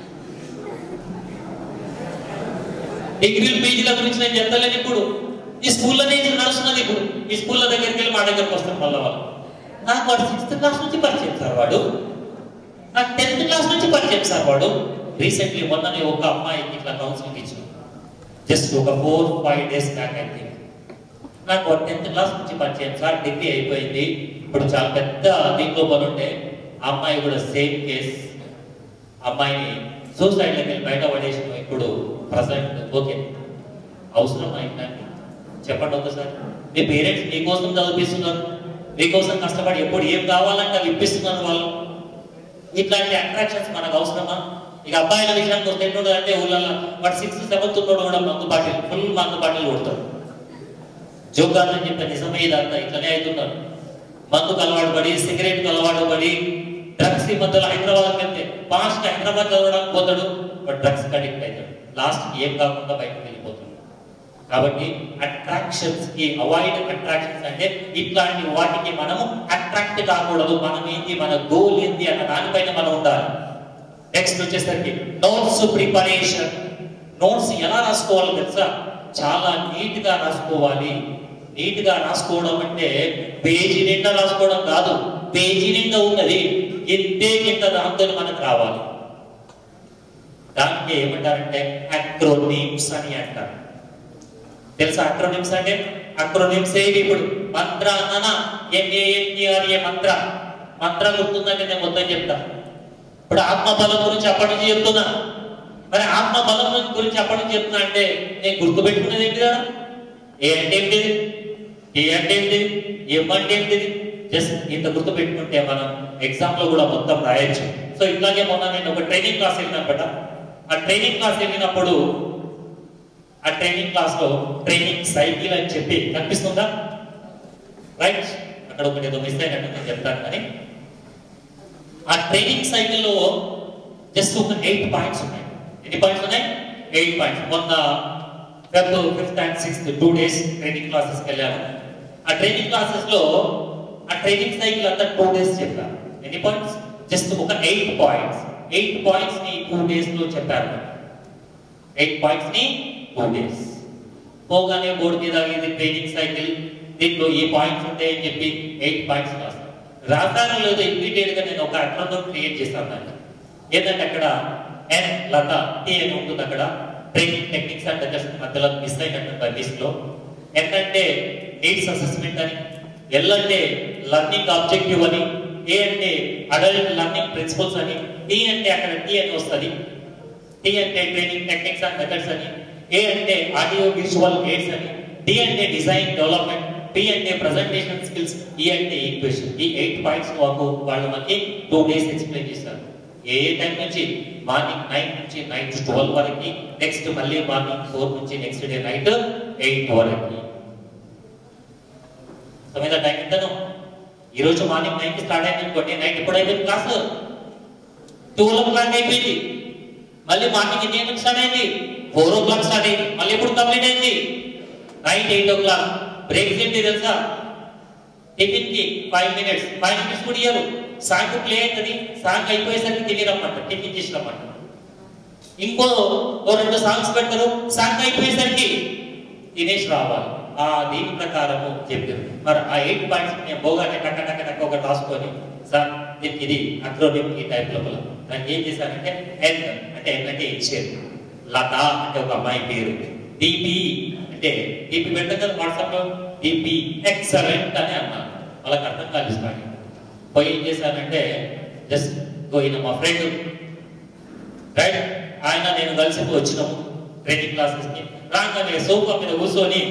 డిగ్రీలు పీజీల గురించి నేను చెప్తలేను ఇప్పుడు ఈ స్కూల్లోనే ఇది నడుస్తున్నది ఇప్పుడు ఈ స్కూళ్ళ దగ్గరికి వెళ్ళి మా దగ్గరికి వస్తాం మళ్ళీ వాళ్ళు నాకు వాడు సిక్స్త్ క్లాస్ నుంచి పరిచయం సార్ వాడు నాకు టెన్త్ క్లాస్ నుంచి పరిచయం సార్ వాడు రీసెంట్లీ మొన్ననే ఒక అమ్మాయికి ఇట్లా కౌన్సిలింగ్ ఇచ్చాను జస్ట్ ఒక ఫోర్ ఫైవ్ డేస్ బ్యాక్ అయితే నాకు వాడు టెన్త్ క్లాస్ నుంచి పరిచయం సార్ డిగ్రీ అయిపోయింది ఇప్పుడు చాలా పెద్ద దీంట్లో పనుంటే ఆ అమ్మాయి కూడా సేమ్ కేస్ అమ్మాయిని సూసైడ్ వెళ్ళి బయట పడేసిన ఇప్పుడు ప్రజెంట్ ఓకే అవసరం అయిందండి చెప్పండి ఒకసారి మీ పేరెంట్స్ మీకోసం చదివిస్తున్నారు మీకోసం కష్టపడి ఎప్పుడు ఏం కావాలంటే అవి ఇప్పిస్తున్నారు వాళ్ళు ఇట్లాంటి అట్రాక్షన్స్ మనకు అవసరమా ఇక అబ్బాయిల విషయానికి వస్తే ఎట్లుండదు అంటే ఊళ్ళల్లో వాడు సిక్స్త్ సెవెంత్ ఉన్నాడు కూడా మందు బాటిల్ ఫుల్ మందు బాటిల్ కొడతాడు జోగాలని చెప్పే నిజమే ఇదంతా ఇట్లనే అవుతున్నారు మందుకు అలవాటు పడి సిగరెట్ అలవాటు పడి డ్రగ్స్ ఈ మధ్యలో హైదరాబాద్ వెళ్తే ఫాస్ట్ హైదరాబాద్ చదవడానికి పోతాడు బట్ డ్రగ్స్ అడిక్ట్ అవుతాడు లాస్ట్ ఏం కాకుండా బయటకు వెళ్ళిపోతాడు కాబట్టి అట్రాక్షన్స్ కి అవాయిడ్ అట్రాక్షన్స్ అంటే ఇట్లాంటి వాటికి మనము అట్రాక్ట్ కాకూడదు మనం ఏంటి మన గోల్ ఏంటి అన్న దానిపైన మనం ఉండాలి నెక్స్ట్ వచ్చేసరికి నోట్స్ ప్రిపరేషన్ నోట్స్ ఎలా రాసుకోవాలో తెలుసా చాలా నీట్ గా రాసుకోవాలి నీట్ గా రాసుకోవడం అంటే పేజీ నిండా రాసుకోవడం కాదు పేజీ నిండా ఉన్నది ఇంతే కింద దాంతో మనకు రావాలి దానికి ఏమంటారంటే అక్రోనిమ్స్ అని అంటారు తెలుసా అక్రోనిమ్స్ అంటే అక్రోనిమ్స్ ఏవి ఇప్పుడు మంత్ర అన్న ఎంఏఎన్ఈఆర్ఏ మంత్ర మంత్ర గుర్తుందంటే నేను మొత్తం చెప్తా ఇప్పుడు ఆత్మ బలం గురించి అప్పటి నుంచి చెప్తున్నా మరి ఆత్మ బలం గురించి అప్పటి నుంచి చెప్తున్నా అంటే నేను గుర్తుపెట్టుకునేది ఏంటి కదా ఏ అంటే ఏంటిది ఏ అంటే ఏంటిది ఎం అంటే ఏంటిది జస్ట్ ఇంత గుర్తు పెట్టుకుంటే మనం ఎగ్జామ్ లో కూడా మొత్తం రాయొచ్చు సో ఇట్లాగే మొన్న నేను ఒక ట్రైనింగ్ క్లాస్ వెళ్ళినప్పట ఆ ట్రైనింగ్ క్లాస్ వెళ్ళినప్పుడు ఆ ట్రైనింగ్ క్లాస్ లో ట్రైనింగ్ సైకిల్ అని చెప్పి కనిపిస్తుందా రైట్ అక్కడ ఒకటి ఏదో మిస్ అయినట్టు నేను చెప్తాను కానీ ఆ ట్రైనింగ్ సైకిల్లో జస్ట్ ఒక ఎయిట్ పాయింట్స్ ఉన్నాయి ఎన్ని పాయింట్స్ ఉన్నాయి ఎయిట్ పాయింట్స్ మొన్న Feb fifth and sixth two days training క్లాసెస్కి వెళ్ళాను ఆ ట్రైనింగ్ క్లాసెస్ లో ఆ ట్రైనింగ్ సైకిల్ అంతా టూ డేస్ చెప్పాను ఎన్ని పాయింట్స్ జస్ట్ ఒక ఎయిట్ పాయింట్స్ ఎయిట్ పాయింట్స్ ని టూ డేస్ లో చెప్పారు ఎయిట్ పాయింట్స్ ని టూ డేస్ పోగానే బోర్డు మీద ఇది ట్రైనింగ్ సైకిల్ దీంట్లో ఈ పాయింట్స్ ఉంటాయని చెప్పి ఎయిట్ పాయింట్స్ రాస్తాను రాస్తానో లేదో ఇమ్మీడియట్ గా నేను ఒక అక్రమం క్రియేట్ చేస్తాను దాన్ని ఏంటంటే అక్కడ ఎన్ లత టీ అని ఉంటుంది అక్కడ ట్రైనింగ్ టెక్నిక్స్ అండ్ మెథడ్స్ మధ్యలో మిస్ అయినట్టు లిస్ట్ లో ఎన్ అంటే నీడ్స్ అసెస్మెంట్ అని ఎల్ అంటే లర్నింగ్ ఆబ్జెక్టివ్ అని ఏ అంటే అడల్ట్ లర్నింగ్ ప్రిన్సిపల్స్ అని టీ అంటే అక్కడ టీ అని వస్తుంది టీ అంటే ట్రైనింగ్ టెక్నిక్స్ అండ్ మెథడ్స్ అని ఏ అంటే ఆడియో విజువల్ ఎయిడ్స్ అని డి అంటే డిజైన్ డెవలప్మెంట్ పి అంటే ప్రజెంటేషన్ స్కిల్స్ ఈ అంటే ఈక్వేషన్ ఈ ఎయిట్ పాయింట్స్ మాకు వాళ్ళు మనకి టూ డేస్ ఎక్స్ప్లెయిన్ చేస్తారు ఏ ఏ టైం నుంచి మార్నింగ్ నైన్ నుంచి నైట్ ట్వెల్వ్ వరకు నెక్స్ట్ మళ్ళీ మార్నింగ్ ఫోర్ నుంచి నెక్స్ట్ డే నైట్ ఎయిట్ వరకు సమేత టైం ఎంతను ఈ రోజు మార్నింగ్ నైన్ కి స్టార్ట్ అయింది అనుకోండి నైట్ ఎప్పుడు అయిపోయింది క్లాస్ టూ ఓ క్లాక్ అయిపోయింది మళ్ళీ మార్నింగ్ ఎన్ని గంటలకు స్టార్ట్ అయింది ఫోర్ ఓ క్లాక్ స్టార్ట్ అయింది మళ్ళీ ఎప్పుడు కంప్లీట్ అయింది night eight o'clock break ఏంటి తెలుసా టిఫిన్ కి ఫైవ్ మినిట్స్ ఫైవ్ మినిట్స్ కూడా ఇయ్యరు సాంగ్ ప్లే అవుతుంది సాంగ్ అయిపోయేసరికి తిని రమ్మంట టిఫిన్ చేసి రమ్మంట ఇంకో ఓ రెండు సాంగ్స్ పెడతారు సాంగ్ అయిపోయేసరికి తినేసి రావాలి ఆ దీని ప్రకారము చెప్పారు మరి ఆ ఎయిట్ పాయింట్స్ నేను పోగానే టక్క టక్క టక్క ఒకటి రాసుకొని సార్ దీనికి ఇది అక్రోనిమ్ ఈ టైప్ లోపల దానికి ఏం చేశానంటే ఎన్ అంటే ఎన్ అంటే ఇచ్చేది లత అంటే ఒక అమ్మాయి పేరు డిపి అంటే డిపి పెట్టాం కదా వాట్సాప్ లో డిపి ఎక్సలెంట్ అని అన్నాను వాళ్ళకి అర్థం కాదు స్టార్టింగ్ పోయి ఏం చేశానంటే జస్ట్ పోయిన మా ఫ్రెండ్ రైట్ ఆయన నేను కలిసి వచ్చినాము ట్రైనింగ్ క్లాసెస్ కి రాగానే సోఫా మీద కూర్చొని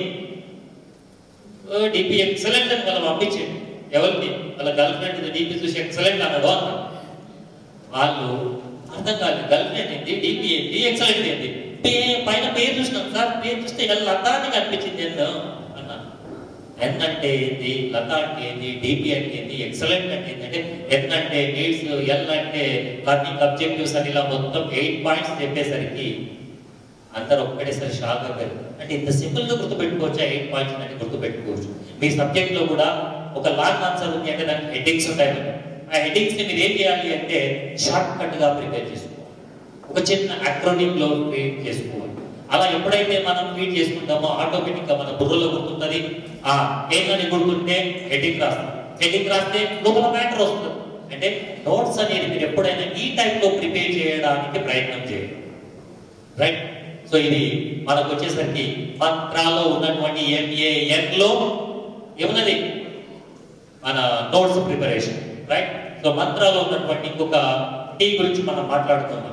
డిపి ఎక్సలెంట్ అని వాళ్ళు పంపించింది ఎవరికి వాళ్ళ గర్ల్ ఫ్రెండ్ డిపి చూసి ఎక్సలెంట్ అన్నాడు అన్న వాళ్ళు అర్థం కాలేదు గర్ల్ ఫ్రెండ్ ఏంటి డిపి ఏంటి ఎక్సలెంట్ ఏంటి పే- పైన పేరు చూసినాం సార్ పేరు చూస్తే ఎలా లతా అని కనిపించింది ఎన్నో అన్నాను ఎన్ అంటే ఏంది లత అంటే ఏంది డిపి అంటే ఏంది ఎక్సలెంట్ అంటే ఏంటంటే ఎన్ అంటే నీడ్స్ ఎల్ అంటే లర్నింగ్ అబ్జెక్టివ్స్ అని ఇలా మొత్తం ఎయిట్ పాయింట్స్ చెప్పేసరికి అందరూ ఒక్కటేసారి షాక్ అవ్వారు అంటే ఇంత సింపుల్ గా గుర్తుపెట్టుకోవచ్చు ఎయిట్ పాయింట్స్ అంటే గుర్తుపెట్టుకోవచ్చు మీ సబ్జెక్ట్ లో కూడా ఒక లాంగ్ ఆన్సర్ ఉంది అంటే దానికి హెడ్డింగ్స్ ఉంటాయి కదా. ఆ హెడ్డింగ్స్ ని మీరు ఏం చేయాలి అంటే షార్ట్ కట్ గా ప్రిపేర్ చేసుకోవాలి ఒక చిన్న అక్రోనిక్ లో క్రియేట్ చేసుకోవాలి అలా ఎప్పుడైతే మనం క్రియేట్ చేసుకుంటామో ఆటోమేటిక్ గా మన బుర్రలో గుర్తుంటది ఆ ఏమని గుర్తుంటే హెడ్డింగ్ రాస్తాం హెడ్డింగ్ రాస్తే లోపల మ్యాటర్ వస్తుంది అంటే నోట్స్ అనేది మీరు ఎప్పుడైనా ఈ టైప్ లో ప్రిపేర్ చేయడానికి ప్రయత్నం చేయండి రైట్ సో ఇది మనకు వచ్చేసరికి మంత్రాలో ఉన్నటువంటి ఎంఏఎన్ లో ఏమున్నది మన నోట్స్ ప్రిపరేషన్ రైట్ సో మంత్రాలో ఉన్నటువంటి ఇంకొక టీ గురించి మనం మాట్లాడుతున్నాం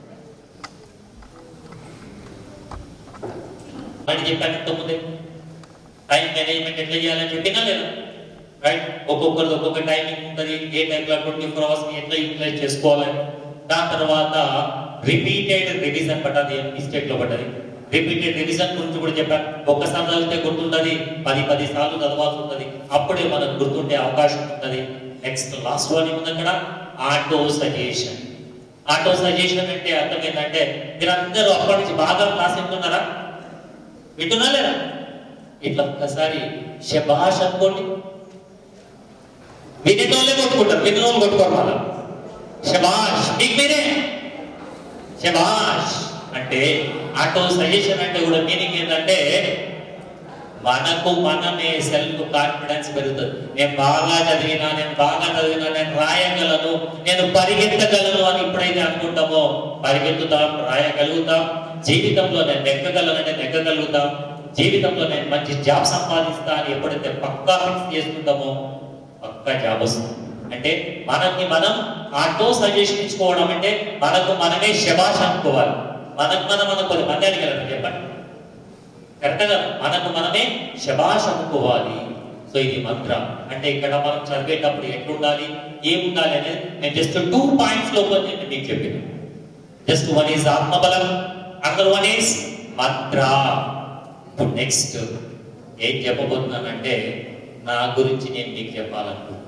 మరి చెప్పాను ఇంతకుముందే టైం మేనేజ్మెంట్ ఎట్లా చేయాలని చెప్పినా లేదా రైట్ ఒక్కొక్కరిది ఒక్కొక్క టైమింగ్ ఉంటుంది ఏ టైంలో ట్వంటీ ఫోర్ అవర్స్ ఎట్లా యూటిలైజ్ చేసుకోవాలని దాని తర్వాత రిపీటెడ్ రివిజన్ పడ్డది మిస్టేక్ లో పడ్డది రిపీటెడ్ రివిజన్ గురించి కూడా చెప్పాను ఒక్కసారి చదివితే గుర్తుంటది పది పది సార్లు చదవాల్సి ఉంటుంది అప్పుడే మనకు గుర్తుండే అవకాశం ఉంటుంది నెక్స్ట్ లాస్ట్ వన్ ఏముంది అక్కడ ఆటో సజెషన్ ఆటో సజెషన్ అంటే అర్థం ఏంటంటే మీరందరూ అప్పటి నుంచి బాగా క్లాస్ వింటున్నారా వింటున్నా లేదా ఇట్లా ఒక్కసారి శబాష్ అనుకోండి వినేటోళ్ళే కొట్టుకుంటారు వినేటోళ్ళు కొట్టుకోరు మళ్ళా శబాష్ మీకు మీరే శబాష్ అంటే ఆటో సజెషన్ అంటే కూడా మీనింగ్ ఏంటంటే మనకు మనమే సెల్ఫ్ కాన్ఫిడెన్స్ పెరుగుతుంది నేను బాగా చదివినా నేను బాగా చదివినా నేను రాయగలను నేను పరిగెత్తగలను అని ఎప్పుడైతే అనుకుంటామో పరిగెత్తుతాం రాయగలుగుతాం జీవితంలో నేను నెగ్గగలనంటే నెగ్గగలుగుతాం జీవితంలో నేను మంచి జాబ్ సంపాదిస్తా అని ఎప్పుడైతే పక్కా ఫిక్స్ చేసుకుంటామో పక్కా జాబ్ వస్తుంది అంటే మనకి మనం ఆటో సజెషన్ ఇచ్చుకోవడం అంటే మనకు మనమే శబాష్ అనుకోవాలి మనకు మనం మన కొద్ది మంది అడిగారు చెప్పండి కరెక్ట్ కదా మనకు మనమే శబాష్ అనుకోవాలి సో ఇది మంత్ర అంటే ఇక్కడ మనం చదివేటప్పుడు ఎట్లుండాలి ఏముండాలి అనేది నేను జస్ట్ టూ పాయింట్స్ లోపల నేను మీకు చెప్పాను జస్ట్ వన్ ఈజ్ ఆత్మబలం అదర్ వన్ ఈజ్ మంత్ర ఇప్పుడు నెక్స్ట్ ఏం చెప్పబోతున్నానంటే నా గురించి నేను మీకు చెప్పాలనుకుంటున్నాను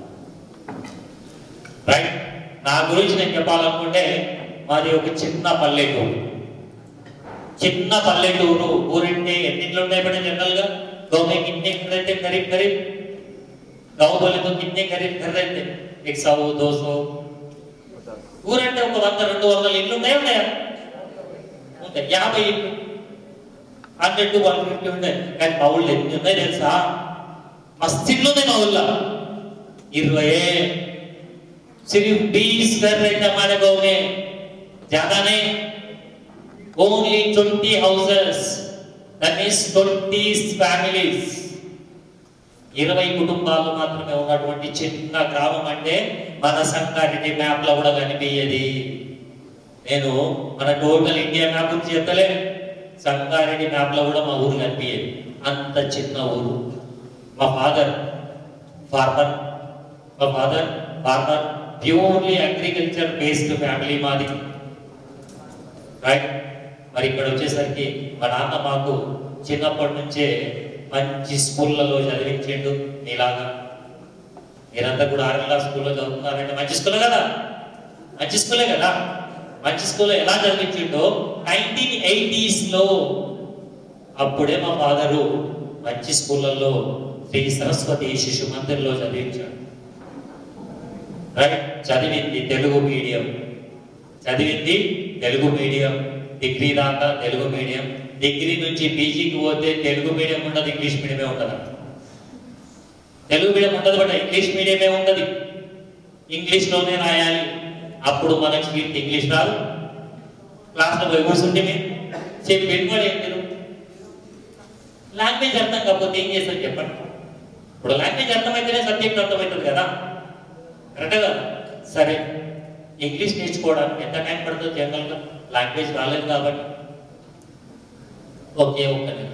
రైట్ నా గురించి నేను చెప్పాలనుకుంటే మాది ఒక చిన్న పల్లెటూరు చిన్న పల్లెటూరు ఊరంటే ఎన్నింటిలో ఉంటాయి మేడం జనరల్ గా गाँव में कितने घर रहते हैं करीब करीब गाँव बोले तो कितने करीब घर रहते एक सौ दो सौ ఊరంటే ఒక వంద రెండు వందల ఇల్లు ఉన్నాయా ఉన్నాయా ఉంటాయి యాభై ఇల్లు హండ్రెడ్ టు వన్ ఫిఫ్టీ ఉంటాయి కానీ మా ఊళ్ళో ఎన్ని ఉన్నాయి తెలుసా మస్తు ఇల్లు ఉన్నాయి మా ఊళ్ళో ఇరవై सिर्फ बीस घर रहते हमारे गांव में ज्यादा नहीं only twenty houses that means twenty families ఇరవై కుటుంబాలు మాత్రమే ఉన్నటువంటి చిన్న గ్రామం అంటే మన సంగారెడ్డి మ్యాప్ లో కూడా కనిపించేది నేను మన టోటల్ ఇండియా మ్యాప్ గురించి చెప్పలే సంగారెడ్డి మ్యాప్ లో కూడా మా ఊరు కనిపించేది అంత చిన్న ఊరు మా ఫాదర్ ఫార్మర్ మా father farmer purely agriculture based family మాది రైట్ మరి ఇక్కడ వచ్చేసరికి మా నాన్న మాకు చిన్నప్పటి నుంచే మంచి స్కూళ్ళలో చదివించిండు నీలాగా మీరంతా కూడా ఆరల్లా స్కూల్లో చదువుతున్నారంటే మంచి స్కూలే కదా మంచి స్కూలే కదా మంచి స్కూల్లో ఎలా చదివించిండో నైన్టీన్ ఎయిటీస్ లో అప్పుడే మా ఫాదరు మంచి స్కూళ్ళల్లో శ్రీ సరస్వతి శిశు మందిర్లో చదివించాడు రైట్ చదివింది తెలుగు మీడియం చదివింది తెలుగు మీడియం డిగ్రీ దాకా తెలుగు మీడియం డిగ్రీ నుంచి పీజీకి పోతే తెలుగు మీడియం ఉండదు ఇంగ్లీష్ మీడియమే ఉండదు తెలుగు మీడియం ఉండదు బట్ ఇంగ్లీష్ మీడియమే ఉండదు ఇంగ్లీష్లోనే రాయాలి అప్పుడు మనకి ఇంగ్లీష్ రాదు క్లాస్లో పోయి కూర్చుంటే మీరు చెప్పి పెట్టుకోవాలి ఏం మీరు లాంగ్వేజ్ అర్థం కాకపోతే ఏం చేస్తారు చెప్పండి ఇప్పుడు లాంగ్వేజ్ అర్థమైతేనే సబ్జెక్ట్ అర్థమవుతుంది కదా కరెక్ట్ కదా సరే ఇంగ్లీష్ నేర్చుకోవడానికి ఎంత టైం పడుతుంది జనరల్గా లాంగ్వేజ్ రాలేదు కాబట్టి ఓకే ఒక్క నెల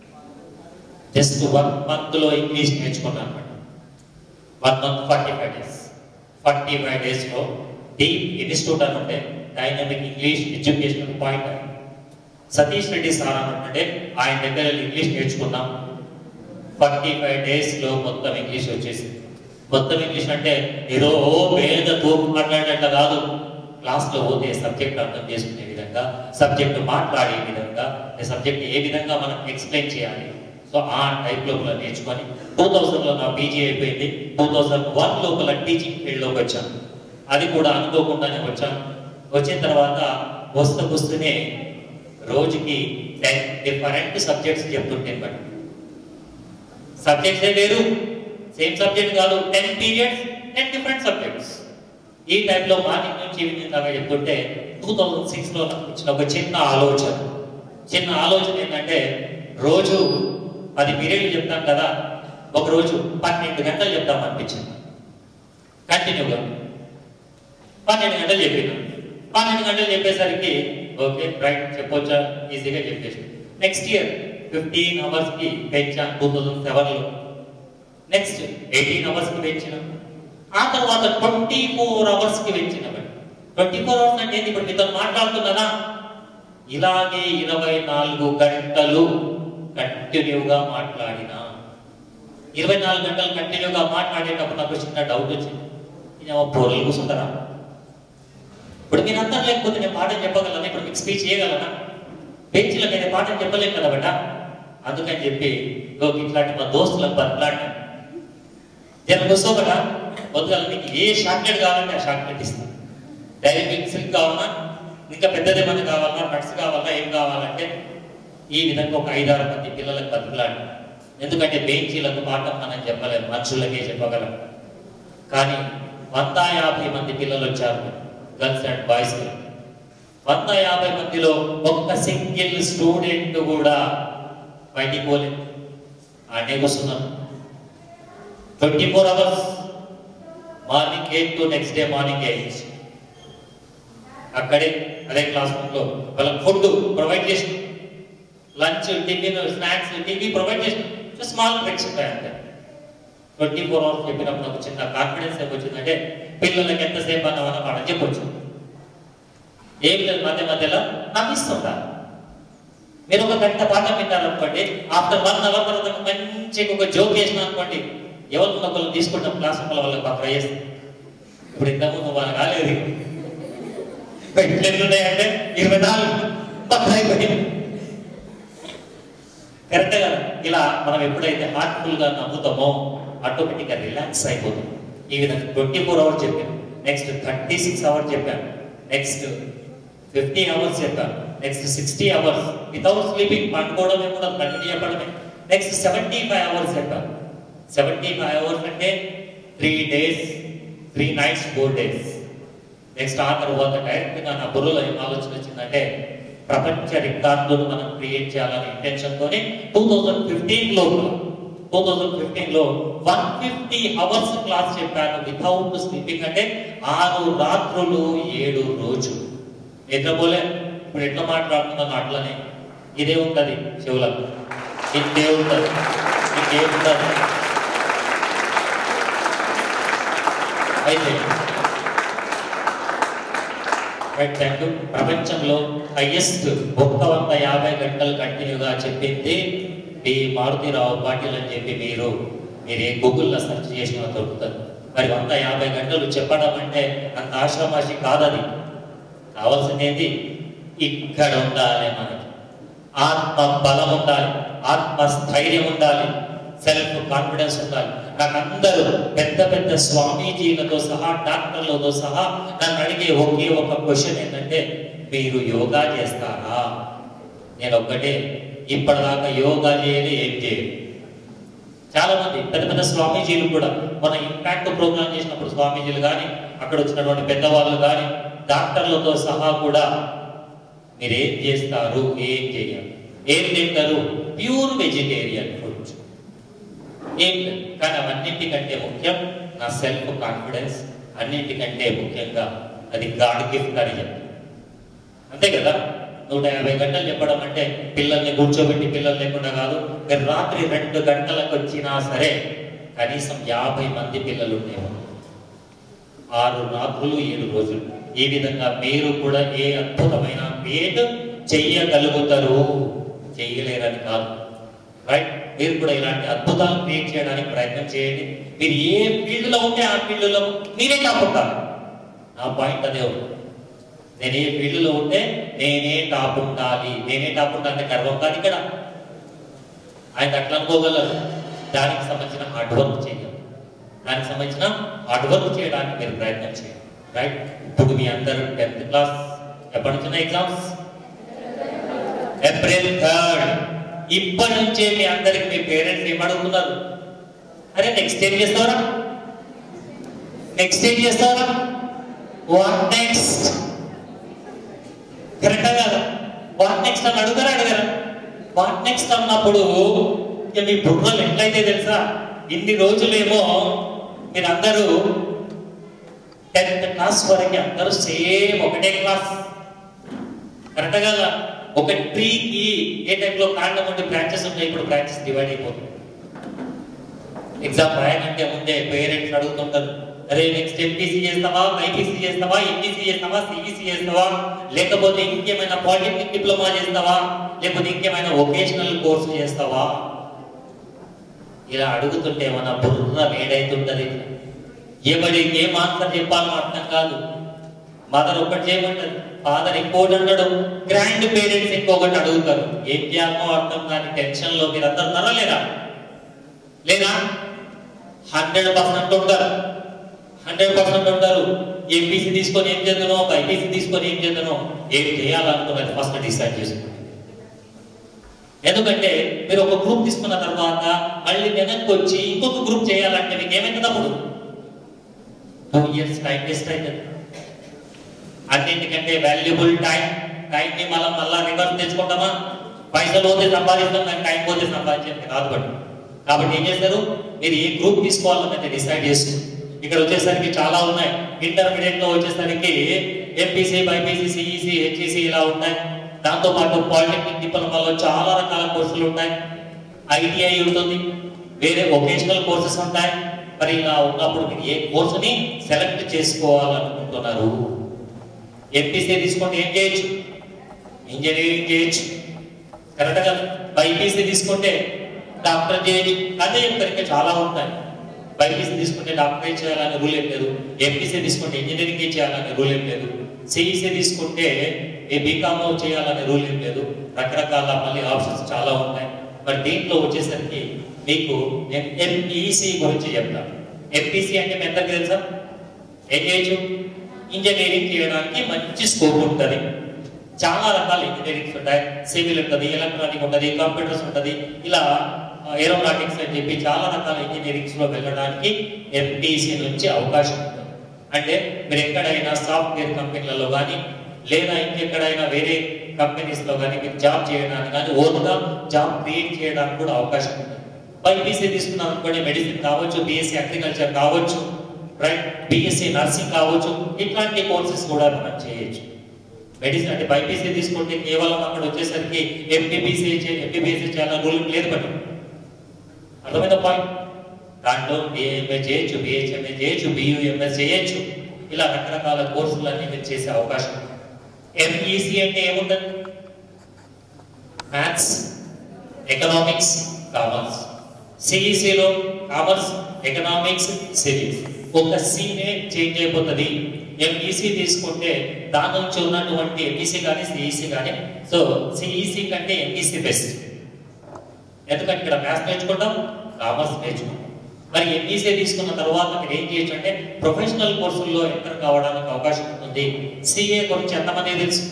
జస్ట్ వన్ మంత్లో ఇంగ్లీష్ నేర్చుకున్నాను అనమాట one month forty five days forty five డేస్లో డీప్ ఇన్స్టిట్యూట్ అని ఉంటే డైనమిక్ ఇంగ్లీష్ ఎడ్యుకేషన్ పాయింట్ అని సతీష్ రెడ్డి సార్ అంటే ఆయన దగ్గర వెళ్ళి ఇంగ్లీష్ నేర్చుకున్నాం ఫార్టీ ఫైవ్ డేస్లో మొత్తం ఇంగ్లీష్ వచ్చేసింది మొత్తం ఇంగ్లీష్ అంటే ఏదో పేద తూపు మాట్లాడేట కాదు క్లాస్లో పోతే సబ్జెక్ట్ అర్థం చేసుకునే విధంగా సబ్జెక్ట్ మాట్లాడే విధంగా సబ్జెక్ట్ ఏ విధంగా మనం ఎక్స్ప్లెయిన్ చేయాలి సో ఆ టైప్ లోపల నేర్చుకొని టూ థౌసండ్లో నా పీజీ అయిపోయింది టూ థౌసండ్ వన్ లోపల టీచింగ్ ఫీల్డ్లోకి వచ్చాను అది కూడా అనుకోకుండానే వచ్చాను వచ్చిన తర్వాత వస్తూ వస్తూనే రోజుకి టెన్ డిఫరెంట్ సబ్జెక్ట్స్ చెప్తుంటే బట్టి సబ్జెక్ట్సే వేరు సేమ్ సబ్జెక్ట్ కాదు ten periods ten different subjects ఈ టైంలో మార్నింగ్ నుంచి ఈవినింగ్ దాకా చెప్తుంటే టూ థౌజండ్ సిక్స్లో నాకు వచ్చిన ఒక చిన్న ఆలోచన చిన్న ఆలోచన ఏంటంటే రోజు పది పీరియడ్లు చెప్తాం కదా ఒక రోజు పన్నెండు గంటలు చెప్తాం అనిపించింది కంటిన్యూగా పన్నెండు గంటలు చెప్పిన పన్నెండు గంటలు చెప్పేసరికి ఓకే రైట్ చెప్పొచ్చా ఈజీగా చెప్పేసి నెక్స్ట్ ఇయర్ ఫిఫ్టీన్ అవర్స్ కి పెంచాను టూ థౌజండ్ సెవెన్ లో నెక్స్ట్ ఎయిటీన్ అవర్స్ కి పెంచిన ఆ తర్వాత ట్వంటీ ఫోర్ అవర్స్ కి పెంచిన ట్వంటీ ఫోర్ అవర్స్ అంటే ఏంది? ఇప్పుడు మీతో మాట్లాడుతున్నానా ఇలాగే ఇరవై నాలుగు గంటలు కంటిన్యూగా మాట్లాడినా ఇరవై నాలుగు గంటలు కంటిన్యూగా మాట్లాడేటప్పుడు నాకు చిన్న డౌట్ వచ్చింది ఇది ఏమో పొరలు కూర్చుంటారా ఇప్పుడు మీరు అందరం లేకపోతే నేను పాఠం చెప్పగలను ఇప్పుడు మీకు స్పీచ్ చేయగలనా బెంచ్లో నేను పాఠం చెప్పలేను కదా బట అందుకని చెప్పి "ఓ, ఇట్లాంటి మా దోస్తులకు బట్లాడినా నేను కూర్చోబట పొద్దుగాల మీకు ఏ షార్ట్లెట్ కావాలంటే ఆ షార్ట్లెట్ ఇస్తాను డైరెక్ట్ సిల్క్ కావాలా ఇంకా పెద్దదేమన్నా కావాలా నట్స్ కావాలా ఏం కావాలంటే ఈ విధంగా ఒక ఐదారు మంది పిల్లలకు బతుకులాడి ఎందుకంటే బెంచీలకు పాఠం మనం చెప్పలేము మనుషులకే చెప్పగలం కానీ వంద యాభై మంది పిల్లలు వచ్చారు గర్ల్స్ అండ్ బాయ్స్ వంద యాభై మందిలో ఒక్క సింగిల్ స్టూడెంట్ కూడా బయటికి పోలేదు ఆడే కూర్చున్నాను twenty four hours morning eight to next day morning eight అక్కడే అదే క్లాస్ రూమ్ లో వాళ్ళకి ఫుడ్ ప్రొవైడ్ చేసి lunch tiffin snacks TV provide చేసి స్మాల్ బ్రేక్స్ ఉంటాయి అంతే ట్వంటీ ఫోర్ అవర్స్ చెప్పినప్పుడు నాకు చిన్న కాన్ఫిడెన్స్ ఏమొచ్చిందంటే పిల్లలకి ఎంతసేపు అన్నమన్న పాఠం చెప్పొచ్చు ఏం లేదు మధ్య మధ్యలో నవ్విస్తుంటారు మీరు ఒక గంట పాఠం విన్నారు అనుకోండి ఆఫ్టర్ వన్ అవర్ తర్వాత మంచిగా ఒక జోక్ చేసిన అనుకోండి ఎవరు ఒకళ్ళు తీసుకుంటాం క్లాస్ రూమ్లో వాళ్ళకి బాగా ట్రై చేస్తాం ఇప్పుడు ఇంతకుముందు వాళ్ళు కాలేదు ఎట్లా ఉన్నాయంటే ఇరవై నాలుగు పక్కన అయిపోయింది కరెక్ట్ కదా ఇలా మనం ఎప్పుడైతే హార్ట్ఫుల్ గా నమ్ముతామో ఆటోమేటిక్ గా రిలాక్స్ అయిపోతాం ఈ విధంగా ట్వంటీ ఫోర్ అవర్స్ చెప్పాను నెక్స్ట్ థర్టీ సిక్స్ అవర్స్ చెప్పాను నెక్స్ట్ ఫిఫ్టీ అవర్స్ చెప్పాను next sixty hours without sleeping పండుకోవడమే కూడా కంటిన్యూ చెప్పడమే నెక్స్ట్ సెవెంటీ ఫైవ్ అవర్స్ చెప్పాను సెవెంటీ ఫైవ్ అవర్స్ అంటే three days three nights four days next ఆ తర్వాత డైరెక్ట్ గా నా బుర్రలో ఏం ఆలోచన వచ్చిందంటే ప్రపంచ రికార్డులు మనం క్రియేట్ చేయాలనే ఇంటెన్షన్ తోని టూ థౌజండ్ ఫిఫ్టీన్ లో టూ థౌజండ్ ఫిఫ్టీన్ లో వన్ ఫిఫ్టీ అవర్స్ క్లాస్ చెప్పాను వితౌట్ స్లీపింగ్ అంటే ఆరు రాత్రులు ఏడు రోజు నిద్రపోలే ఇప్పుడు ఎట్లా మాట్లాడుతున్నాను అట్లనే ఇదే ఉంటది చెవులకు ఇంతే ఉంటది ఇంకే ఉంటది అయితే రైట్ థ్యాంక్ యూ ప్రపంచంలో హైయెస్ట్ ఒక్క వంద యాభై గంటలు కంటిన్యూగా చెప్పింది ఈ మారుతిరావు పాటిల్ అని చెప్పి మీరు మీరు ఏ గూగుల్లో సెర్చ్ చేసినా దొరుకుతుంది మరి వంద యాభై గంటలు చెప్పడం అంటే అంత ఆశ్రమాషి కాదది కావాల్సింది ఇక్కడ ఉండాలి మనకి ఆత్మ బలం ఉండాలి ఆత్మ స్థైర్యం ఉండాలి సెల్ఫ్ కాన్ఫిడెన్స్ ఉండాలి నాకు అందరూ పెద్ద పెద్ద స్వామీజీలతో సహా డాక్టర్లతో సహా నన్ను అడిగే ఒకే ఒక క్వశ్చన్ ఏంటంటే మీరు యోగా చేస్తారా నేను ఒక్కటే ఇప్పటిదాకా యోగా చేయలే ఏం చేయలేదు చాలా మంది పెద్ద పెద్ద స్వామీజీలు కూడా మన ఇంపాక్ట్ ప్రోగ్రామ్ చేసినప్పుడు స్వామీజీలు కానీ అక్కడ వచ్చినటువంటి పెద్దవాళ్ళు కానీ డాక్టర్లతో సహా కూడా మీరు ఏం చేస్తారు ఏం చేయాలి ఏం తింటారు ప్యూర్ వెజిటేరియన్ ఫుడ్ ఏం లేదు కానీ అవన్నింటికంటే ముఖ్యం నా సెల్ఫ్ కాన్ఫిడెన్స్ అన్నింటికంటే ముఖ్యంగా అది గాడ్ గిఫ్ట్ అని చెప్పి అంతే కదా నూట యాభై గంటలు చెప్పడం అంటే పిల్లల్ని కూర్చోబెట్టి పిల్లలు లేకుండా కాదు మీరు రాత్రి రెండు గంటలకు వచ్చినా సరే కనీసం యాభై మంది పిల్లలు ఉండేవారు ఆరు రాత్రులు ఏడు రోజులు ఈ విధంగా మీరు కూడా ఏ అద్భుతమైన క్రియేట్ చెయ్యగలుగుతారు చెయ్యలేరని కాదు రైట్ మీరు కూడా ఇలాంటి అద్భుతాలు క్రియేట్ చేయడానికి ప్రయత్నం చేయండి మీరు ఏ ఫీల్డ్ లో ఉంటే ఆ ఫీల్డ్ లో మీరే టాప్ ఉంటారు నా పాయింట్ అదే ఉంది నేను ఏ ఫీల్డ్ లో ఉంటే నేనే టాప్ ఉండాలి నేనే టాప్ ఉండాలంటే గర్వం కాదు ఇక్కడ ఆయన అట్లా అనుకోగలరు దానికి సంబంధించిన హార్డ్ వర్క్ చేయాలి దానికి సంబంధించిన హార్డ్ వర్క్ చేయడానికి మీరు ప్రయత్నం చేయండి రైట్ ఇప్పుడు మీ అందరూ టెన్త్ క్లాస్ ఎప్పటి నుంచి ఎగ్జామ్స్ ఏప్రిల్ థర్డ్ ఇప్పటి నుంచే మీ అందరికి మీ పేరెంట్స్ ఏమడుగుతున్నారు అరే నెక్స్ట్ ఏం చేస్తావరా నెక్స్ట్ ఏం చేస్తావరా వాట్ నెక్స్ట్ కరెక్టా కదా వాట్ నెక్స్ట్ అని అడుగుతారా అడగరా వాట్ నెక్స్ట్ అన్నప్పుడు ఇక మీ బుర్రలు ఎట్లయితే తెలుసా ఇన్ని రోజులేమో మీరందరూ టెన్త్ క్లాస్ వరకు అందరూ సేమ్ ఒకటే క్లాస్ కరెక్ట్ కదా ఒక ట్రీకి ఏ టైంలో కాండం ఉంటే బ్రాంచెస్ ఉంటాయి ఇప్పుడు బ్రాంచెస్ డివైడ్ అయిపోతుంది ఎగ్జామ్ రాయాలంటే ముందే పేరెంట్స్ అడుగుతుంటారు అరే నెక్స్ట్ ఎంపీసీ చేస్తావా బైపీసీ చేస్తావా ఎంపీసీ చేస్తావా సిఈసీ చేస్తావా లేకపోతే ఇంకేమైనా పాలిటెక్నిక్ డిప్లొమా చేస్తావా లేకపోతే ఇంకేమైనా వొకేషనల్ కోర్సు చేస్తావా ఇలా అడుగుతుంటే మన బుర్ర వేడైతుంటది ఎవడికి ఏం ఆన్సర్ చెప్పాలో అర్థం కాదు మదర్ ఒకటి చేయమంటది ఫాదర్ ఇంకోటి అంటాడు గ్రాండ్ పేరెంట్స్ ఇంకొకటి అడుగుతారు ఏం చేయాలో అర్థం కాని టెన్షన్ లో మీరు అందరు ఉన్నారా లేదా లేదా హండ్రెడ్ పర్సెంట్ ఉంటారు హండ్రెడ్ పర్సెంట్ ఉంటారు ఎంపీసీ తీసుకొని ఏం చేద్దానో బైపీసీ తీసుకొని ఏం చేద్దానో ఏం చేయాలనుకున్నది ఫస్ట్ డిసైడ్ చేసుకోండి ఎందుకంటే మీరు ఒక గ్రూప్ తీసుకున్న తర్వాత మళ్ళీ వెనక్కి వచ్చి ఇంకొక గ్రూప్ చేయాలంటే మీకు ఏమైతుంది అప్పుడు టూ ఇయర్స్ టైం వేస్ట్ అవుతుంది అన్నింటికంటే వాల్యుబుల్ టైం టైం ని మళ్ళీ మళ్ళా రివర్స్ తెచ్చుకుంటామా పైసలు పోతే సంపాదిస్తాం కానీ టైం పోతే సంపాదించేది కాదు బట్టి కాబట్టి ఏం చేస్తారు మీరు ఏ గ్రూప్ తీసుకోవాలన్నది డిసైడ్ చేస్తారు ఇక్కడ వచ్చేసరికి చాలా ఉన్నాయి ఇంటర్మీడియట్ లో వచ్చేసరికి ఎంపీసీ బైపీసీ సిఈసి హెచ్ఈసి ఇలా ఉంటాయి దాంతో పాటు పాలిటెక్నిక్ డిప్లొమాలో చాలా రకాల కోర్సులు ఉంటాయి ఐటీఐ ఉంటుంది వేరే వొకేషనల్ కోర్సెస్ ఉంటాయి మరి ఇలా ఉన్నప్పుడు మీరు ఏ కోర్సుని సెలెక్ట్ చేసుకోవాలనుకుంటున్నారు ఎంపీసీ తీసుకుంటే ఏం చేయొచ్చు ఇంజనీరింగ్ చేయొచ్చు కరెక్ట్ కదా బైపీసీ తీసుకుంటే డాక్టర్ చేయొచ్చు అదే చెప్తారు ఇంకా చాలా ఉంటాయి బైపీసీ తీసుకుంటే డాక్టరేట్ చేయాలని రూల్ ఏం లేదు ఎంపీసీ తీసుకుంటే ఇంజనీరింగ్ చేయాలని రూల్ ఏం లేదు సిఈసీ తీసుకుంటే ఏ బీకామ్ చేయాలనే రూల్ ఏం లేదు రకరకాల మళ్ళీ ఆప్షన్స్ చాలా ఉంటాయి మరి దీంట్లో వచ్చేసరికి మీకు నేను ఎంపీసీ గురించి చెప్తాను ఎంపీసీ అంటే మీ అందరికీ తెలుసా ఏం చేయొచ్చు ఇంజనీరింగ్ చేయడానికి మంచి స్కోప్ ఉంటుంది చాలా రకాల ఇంజనీరింగ్స్ ఉంటాయి సివిల్ ఉంటుంది ఎలక్ట్రానిక్ ఉంటుంది కంప్యూటర్స్ ఉంటుంది ఇలా ఏరోనాటిక్స్ అని చెప్పి చాలా రకాల ఇంజనీరింగ్స్ లో వెళ్ళడానికి ఎంపీసీ నుంచి అవకాశం ఉంటుంది అంటే మీరు ఎక్కడైనా సాఫ్ట్వేర్ కంపెనీలలో కానీ లేదా ఇంకెక్కడైనా వేరే కంపెనీస్ లో కానీ మీరు జాబ్ చేయడానికి కానీ ఓన్గా జాబ్ క్రియేట్ చేయడానికి కూడా అవకాశం ఉంటుంది బైపీసీ తీసుకున్నాం అనుకోండి మెడిసిన్ కావచ్చు బీఎస్సీ అగ్రికల్చర్ కావచ్చు రైట్ బీఎస్సీ నర్సింగ్ కావచ్చు ఇట్లాంటి కోర్సెస్ కూడా మనం చేయొచ్చు మెడిసిన్ అంటే బైపీసీ తీసుకుంటే కేవలం అక్కడ వచ్చేసరికి ఎంపీబీసీ ఎంపీబీసీ చాలా రూల్ లేదు బట్ అర్థమైన పాయింట్ దాంట్లో బిఏఎంఏ చేయొచ్చు బిహెచ్ఎంఏ చేయొచ్చు బియుఎంఎస్ చేయొచ్చు ఇలా రకరకాల కోర్సులన్నీ మీరు చేసే అవకాశం ఉంది ఎంఈసి అంటే ఏముంటుంది మ్యాథ్స్ ఎకనామిక్స్ కామర్స్ సిఈసిలో కామర్స్ ఎకనామిక్స్ సివిల్స్ ఒక సీనే చేంజ్ అయిపోతుంది ఎంఈసి తీసుకుంటే దాని నుంచి ఉన్నటువంటి ఎంఈసి కానీ సిఈసి కానీ సో సిఈసి కంటే ఎంఈసి బెస్ట్ ఎందుకంటే ఇక్కడ మ్యాథ్స్ నేర్చుకుంటాం కామర్స్ నేర్చుకుంటాం మరి ఎంఈసీ తీసుకున్న తర్వాత మీరు ఏం చేయొచ్చు అంటే ప్రొఫెషనల్ కోర్సుల్లో ఎంటర్ కావడానికి అవకాశం ఉంటుంది సిఏ గురించి ఎంతమంది తెలుసు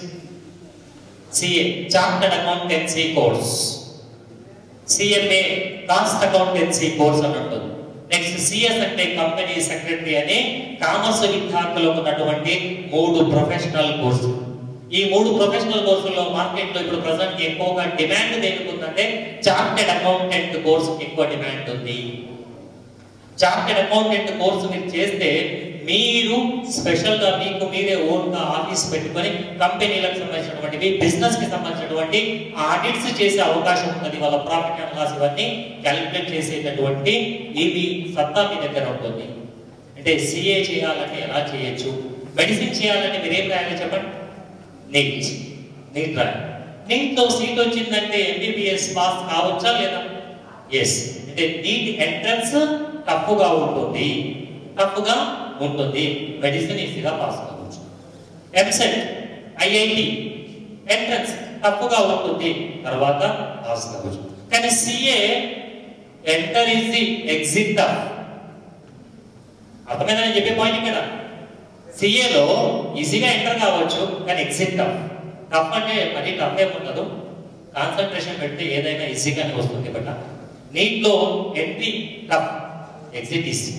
CA chartered accountancy course CMA cost accountancy course అని ఉంటుంది నెక్స్ట్ సిఎస్ అంటే కంపెనీ సెక్రటరీ అని కామర్స్ విద్యార్థులకు ఉన్నటువంటి మూడు ప్రొఫెషనల్ కోర్సులు ఈ మూడు ప్రొఫెషనల్ కోర్సుల్లో మార్కెట్ లో ఇప్పుడు ప్రజెంట్ ఎక్కువగా డిమాండ్ దేనికి ఉందంటే చార్టెడ్ అకౌంటెంట్ కోర్సు ఎక్కువ డిమాండ్ ఉంది చార్టెడ్ అకౌంటెంట్ కోర్సు మీరు చేస్తే మీరు స్పెషల్ గా మీకు మీరే ఓన్ గా ఆఫీస్ పెట్టుకొని కంపెనీలకు సంబంధించినటువంటి బిజినెస్ కి సంబంధించినటువంటి ఆడిట్స్ చేసే అవకాశం ఉంటుంది వాళ్ళ ప్రాఫిట్ అండ్ లాస్ ఇవన్నీ క్యాలిక్యులేట్ చేసేటటువంటి ఇవి సత్తా మీ దగ్గర ఉంటుంది అంటే సిఏ చేయాలంటే ఎలా చేయొచ్చు మెడిసిన్ చేయాలంటే మీరు ఏం రాయాలి చెప్పండి నీట్ నీట్ రాయాలి నీట్ లో సీట్ వచ్చిందంటే ఎంబీబీఎస్ పాస్ కావచ్చా లేదా ఎస్ అంటే నీట్ ఎంట్రన్స్ తప్పుగా ఉంటుంది తప్పుగా ఉంటుంది మెడిసిన్ ఈజీగా పాస్ కావచ్చు ఎంసెట్ ఐఐటి ఎంట్రన్స్ తప్పుగా ఉంటుంది తర్వాత పాస్ కావచ్చు కానీ CA enter is the exit tough అర్థమైందని చెప్పే పాయింట్ ఇక్కడ సిఏలో ఈజీగా ఎంటర్ కావచ్చు కానీ ఎగ్జిట్ టఫ్ టఫ్ అంటే మరీ టఫ్ ఏమి ఉండదు కాన్సన్ట్రేషన్ పెడితే ఏదైనా ఈజీగానే వస్తుంది బట్ నీట్లో ఎంట్రీ టఫ్ ఎగ్జిట్ ఈజీ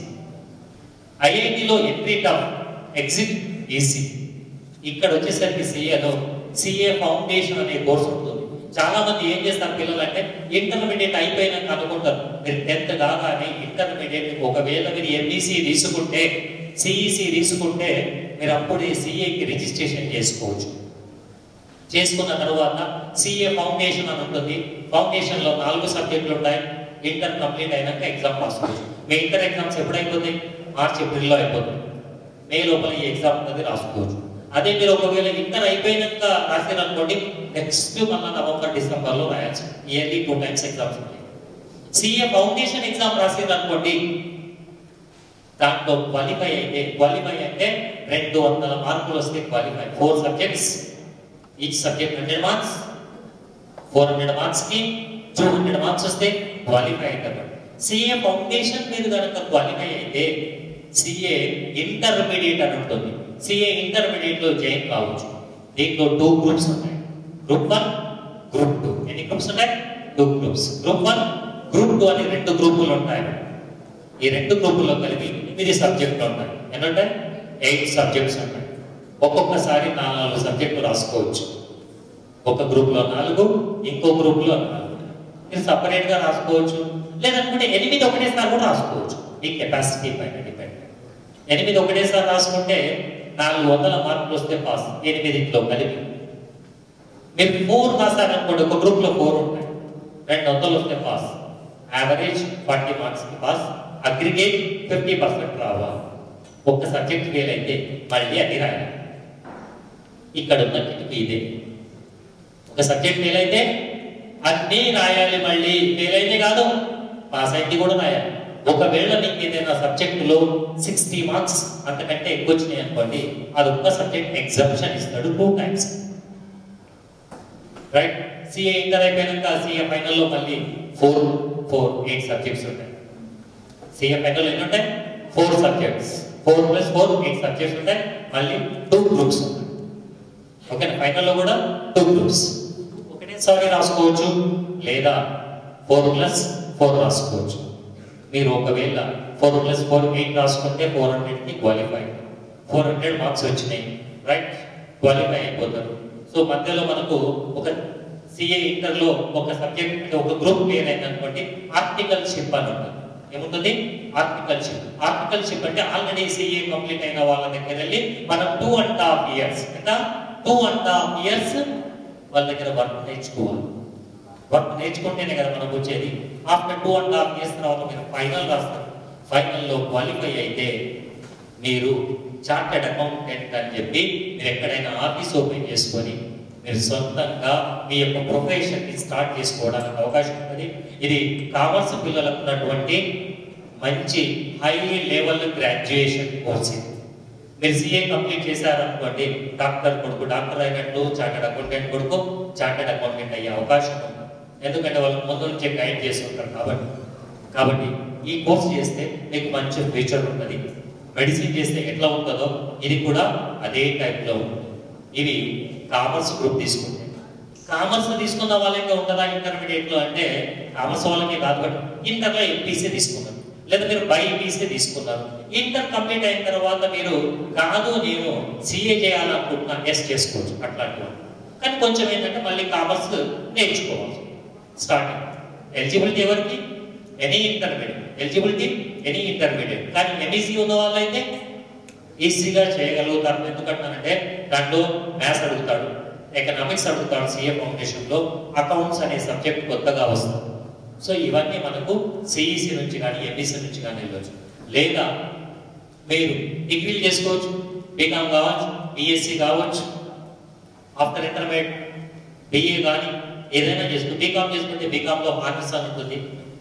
ఐఐటిలో ఎంట్రీ టఫ్ ఎగ్జిట్ ఈజీ ఇక్కడ వచ్చేసరికి సిఏలో సిఏ ఫౌండేషన్ అనే కోర్స్ ఉంటుంది చాలా మంది ఏం చేస్తారు పిల్లలు అంటే ఇంటర్మీడియట్ అయిపోయినాక అనుకుంటారు మీరు టెన్త్ కాగానే ఇంటర్మీడియట్ ఒకవేళ మీరు ఎంఈసి తీసుకుంటే సిఈసి తీసుకుంటే మీరు అప్పుడే సిఏకి రిజిస్ట్రేషన్ చేసుకోవచ్చు చేసుకున్న తర్వాత సిఏ ఫౌండేషన్ అని ఉంటుంది ఫౌండేషన్ లో నాలుగు సబ్జెక్టులు ఉంటాయి ఇంటర్ కంప్లీట్ అయినాక ఎగ్జామ్ పాస్ అవ్వచ్చు మీ ఇంటర్ ఎగ్జామ్స్ ఎప్పుడు అయిపోతాయి మార్చ్ ఏప్రిల్లో అయిపోతుంది మే లోపల ఈ ఎగ్జామ్ ఉంటుంది రాసుకోవచ్చు అదే మీరు ఒకవేళ ఇంటర్ అయిపోయినాక రాసారు అనుకోండి నెక్స్ట్ మళ్ళీ నవంబర్ డిసెంబర్ లో రాయొచ్చు ఇయర్లీ టూ టైమ్స్ ఎగ్జామ్స్ ఉంటాయి సిఏ ఫౌండేషన్ ఎగ్జామ్ రాసారు అనుకోండి దాంట్లో క్వాలిఫై అయితే క్వాలిఫై అంటే రెండు వందల మార్కులు వస్తే qualify four subjects each subject hundred marks four hundred marks కి టూ హండ్రెడ్ మార్క్స్ వస్తే క్వాలిఫై అవుతారు సిఏ ఫౌండేషన్ మీద కనుక క్వాలిఫై అయితే సిఏ ఇంటర్మీడియట్ అని ఉంటుంది సిఏ ఇంటర్మీడియట్ లో జాయిన్ కావచ్చు దీంట్లో టూ గ్రూప్స్ ఉంటాయి గ్రూప్ వన్ గ్రూప్ టూ ఎన్ని గ్రూప్స్ ఉంటాయి two groups group one group two అని రెండు గ్రూపులు ఉంటాయి ఈ రెండు గ్రూపుల్లో కలిపి ఎనిమిది సబ్జెక్టులు ఉంటాయి ఎన్ని ఉంటాయి ఎయిట్ సబ్జెక్ట్స్ ఉంటాయి ఒక్కొక్కసారి నాలుగు సబ్జెక్టులు రాసుకోవచ్చు ఒక గ్రూప్ లో నాలుగు ఇంకో గ్రూప్ లో నాలుగు మీరు సపరేట్ గా రాసుకోవచ్చు లేదనుకుంటే ఎనిమిది ఒకటేసారి కూడా రాసుకోవచ్చు మీ కెపాసిటీ పైన డిపెండ్ ఎనిమిది ఒకటేసారి రాసుకుంటే నాలుగు వందల మార్కులు వస్తే పాస్ ఎనిమిదింట్లో కలిపి మీరు ఫోర్ రాశారనుకోండి ఒక గ్రూప్ లో ఫోర్ ఉంటాయి రెండు వందలు వస్తే పాస్ యావరేజ్ ఫార్టీ మార్క్స్ కి పాస్ అగ్రిగేట్ ఫిఫ్టీ పర్సెంట్ రావాలి ఒక్క సబ్జెక్ట్ ఫెయిల్ అయితే మళ్ళీ అది రాయాలి ఇక్కడ ఉన్న కిటికీ ఇదే ఒక సబ్జెక్ట్ ఫెయిల్ అయితే అన్నీ రాయాలి మళ్ళీ ఫెయిల్ అయితే కాదు పాస్ అయితే కూడా రాయాలి ఒకవేళ నీకు ఏదైనా సబ్జెక్టులో సిక్స్టీ మార్క్స్ అంతకంటే ఎక్కువ వచ్చినాయి అనుకోండి అది ఒక్క సబ్జెక్ట్ ఎగ్జామ్షన్ ఇస్తాడు two times right CA inter అయిపోయాక సిఏ ఫైనల్లో మళ్ళీ ఫోర్ ఫోర్ ఎయిట్ సబ్జెక్ట్స్ ఉంటాయి సిఏ ఫైనల్ ఎన్ని ఉంటాయి four subjects four plus four eight subjects ఉంటాయి మళ్ళీ టూ గ్రూప్స్ ఉంటాయి ఓకేనా ఫైనల్లో కూడా టూ గ్రూప్స్ ఒకటేసారి రాసుకోవచ్చు లేదా ఫోర్ ప్లస్ ఫోర్ రాసుకోవచ్చు మీరు ఒకవేళ ఫోర్ ప్లస్ ఫోర్ ఎయిట్ రాసుకుంటే ఫోర్ హండ్రెడ్కి క్వాలిఫై ఫోర్ హండ్రెడ్ మార్క్స్ వచ్చినాయి రైట్ క్వాలిఫై అయిపోతారు సో మధ్యలో మనకు ఒక సిఏ ఇంటర్లో ఒక సబ్జెక్ట్ అంటే ఒక గ్రూప్ క్లియర్ అయింది అనుకోండి ఆర్టికల్షిప్ అని ఉంటుంది ఏముంటుంది ఆర్టికల్షిప్ ఆర్టికల్షిప్ అంటే ఆల్రెడీ సిఏ కంప్లీట్ అయిన వాళ్ళ దగ్గర వెళ్ళి మనం టూ అండ్ హాఫ్ ఇయర్స్ ఎంత టూ అండ్ హాఫ్ ఇయర్స్ వాళ్ళ దగ్గర వర్క్ నేర్చుకోవాలి వర్క్ నేర్చుకుంటేనే కదా మనకు వచ్చేది after two and half years తర్వాత మీరు ఫైనల్ రాస్తారు ఫైనల్లో క్వాలిఫై అయితే మీరు చార్టెడ్ అకౌంటెంట్ అని చెప్పి మీరు ఎక్కడైనా ఆఫీస్ ఓపెన్ చేసుకొని మీరు సొంతంగా మీ యొక్క ప్రొఫెషన్ ని స్టార్ట్ చేసుకోవడానికి అవకాశం ఉంటుంది ఇది కామర్స్ పిల్లలకు ఉన్నటువంటి మంచి హై లెవెల్ గ్రాడ్యుయేషన్ కోర్స్ ఇది మీరు సిఏ కంప్లీట్ చేశారనుకోండి డాక్టర్ కొడుకు డాక్టర్ అయినట్టు చార్టెడ్ అకౌంటెంట్ కొడుకు చార్టెడ్ అకౌంటెంట్ అయ్యే అవకాశం ఉంది ఎందుకంటే వాళ్ళు ముందు నుంచే గైడ్ చేస్తుంటారు కాబట్టి కాబట్టి ఈ కోర్స్ చేస్తే మీకు మంచి ఫ్యూచర్ ఉంటుంది మెడిసిన్ చేస్తే ఎట్లా ఉంటుందో ఇది కూడా అదే టైప్లో ఉంటుంది ఇవి కామర్స్ గ్రూప్ తీసుకుంటే కామర్స్ తీసుకున్న వాళ్ళకి ఉంటుందా ఇంటర్మీడియట్ లో అంటే కామర్స్ వాళ్ళకి కాదు బట్ ఇంటర్ లో ఎంపీసీ తీసుకున్నారు లేదా మీరు బైపీసీ తీసుకున్నారు ఇంటర్ కంప్లీట్ అయిన తర్వాత మీరు కాదు నేను సిఏ చేయాలనుకుంటున్నా టెస్ట్ చేసుకోవచ్చు అట్లాంటివి కానీ కొంచెం ఏంటంటే మళ్ళీ కామర్స్ నేర్చుకోవాలి స్టార్టింగ్ ఎలిజిబిలిటీ ఎవరికి any intermediate eligibility any intermediate కానీ ఎంఈసీ ఉన్న వాళ్ళైతే ఈజీగా చేయగలుగుతారు ఎందుకంటానంటే దాంట్లో మ్యాథ్స్ అడుగుతాడు ఎకనామిక్స్ అడుగుతాడు సిఏ ఫౌండేషన్ లో అకౌంట్స్ అనే సబ్జెక్ట్ కొత్తగా వస్తుంది సో ఇవన్నీ మనకు సిఈసి నుంచి కానీ ఎంఈసి నుంచి కానీ వెళ్ళవచ్చు లేదా మీరు డిగ్రీలు చేసుకోవచ్చు బీకామ్ కావచ్చు బిఎస్సి కావచ్చు ఆఫ్టర్ ఇంటర్మీడియట్ బిఏ కానీ ఏదైనా చేసుకో బీకామ్ చేసుకుంటే బీకామ్ లో హార్నెస్ అని ఉంటుంది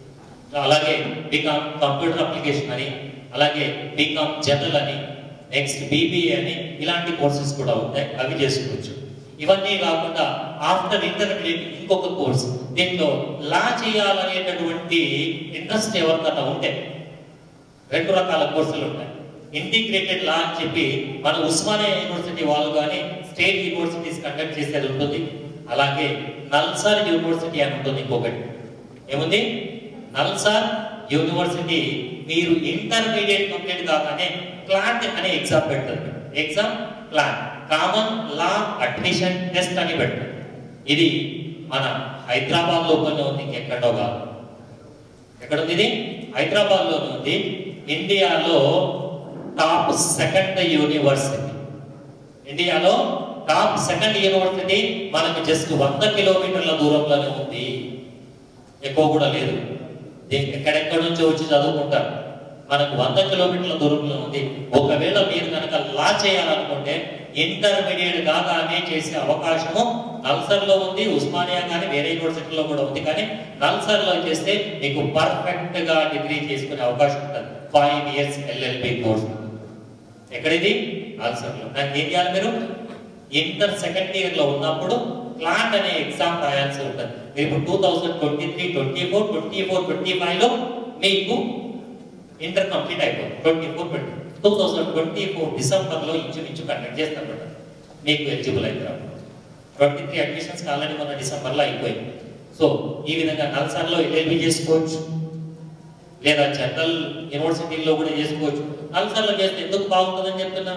అలాగే బీకామ్ కంప్యూటర్ అప్లికేషన్ అని అలాగే బీకామ్ జనరల్ అని నెక్స్ట్ బీబీఏ అని ఇలాంటి కోర్సెస్ కూడా ఉంటాయి అవి చేసుకోవచ్చు ఇవన్నీ కాకుండా ఆఫ్టర్ ఇంటర్మీడియట్ ఇంకొక కోర్స్ దీంట్లో లా చేయాలనేటటువంటి ఇంట్రెస్ట్ ఎవరికన్నా ఉంటే రెండు రకాల కోర్సులు ఉంటాయి ఇంటిగ్రేటెడ్ లా అని చెప్పి మన ఉస్మానియా యూనివర్సిటీ వాళ్ళు కానీ స్టేట్ యూనివర్సిటీస్ కండక్ట్ చేసేది ఉంటుంది అలాగే నల్సార్ యూనివర్సిటీ అని ఉంటుంది ఇంకొకటి ఏముంది నల్సార్ యూనివర్సిటీ మీరు ఇంటర్మీడియట్ కంప్లీట్ కాగానే క్లాట్ అనే ఎగ్జామ్ పెడతారు exam CLAT common law admission test అని పెడతారు ఇది మన హైదరాబాద్ లోపల ఉంది ఎక్కడో కాదు ఎక్కడ ఉంది ఇది హైదరాబాద్ లో ఉంది ఇండియాలో టాప్ సెకండ్ యూనివర్సిటీ ఇండియాలో టాప్ సెకండ్ యూనివర్సిటీ మనకు జస్ట్ వంద కిలోమీటర్ల దూరంలోనే ఉంది ఎక్కువ కూడా లేదు దీనికి ఎక్కడెక్కడ నుంచో వచ్చి చదువుకుంటారు మనకు వంద కిలోమీటర్ల దూరంలో ఉంది ఒకవేళ మీరు కనుక లా చేయాలనుకుంటే ఇంటర్మీడియట్ కాగానే చేసే అవకాశము నల్సర్ లో ఉంది ఉస్మానియా కానీ వేరే యూనివర్సిటీలో కూడా ఉంది కానీ నల్సర్ లో చేస్తే మీకు పర్ఫెక్ట్ గా డిగ్రీ చేసుకునే అవకాశం ఉంటుంది ఫైవ్ ఇయర్స్ ఎల్ఎల్బి కోర్స్ ఎక్కడిది నల్సర్ లో దానికి ఏం చేయాలి మీరు ఇంటర్ సెకండ్ ఇయర్ లో ఉన్నప్పుడు క్లాట్ అనే ఎగ్జామ్ రాయాల్సి ఉంటుంది మీరు ఇప్పుడు two thousand twenty three twenty four twenty four twenty five లో మీకు ఇంటర్ కంప్లీట్ అయిపోతుంది twenty four twenty two thousand twenty four December లో ఇంచుమించు కండక్ట్ చేస్తారు మీకు ఎలిజిబుల్ అవుతారు ట్వంటీ త్రీ అడ్మిషన్స్ ఆల్రెడీ మొన్న డిసెంబర్ లో అయిపోయింది సో ఈ విధంగా నల్సార్లో ఎల్ఎల్బి చేసుకోవచ్చు లేదా జనరల్ యూనివర్సిటీల్లో కూడా చేసుకోవచ్చు నల్సార్లో చేస్తే ఎందుకు బాగుంటుందని చెప్తున్నా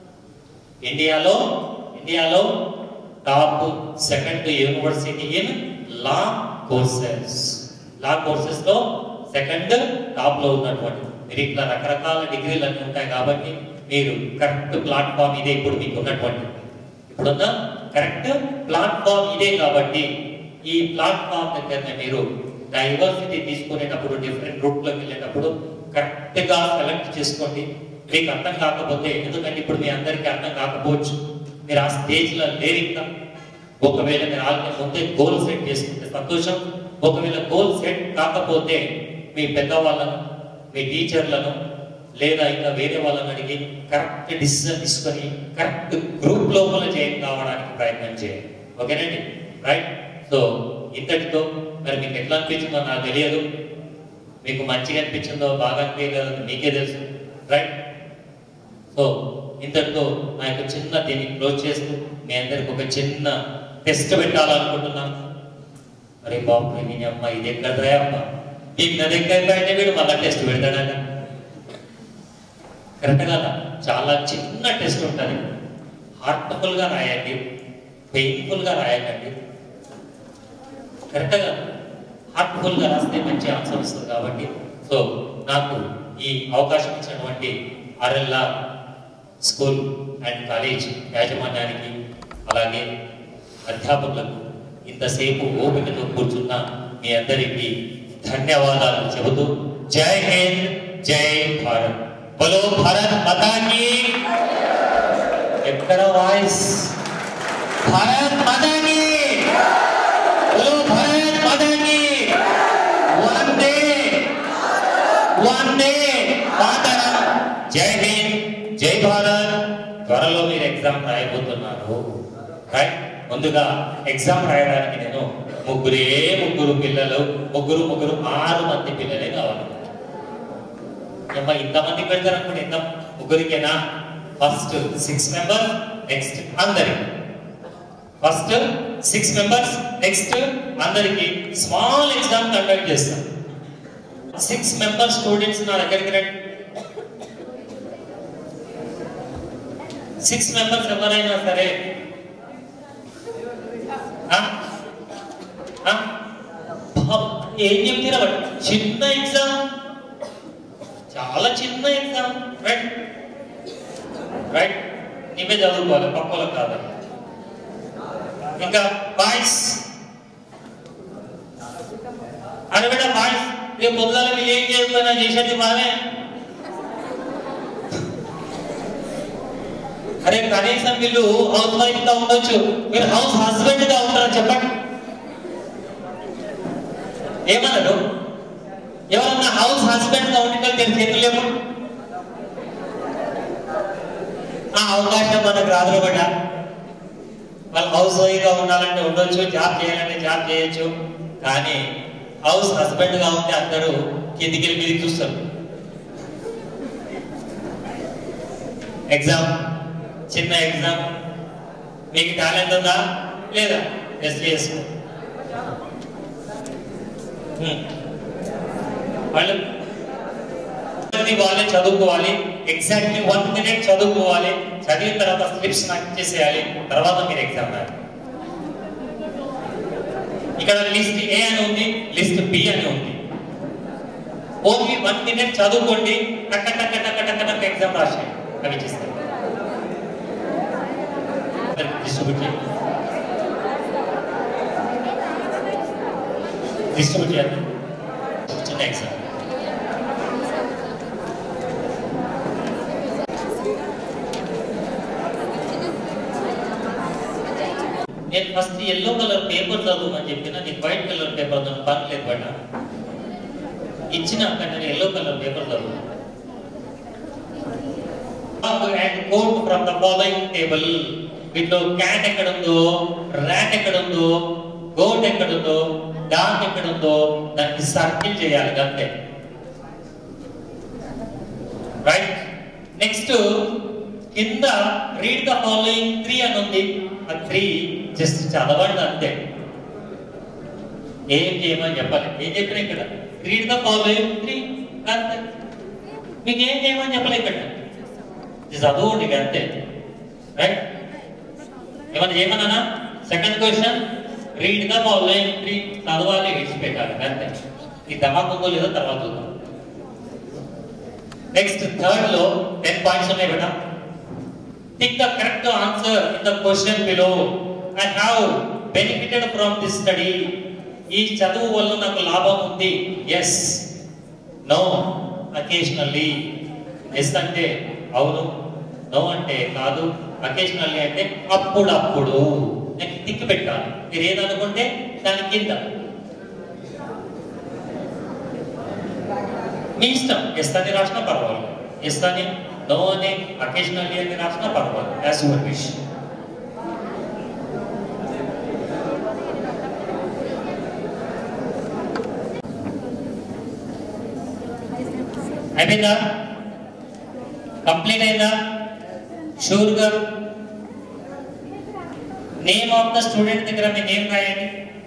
ఇండియాలో ఇండియాలో top second university in law courses law courses లో సెకండ్ టాప్ లో ఉన్నటువంటి మీరు ఇట్లా రకరకాల డిగ్రీలు అన్నీ ఉంటాయి కాబట్టి మీరు కరెక్ట్ ప్లాట్ఫామ్ ఇదే ఇప్పుడు మీకు ఉన్నటువంటి ఇప్పుడున్న కరెక్ట్ ప్లాట్ఫామ్ ఇదే కాబట్టి ఈ ప్లాట్ఫామ్ దగ్గరనే మీరు డైవర్సిటీ తీసుకునేటప్పుడు డిఫరెంట్ రూట్ లోకి వెళ్ళేటప్పుడు కరెక్ట్ గా సెలెక్ట్ చేసుకోండి మీకు అర్థం కాకపోతే ఎందుకంటే ఇప్పుడు మీ అందరికీ అర్థం కాకపోవచ్చు మీరు ఆ స్టేజ్ లో లేరు ఇంకా ఒకవేళ మీరు ఆల్రెడీ ముందే గోల్ సెట్ చేసుకుంటే సంతోషం ఒకవేళ గోల్ సెట్ కాకపోతే మీ పెద్దవాళ్ళను మీ టీచర్లను లేదా ఇంకా వేరే వాళ్ళని అడిగి కరెక్ట్ డిసిజన్ తీసుకొని కరెక్ట్ గ్రూప్ లోపల జాయిన్ కావడానికి ప్రయత్నం చేయండి ఓకేనండి రైట్ సో ఇంతటితో మరి మీకు ఎట్లా అనిపించిందో నాకు తెలియదు మీకు మంచిగా అనిపించిందో బాగా అనిపించలేదో మీకే తెలుసు రైట్ సో ఇంతటితో నా యొక్క చిన్న దీన్ని క్లోజ్ చేస్తూ మీ అందరికి ఒక చిన్న టెస్ట్ పెట్టాలనుకుంటున్నాను అరే బాబు నేను అమ్మ ఇది ఎక్కడ అమ్మ ఇన్న దగ్గర బయట వీడు మళ్ళీ టెస్ట్ పెడతాడట కరెక్ట్ కదా చాలా చిన్న టెస్ట్ ఉంటుంది హార్ట్ఫుల్గా రాయండి పెయిన్ఫుల్గా రాయకండి కరెక్ట్గా హార్ట్ఫుల్గా రాస్తే మంచి ఆన్సర్ వస్తుంది కాబట్టి సో నాకు ఈ అవకాశం ఇచ్చినటువంటి ఆర్ఎల్ఆ స్కూల్ అండ్ కాలేజ్ యాజమాన్యానికి అలాగే అధ్యాపకులకు ఇంతసేపు ఓపికతో కూర్చున్న మీ అందరికీ ధన్యవాదాలు చెబుతూ జై హింద్ జై భారత్ బలో భారత్ మతాకి ఎక్కడ వాయిస్ భారత్ మతాకి బలో భారత్ మతాకి వందే వందే మాతరం జై హింద్ జై భారత్ త్వరలో మీరు ఎగ్జామ్ రాయబోతున్నారు రైట్ ముందుగా ఎగ్జామ్ రాయడానికి నేను ముగ్గురే ముగ్గురు పిల్లలు ముగ్గురు ముగ్గురు ఆరు మంది పిల్లలే కావాలి అమ్మా ఇంతమంది పెడతారు అనుకుంటే ఎంత ముగ్గురికేనా ఫస్ట్ సిక్స్ మెంబర్స్ నెక్స్ట్ అందరికి ఫస్ట్ సిక్స్ మెంబర్స్ నెక్స్ట్ అందరికి స్మాల్ ఎగ్జామ్ కండక్ట్ చేస్తాం సిక్స్ మెంబర్ స్టూడెంట్స్ నా దగ్గరికి రండి సిక్స్ మెంబర్స్ ఎవరైనా సరే ఆ? ఆ? బాబ్, ఏం చెప్తారా వాడు? చిన్న ఎగ్జామ్ చాలా చిన్న ఎగ్జామ్ రైట్ రైట్ నీవే చదువుకోవాలి పక్కలకు కాదు ఇంకా బాయ్స్ అరే బిడ్డ బాయ్స్ రేపు పొద్దున మీరు ఏం చేయకపోయినా చేసేది బానే అరే కనీసం వీళ్ళు హౌస్ వైఫ్ గా ఉండొచ్చు మీరు హౌస్ హస్బెండ్ గా ఉంటారని చెప్పండి ఏమన్నారు ఎవరన్నా హౌస్ హస్బెండ్ గా ఉండేటట్టు నేను చేతులు లేవు ఆ అవకాశం మనకు రాదు బిడ్డ వాళ్ళు హౌస్ వైఫ్ గా ఉండాలంటే ఉండొచ్చు జాబ్ చేయాలంటే జాబ్ చేయొచ్చు కానీ హౌస్ హస్బెండ్ గా ఉంటే అందరూ కిందికి వెళ్ళి మీదకి చూస్తారు ఎగ్జామ్ చిన్న ఎగ్జామ్ మీకు టాలెంట్ ఉందా లేదా టెస్ట్ చేసుకో హ్మ్. వాళ్ళు వాళ్ళని వాళ్ళే చదువుకోవాలి ఎగ్జాక్ట్లీ వన్ మినిట్ చదువుకోవాలి చదివిన తర్వాత స్లిప్స్ నాకు ఇచ్చేసేయాలి తర్వాత మీరు ఎగ్జామ్ రాయాలి ఇక్కడ లిస్ట్ ఏ అని ఉంది లిస్ట్ బి అని ఉంది ఓన్లీ వన్ మినిట్ చదువుకోండి టక్క టక్క టక్క టక్క టక్క ఎగ్జామ్ రాసేయండి అవి ఇచ్చేస్తాయి డిస్ట్రిబ్యూట్ చేయండి డిస్ట్రిబ్యూట్ చేయండి చిన్న ఎగ్జామ్ నేను ఫస్ట్ ఎల్లో కలర్ పేపర్ చదువుమని చెప్పిన నీకు వైట్ కలర్ పేపర్ చదువు పని లేదు బట్ ఇచ్చిన నేను ఎల్లో కలర్ పేపర్ చదువు and quote from the following table వీటిలో క్యాట్ ఎక్కడ ఉందో ర్యాట్ ఎక్కడ ఉందో గోట్ ఎక్కడ ఉందో డాగ్ ఎక్కడ ఉందో దాన్ని సర్కిల్ చేయాలి అంతే రైట్ నెక్స్ట్ కింద రీడ్ ద ఫాలోయింగ్ త్రీ అని ఉంది ఆ త్రీ జస్ట్ చదవండి అంతే ఏం చేయమని చెప్పాలి ఏం చెప్పిన ఇక్కడ రీడ్ ద ఫాలోయింగ్ త్రీ అంతే మీకు ఏం చేయమని చెప్పలే ఇక్కడ ఇది చదవండి ఇక అంతే రైట్ ఏమన్నా చేయమన్నా second question read the following three చదవాలి విడిచిపెట్టాలి అంతే ఈ దమాక్ ఉందో లేదో తర్వాత చూద్దాం నెక్స్ట్ థర్డ్ లో టెన్ పాయింట్స్ ఉన్నాయి బేటా tick the correct answer in the question below I have benefited from this study ఈ చదువు వల్ల నాకు లాభం ఉంది ఎస్ నో అకేషనల్లీ ఎస్ అంటే అవును నో అంటే కాదు అకేషనల్లీ అంటే అప్పుడప్పుడు నేను టిక్ పెట్టాలి మీరు ఏదనుకుంటే దాని కింద మీ ఇష్టం ఎస్ అని రాసినా పర్వాలేదు ఎస్ అని నో అని అకేషనల్లీ అని రాసినా పర్వాలేదు యాజ్ యువర్ విష్ అయిపోయిందా కంప్లీట్ అయిందా షూర్గా నేమ్ ఆఫ్ ద స్టూడెంట్ దగ్గర మీ నేమ్ రాయండి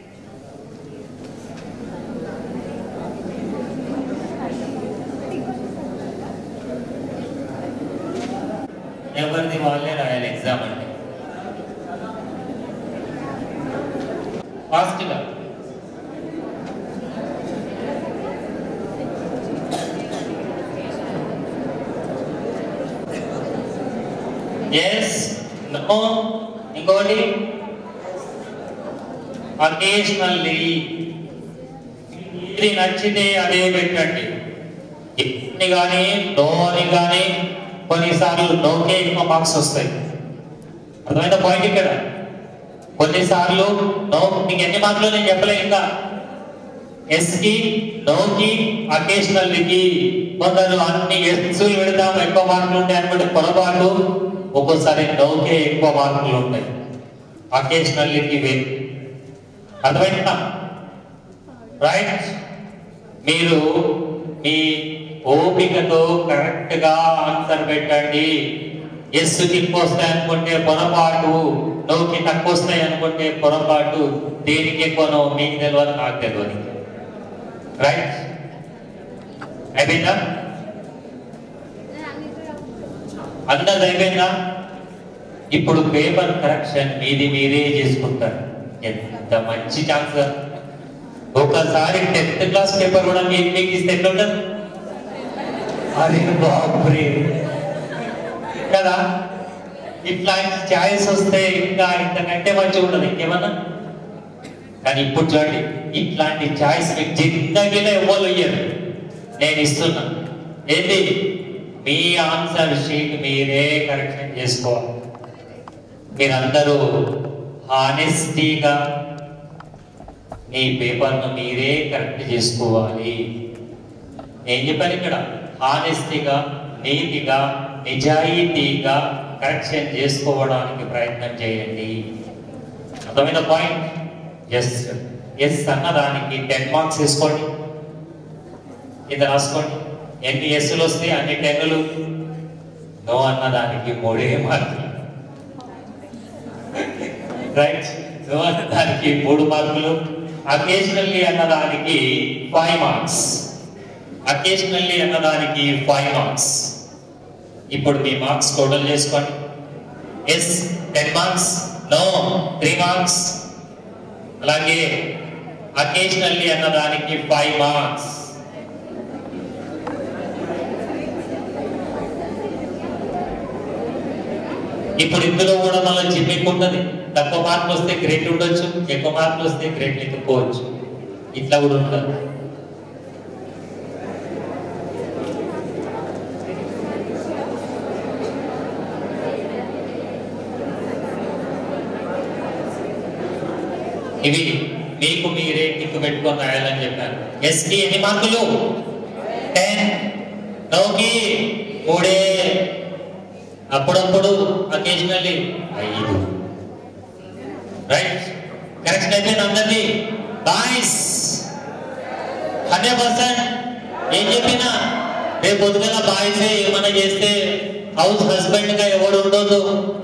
ఎవరిది వాళ్ళే రాయాలి ఎగ్జామ్ అంటే ఫాస్ట్గా ఎస్ నో ఇంకోటి అకేషనల్లీ ఇది నచ్చితే అదే పెట్టండి ఇన్ని కానీ నో అని కానీ కొన్నిసార్లు నోకే ఎక్కువ మార్క్స్ వస్తాయి అర్థమైన పాయింట్ ఇక్కడ కొన్నిసార్లు నో మీకు ఎన్ని మార్కులు నేను చెప్పలే ఇంకా ఎస్ కి నో కి అకేషనల్కి కొందరు అన్ని ఎస్ పెడతాం ఎక్కువ మార్కులు ఉంటాయి అనుకుంటే పొరపాటు ఒక్కోసారి నోకే ఎక్కువ మార్కులు ఉంటాయి అకేషనల్కి వే అర్థమైందా రైట్ మీరు మీ ఓపికతో కరెక్ట్ గా ఆన్సర్ పెట్టండి ఎస్ ఎక్కువ వస్తాయి అనుకుంటే పొరపాటు నోకి తక్కువ వస్తాయి అనుకుంటే పొరపాటు దేనికి ఎక్కువనో మీకు తెలియదు నాకు తెలియదు రైట్ అయిపోయిందా అందరిది అయిపోయిందా ఇప్పుడు పేపర్ కరెక్షన్ మీది మీరే చేసుకుంటారు ఎంత మంచి ఛాన్స్ ఒకసారి టెన్త్ క్లాస్ పేపర్ కూడా మీకు మీకు ఇస్తే ఎట్లుంటది అరే బాప్రే కదా ఇట్లాంటి ఛాయిస్ వస్తే ఇంకా ఇంతకంటే మంచిగా ఉండదు ఇంకేమన్నా కానీ ఇప్పుడు చూడండి ఇట్లాంటి ఛాయిస్ మీకు జిందగీలో ఎవరు ఇయ్యరు నేను ఇస్తున్నా ఏంటి మీ ఆన్సర్ షీట్ మీరే కరెక్షన్ చేసుకోవాలి మీరందరూ హానెస్టీగా మీ పేపర్ను మీరే కరెక్ట్ చేసుకోవాలి ఏం చెప్పాను ఇక్కడ హానెస్టీగా నీతిగా నిజాయితీగా కరెక్షన్ చేసుకోవడానికి ప్రయత్నం చేయండి అర్థమైన పాయింట్ ఎస్ ఎస్ అన్నదానికి టెన్ మార్క్స్ వేసుకోండి కింద రాసుకోండి ఎన్ని ఎస్సులు వస్తే అన్ని టెన్నులు నో అన్నదానికి మూడే మార్కులు రైట్ నో అన్నదానికి మూడు మార్కులు అకేషనల్లీ అన్నదానికి ఫైవ్ మార్క్స్ అకేషనల్లీ అన్నదానికి ఫైవ్ మార్క్స్ ఇప్పుడు మీ మార్క్స్ టోటల్ చేసుకోండి yes ten marks no three marks అలాగే అకేషనల్లీ అన్నదానికి ఫైవ్ మార్క్స్ ఇప్పుడు ఇందులో కూడా మళ్ళీ జిమ్మిక్ ఉంటుంది తక్కువ మార్కులు వస్తే గ్రేట్ ఉండొచ్చు ఎక్కువ మార్కులు వస్తే గ్రేట్ లేకపోవచ్చు ఇట్లా కూడా ఉంటుంది ఇవి మీకు మీరే టిక్ పెట్టుకొని రాయాలని చెప్పాను ఎస్ కి ఎన్ని మార్కులు టెన్ నోకి మూడే అప్పుడప్పుడు అకేషనల్లీ ఐదు రైట్ కరెక్షన్ అయిపోయింది అందరిది బాయ్స్ హండ్రెడ్ పర్సెంట్ ఏం చెప్పినా రేపు పొద్దుగల బాయ్స్ ఏమైనా చేస్తే హౌస్ హస్బెండ్ గా ఎవడు ఉండదు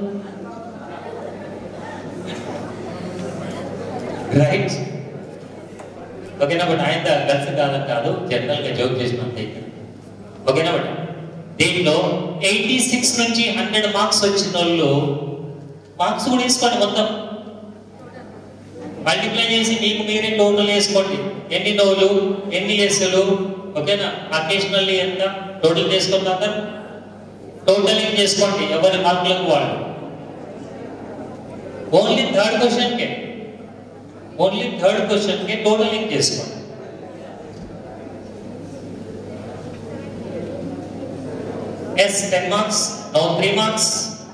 రైట్ ఓకేనా బట్ ఆయన గర్ల్స్ కాదని కాదు జనరల్ గా జోక్ చేసినంత ఓకేనా బట్ దీంట్లో ఎయిటీ సిక్స్ నుంచి హండ్రెడ్ మార్క్స్ వచ్చిన వాళ్ళు మార్క్స్ కూడా వేసుకోండి మొత్తం మల్టిప్లై చేసి మీకు మీరే టోటల్ వేసుకోండి ఎన్ని నోలు ఎన్ని ఎస్సులు ఓకేనా అకేషనల్లీ ఎంత టోటల్ చేసుకోండి అందరు టోటలింగ్ చేసుకోండి ఎవరి మార్కులకు వాళ్ళు ఓన్లీ థర్డ్ క్వశ్చన్ కే ఓన్లీ థర్డ్ క్వశ్చన్ కి టోటలింగ్ చేసుకోండి yes ten marks no three marks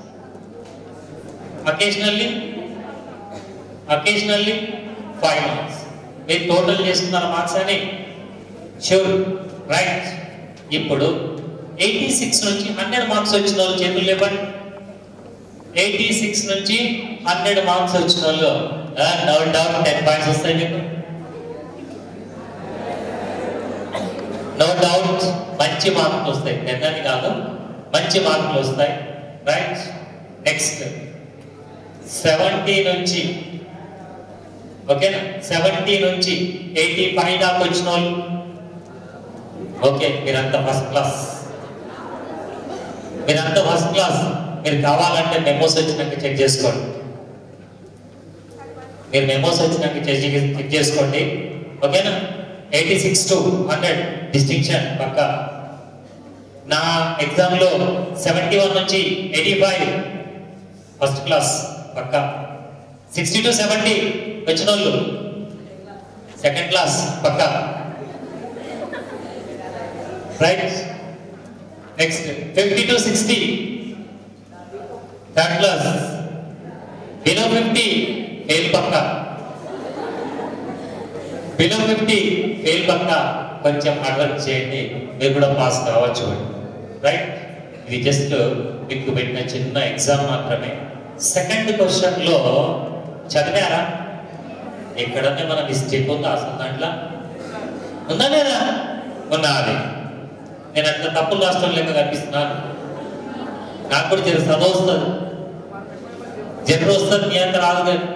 occasionally occasionally five marks మీరు టోటల్ చేసుకున్నారు మార్క్స్ అని షూర్ రైట్ ఇప్పుడు ఎయిటీ సిక్స్ నుంచి హండ్రెడ్ మార్క్స్ వచ్చిన వాళ్ళు చేతులు లేపండి ఎయిటీ సిక్స్ నుంచి హండ్రెడ్ మార్క్స్ వచ్చిన వాళ్ళు నో డౌట్ టెన్ పాయింట్స్ వస్తాయి మీకు నో డౌట్ మంచి మార్కులు వస్తాయి టెన్ అని కాదు మంచి మార్కులు వస్తాయి రైట్ నెక్స్ట్ సెవెంటీ నుంచి ఓకేనా సెవెంటీ నుంచి ఎయిటీ ఫైవ్ దాకా వచ్చిన వాళ్ళు ఓకే మీరంతా ఫస్ట్ క్లాస్ మీరంతా ఫస్ట్ క్లాస్ మీరు కావాలంటే మెమోస్ వచ్చినాక చెక్ చేసుకోండి మీరు మెమోస్ వచ్చినాక చెక్ చెక్ చేసుకోండి ఓకేనా eighty six to hundred distinction పక్క నా ఎగ్జామ్ లో సెవెంటీ వన్ నుంచి ఎయిటీ ఫైవ్ ఫస్ట్ క్లాస్ పక్క సిక్స్టీ టు సెవెంటీ వచ్చిన వాళ్ళు సెకండ్ క్లాస్ పక్క right next fifty to sixty third class below fifty fail పక్క బిలో ఫిఫ్టీ ఫెయిల్ పక్క కొంచెం హార్డ్ వర్క్ చేయండి మీరు కూడా పాస్ కావచ్చు రైట్ ఇది జస్ట్ మీకు పెట్టిన చిన్న ఎగ్జామ్ మాత్రమే సెకండ్ క్వశ్చన్ లో చదివారా ఎక్కడన్నా మన మిస్టేక్ ఉందా అసలు దాంట్లో ఉందా లేదా ఉన్నది నేను అంత తప్పులు రాష్ట్రం లెక్క కనిపిస్తున్నాను నాకు కూడా జర చదువు వస్తుంది జనరు వస్తుంది నీ అంత రాదు కానీ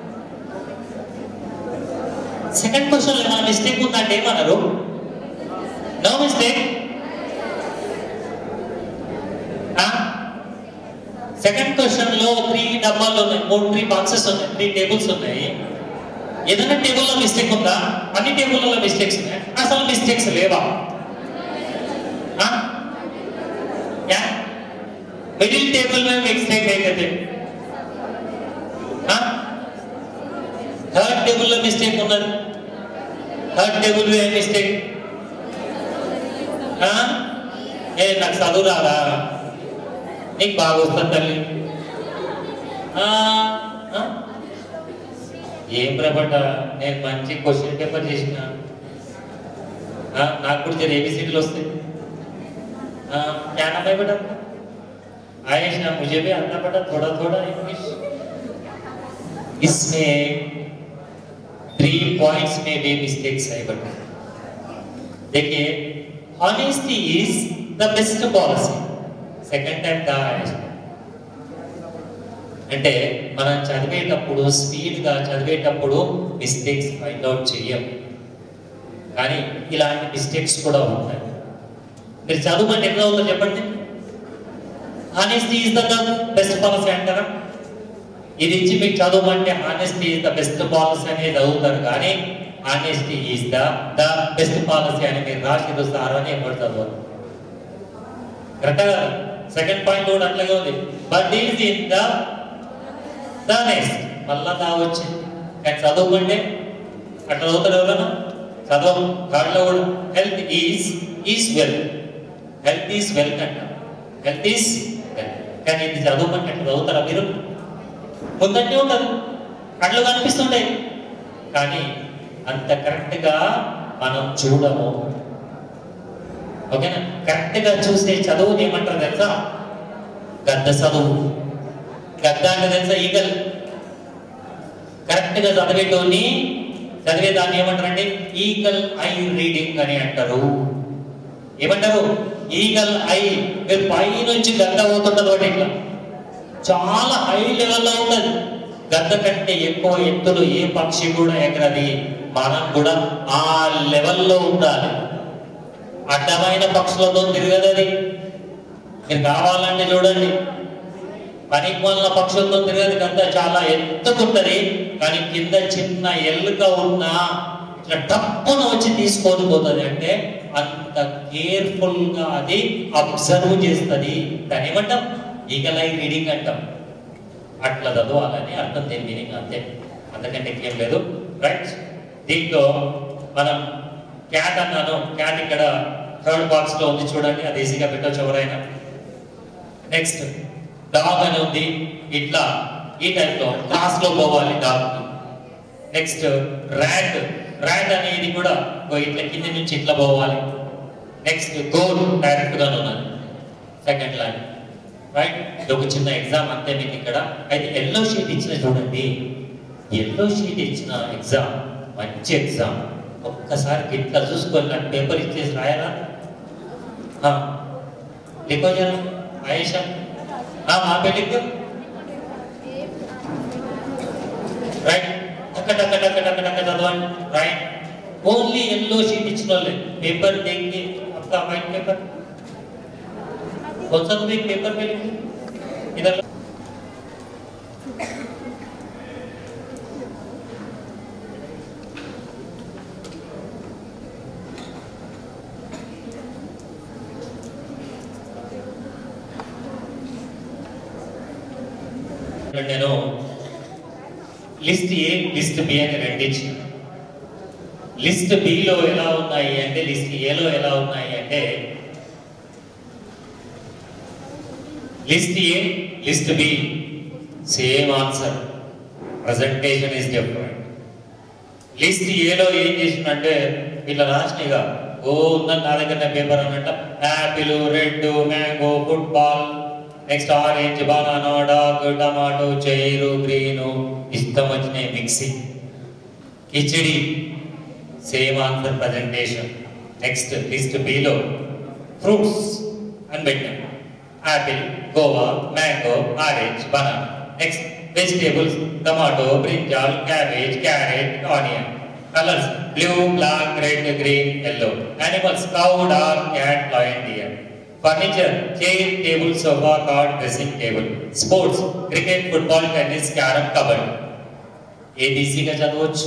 సెకండ్ క్వశ్చన్ లో ఏమైనా మిస్టేక్ ఉందంటే ఏమన్నారు నో మిస్టేక్ సెకండ్ క్వశ్చన్ లో త్రీ డబ్బాలు ఉన్నాయి మూడు త్రీ బాక్సెస్ ఉన్నాయి త్రీ టేబుల్స్ ఉన్నాయి ఏదైనా టేబుల్లో మిస్టేక్ ఉందా అన్ని టేబుల్లో మిస్టేక్స్ ఉన్నాయి అసలు మిస్టేక్స్ లేవా मिडिल टेबल में मिस्टेक है कहते थर्ड टेबल में मिस्टेक ఉన్నది థర్డ్ టేబుల్ లో ఏం మిస్టేక్ ఏ నాకు చదువు రాదా నీకు బాగా వస్తుంది తల్లి ఆ, ఆ? ఏం ప్రపట నేను మంచి క్వశ్చన్ పేపర్ చేసిన ఆ, నాకు కూడా జర ఏబిసిడీలు వస్తాయి ఆ, क्या नाम है बेटा आयुष ना मुझे भी आता बेटा थोड़ा थोड़ा इंग्लिश इसमें थ्री पॉइंट्स में भी मिस्टेक्स है बेटा देखिए honesty is the best policy second time దా ఆయుష్ అంటే మనం చదివేటప్పుడు స్పీడ్గా చదివేటప్పుడు మిస్టేక్స్ ఫైండ్ అవుట్ చెయ్యం కానీ ఇలాంటి మిస్టేక్స్ కూడా ఉంటాయి మీరు చదువుకుంటే ఎట్లా అవుతుందో చెప్పండి honesty is the best policy అంటారా ఇది ఇచ్చి మీకు చదవమంటే honesty is the best policy అనేది చదువుతారు కానీ honesty is the the best policy అని మీరు రాసి సార్ అని ఎవరు చదవరు కరెక్ట్గా సెకండ్ పాయింట్ కూడా అట్లాగే ఉంది but is in the the next మళ్ళా దా వచ్చింది కానీ చదువుకుంటే అట్లా చదువుతారు ఎవరన్నా చదవం దాంట్లో కూడా health is is wealth health is wealth అంట హెల్త్ ఈజ్ వెల్త్ కానీ ఇది చదవమంటే అట్లా చదువుతారా మీరు ముందంటే ఉండదు కళ్ళు కనిపిస్తుంటాయి కానీ అంత కరెక్ట్ గా మనం చూడము ఓకేనా కరెక్ట్ గా చూసే చదువుని ఏమంటారు తెలుసా గద్ద చదువు గద్ద అంటే తెలుసా ఈగల్ కరెక్ట్ గా చదివేటోని చదివే దాన్ని ఏమంటారంటే ఈగల్ ఐ రీడింగ్ అని అంటారు ఏమంటారు ఈగల్ ఐ మీరు పై నుంచి గద్ద అవుతుంటది ఒకటి ఇట్లా చాలా హై లెవెల్లో ఉన్నది గద్ద కంటే ఎక్కువ ఎత్తులు ఏ పక్షి కూడా ఎగరది మనం కూడా ఆ లెవెల్లో ఉండాలి అడ్డమైన పక్షులతో తిరగదు అది మీరు కావాలంటే చూడండి పనికి వల్ల పక్షులతో తిరగదు గద్ద చాలా ఎత్తుకుంటది కానీ కింద చిన్న ఎల్లుగా ఉన్నా ఇట్లా టప్పున వచ్చి తీసుకొని పోతుంది అంటే అంత కేర్ఫుల్ గా అది అబ్జర్వ్ చేస్తుంది దాని ఏమంటాం ఈగలై రీడింగ్ అంటాం అట్లా చదవాలని అర్థం దేని మీనింగ్ అంతే అంతకంటే ఏం లేదు రైట్ దీంట్లో మనం క్యాట్ అన్నాను క్యాట్ ఇక్కడ థర్డ్ బాక్స్ లో ఉంది చూడండి అది ఈజీగా పెట్టవచ్చు ఎవరైనా నెక్స్ట్ డాగ్ అని ఉంది ఇట్లా ఈ టైంలో క్లాస్ లో పోవాలి డాగ్ నెక్స్ట్ ర్యాట్ ర్యాట్ అనేది కూడా ఓ ఇట్లా కింది నుంచి ఇట్లా పోవాలి నెక్స్ట్ గోల్ డైరెక్ట్ గా ఉన్నది సెకండ్ లైన్ రైట్ ఇది ఒక చిన్న ఎగ్జామ్ అంతే మీకు ఇక్కడ అయితే ఎల్లో షీట్ ఇచ్చిన చూడండి ఎల్లో షీట్ ఇచ్చిన ఎగ్జామ్ మంచి ఎగ్జామ్ ఒక్కసారి ఇట్లా చూసుకొని నాకు పేపర్ ఇచ్చేసి రాయరా हाँ लिखो जरा आयशा हाँ वहाँ पे लिख दो రైట్ టక టక టక టక టక చదవండి రైట్ ఓన్లీ ఎల్లో షీట్ ఇచ్చిన వాళ్ళే పేపర్ దేనికి आपका व्हाइट पेपर कौन सा तुम एक पेपर पे लिखे इधर నేను లిస్ట్ ఏ లిస్ట్ బి అని రెండు ఇచ్చిన లిస్ట్ బిలో ఎలా ఉన్నాయి అంటే లిస్ట్ ఏలో ఎలా ఉన్నాయి అంటే list A list B same answer presentation is different list ఏలో ఏం చేసిందంటే ఇట్లా రాసినగా ఓ ఉందని నా దగ్గర పేపర్ అన్నట్ట apple red mango football next orange banana dog tomato chair green ఇష్టం వచ్చినాయి mixing khichdi same answer presentation next list below fruits అని పెట్టాం apple guava mango orange banana next vegetables tomato brinjal cabbage carrot onion colours blue black red green yellow animals cow dog cat lion deer furniture chair table sofa cot dressing table sports cricket football tennis carrom kabaddi ఏబీసీగా చదవచ్చు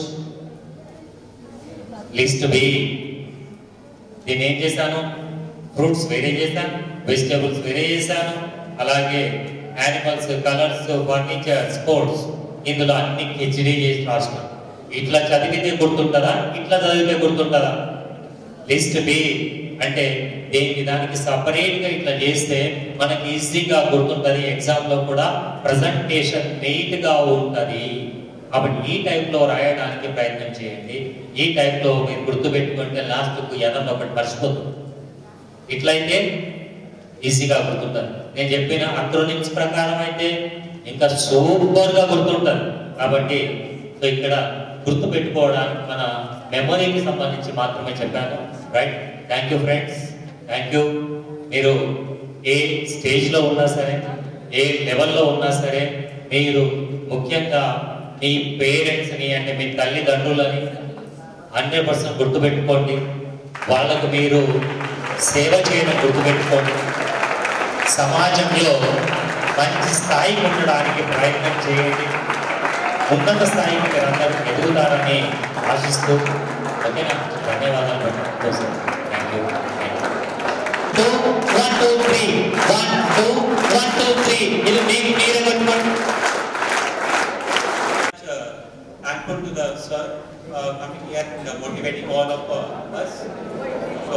list B దీన్ని ఏం చేశాను fruits వేరే చేశాను vegetables వేరే చేశాను అలాగే యానిమల్స్ కలర్స్ ఫర్నిచర్ స్పోర్ట్స్ ఇందులో అన్ని హెచ్డీ చేసి రాసినాను ఇట్లా చదివితే గుర్తుంటుందా ఇట్లా చదివితే గుర్తుంటుందా లిస్ట్ బి అంటే దేనికి దానికి సపరేట్ గా ఇట్లా చేస్తే మనకి ఈజీగా గుర్తుంటది ఎగ్జామ్ లో కూడా ప్రజెంటేషన్ నీట్ గా ఉంటది కాబట్టి ఈ టైప్ లో రాయడానికి ప్రయత్నం చేయండి ఈ టైప్ లో మీరు గుర్తు పెట్టుకుంటే లాస్ట్ కు ఎదన్న ఒకటి మర్చిపోతుంది ఇట్లయితే ఈజీగా గుర్తుంటుంది నేను చెప్పిన అక్రోనిమ్స్ ప్రకారం అయితే ఇంకా సూపర్ గా గుర్తుంటుంది కాబట్టి సో ఇక్కడ గుర్తు పెట్టుకోవడానికి మన మెమొరీకి సంబంధించి మాత్రమే చెప్పాను right thank you friends thank you మీరు ఏ స్టేజ్ లో ఉన్నా సరే ఏ లెవెల్లో ఉన్నా సరే మీరు ముఖ్యంగా మీ పేరెంట్స్ ని అంటే మీ తల్లిదండ్రులని హండ్రెడ్ పర్సెంట్ గుర్తుపెట్టుకోండి వాళ్ళకు మీరు సేవ చేయడం గుర్తుపెట్టుకోండి సమాజంలో మంచి స్థాయికి ఉండడానికి ప్రయత్నం చేయండి ఉన్నత స్థాయికి మీరు అందరూ ఎదుగుతారని ఆశిస్తూ ఓకేనా ధన్యవాదాలు thank you two one two three one two one two three ఇది మీకు మీరే కొట్టుకోండి uh, thankful to the sir uh, coming here and uh, motivating all of uh, us. So,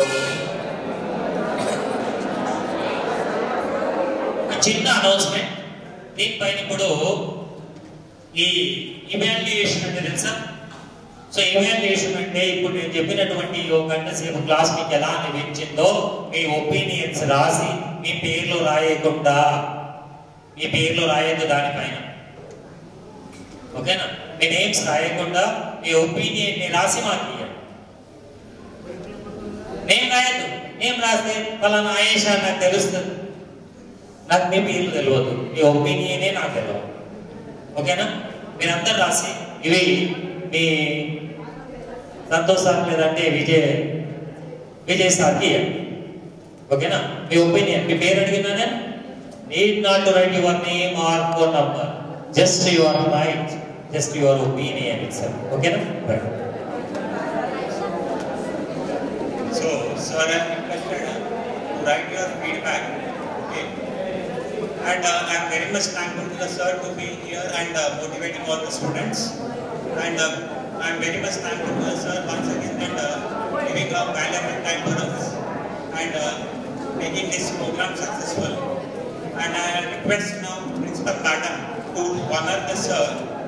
ఒక చిన్న అనౌన్స్మెంట్ దీనిపైన ఇప్పుడు ఈ ఇవాల్యుయేషన్ అంటే తెలుసా సో ఇవాల్యుయేషన్ అంటే ఇప్పుడు నేను చెప్పినటువంటి ఈ ఒక గంట సేపు క్లాస్ మీకు ఎలా అనిపించిందో మీ ఒపీనియన్స్ రాసి మీ పేర్లు రాయకుండా మీ పేర్లు రాయద్దు దానిపైన ఓకేనా మీ నేమ్స్ రాయకుండా మీ ఒపీనియన్ ని రాసి మాకు ఇవ్వండి నేను రాయద్దు నేను రాస్తే ఫలానా ఆయేషా నాకు తెలుస్తుంది నాకు మీ పేర్లు తెలియదు మీ ఒపీనియనే నాకు తెలియదు ఓకేనా మీరందరు రాసి ఇవి మీ సంతోష్ సార్ లేదంటే విజయ్ విజయ్ సార్కి ఇవ్వండి. ఓకేనా మీ ఒపీనియన్ మీ పేరు అడిగినానే need not to write your name or phone number just your write just your opinion it's ఓకేనా right so sir has requested uh, to write your feedback. Okay. And uh, I'm very much thankful to the sir to be here and uh, motivating all the students. And uh, I'm very much thankful to the sir once again and uh, giving a valuable time for us and uh, making this program successful. And I request now Principal Madam to honor the sir.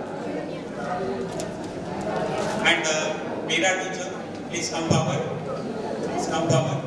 And uh, Meera teacher, please come forward. Please come forward.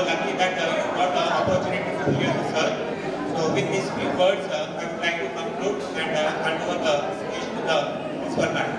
lucky that uh, you got the opportunity to hear the sir. So with these few words, uh, I would like to conclude and uh, hand over the stage to the principal madam.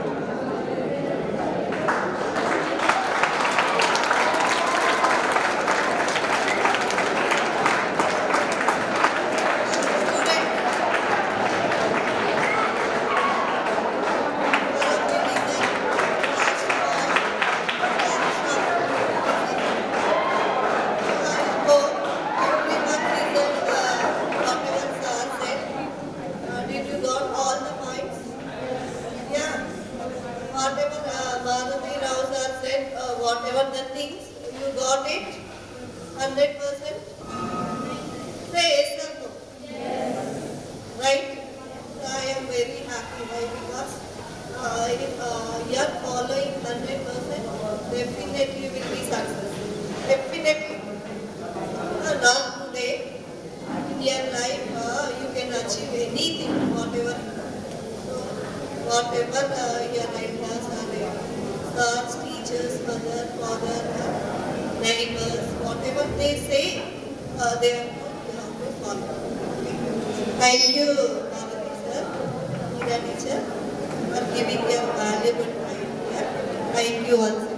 Did you got all the points? Yeah. Whatever uh, Bharati Rao sir said, uh, whatever the things, you got it? Hundred percent? Say yes or no? Right? I am very happy why because uh, if uh, you are following hundred percent, definitely you will be successful. Definitely. Uh, not today. In your life, uh, you can achieve anything, whatever. So, whatever uh, your elders are there, sons, teachers, mother, father, uh, neighbors, whatever they say, uh, they are you have to follow. Okay. Thank you, Bharati sir, Meera teacher, for giving your valuable time here. Thank you once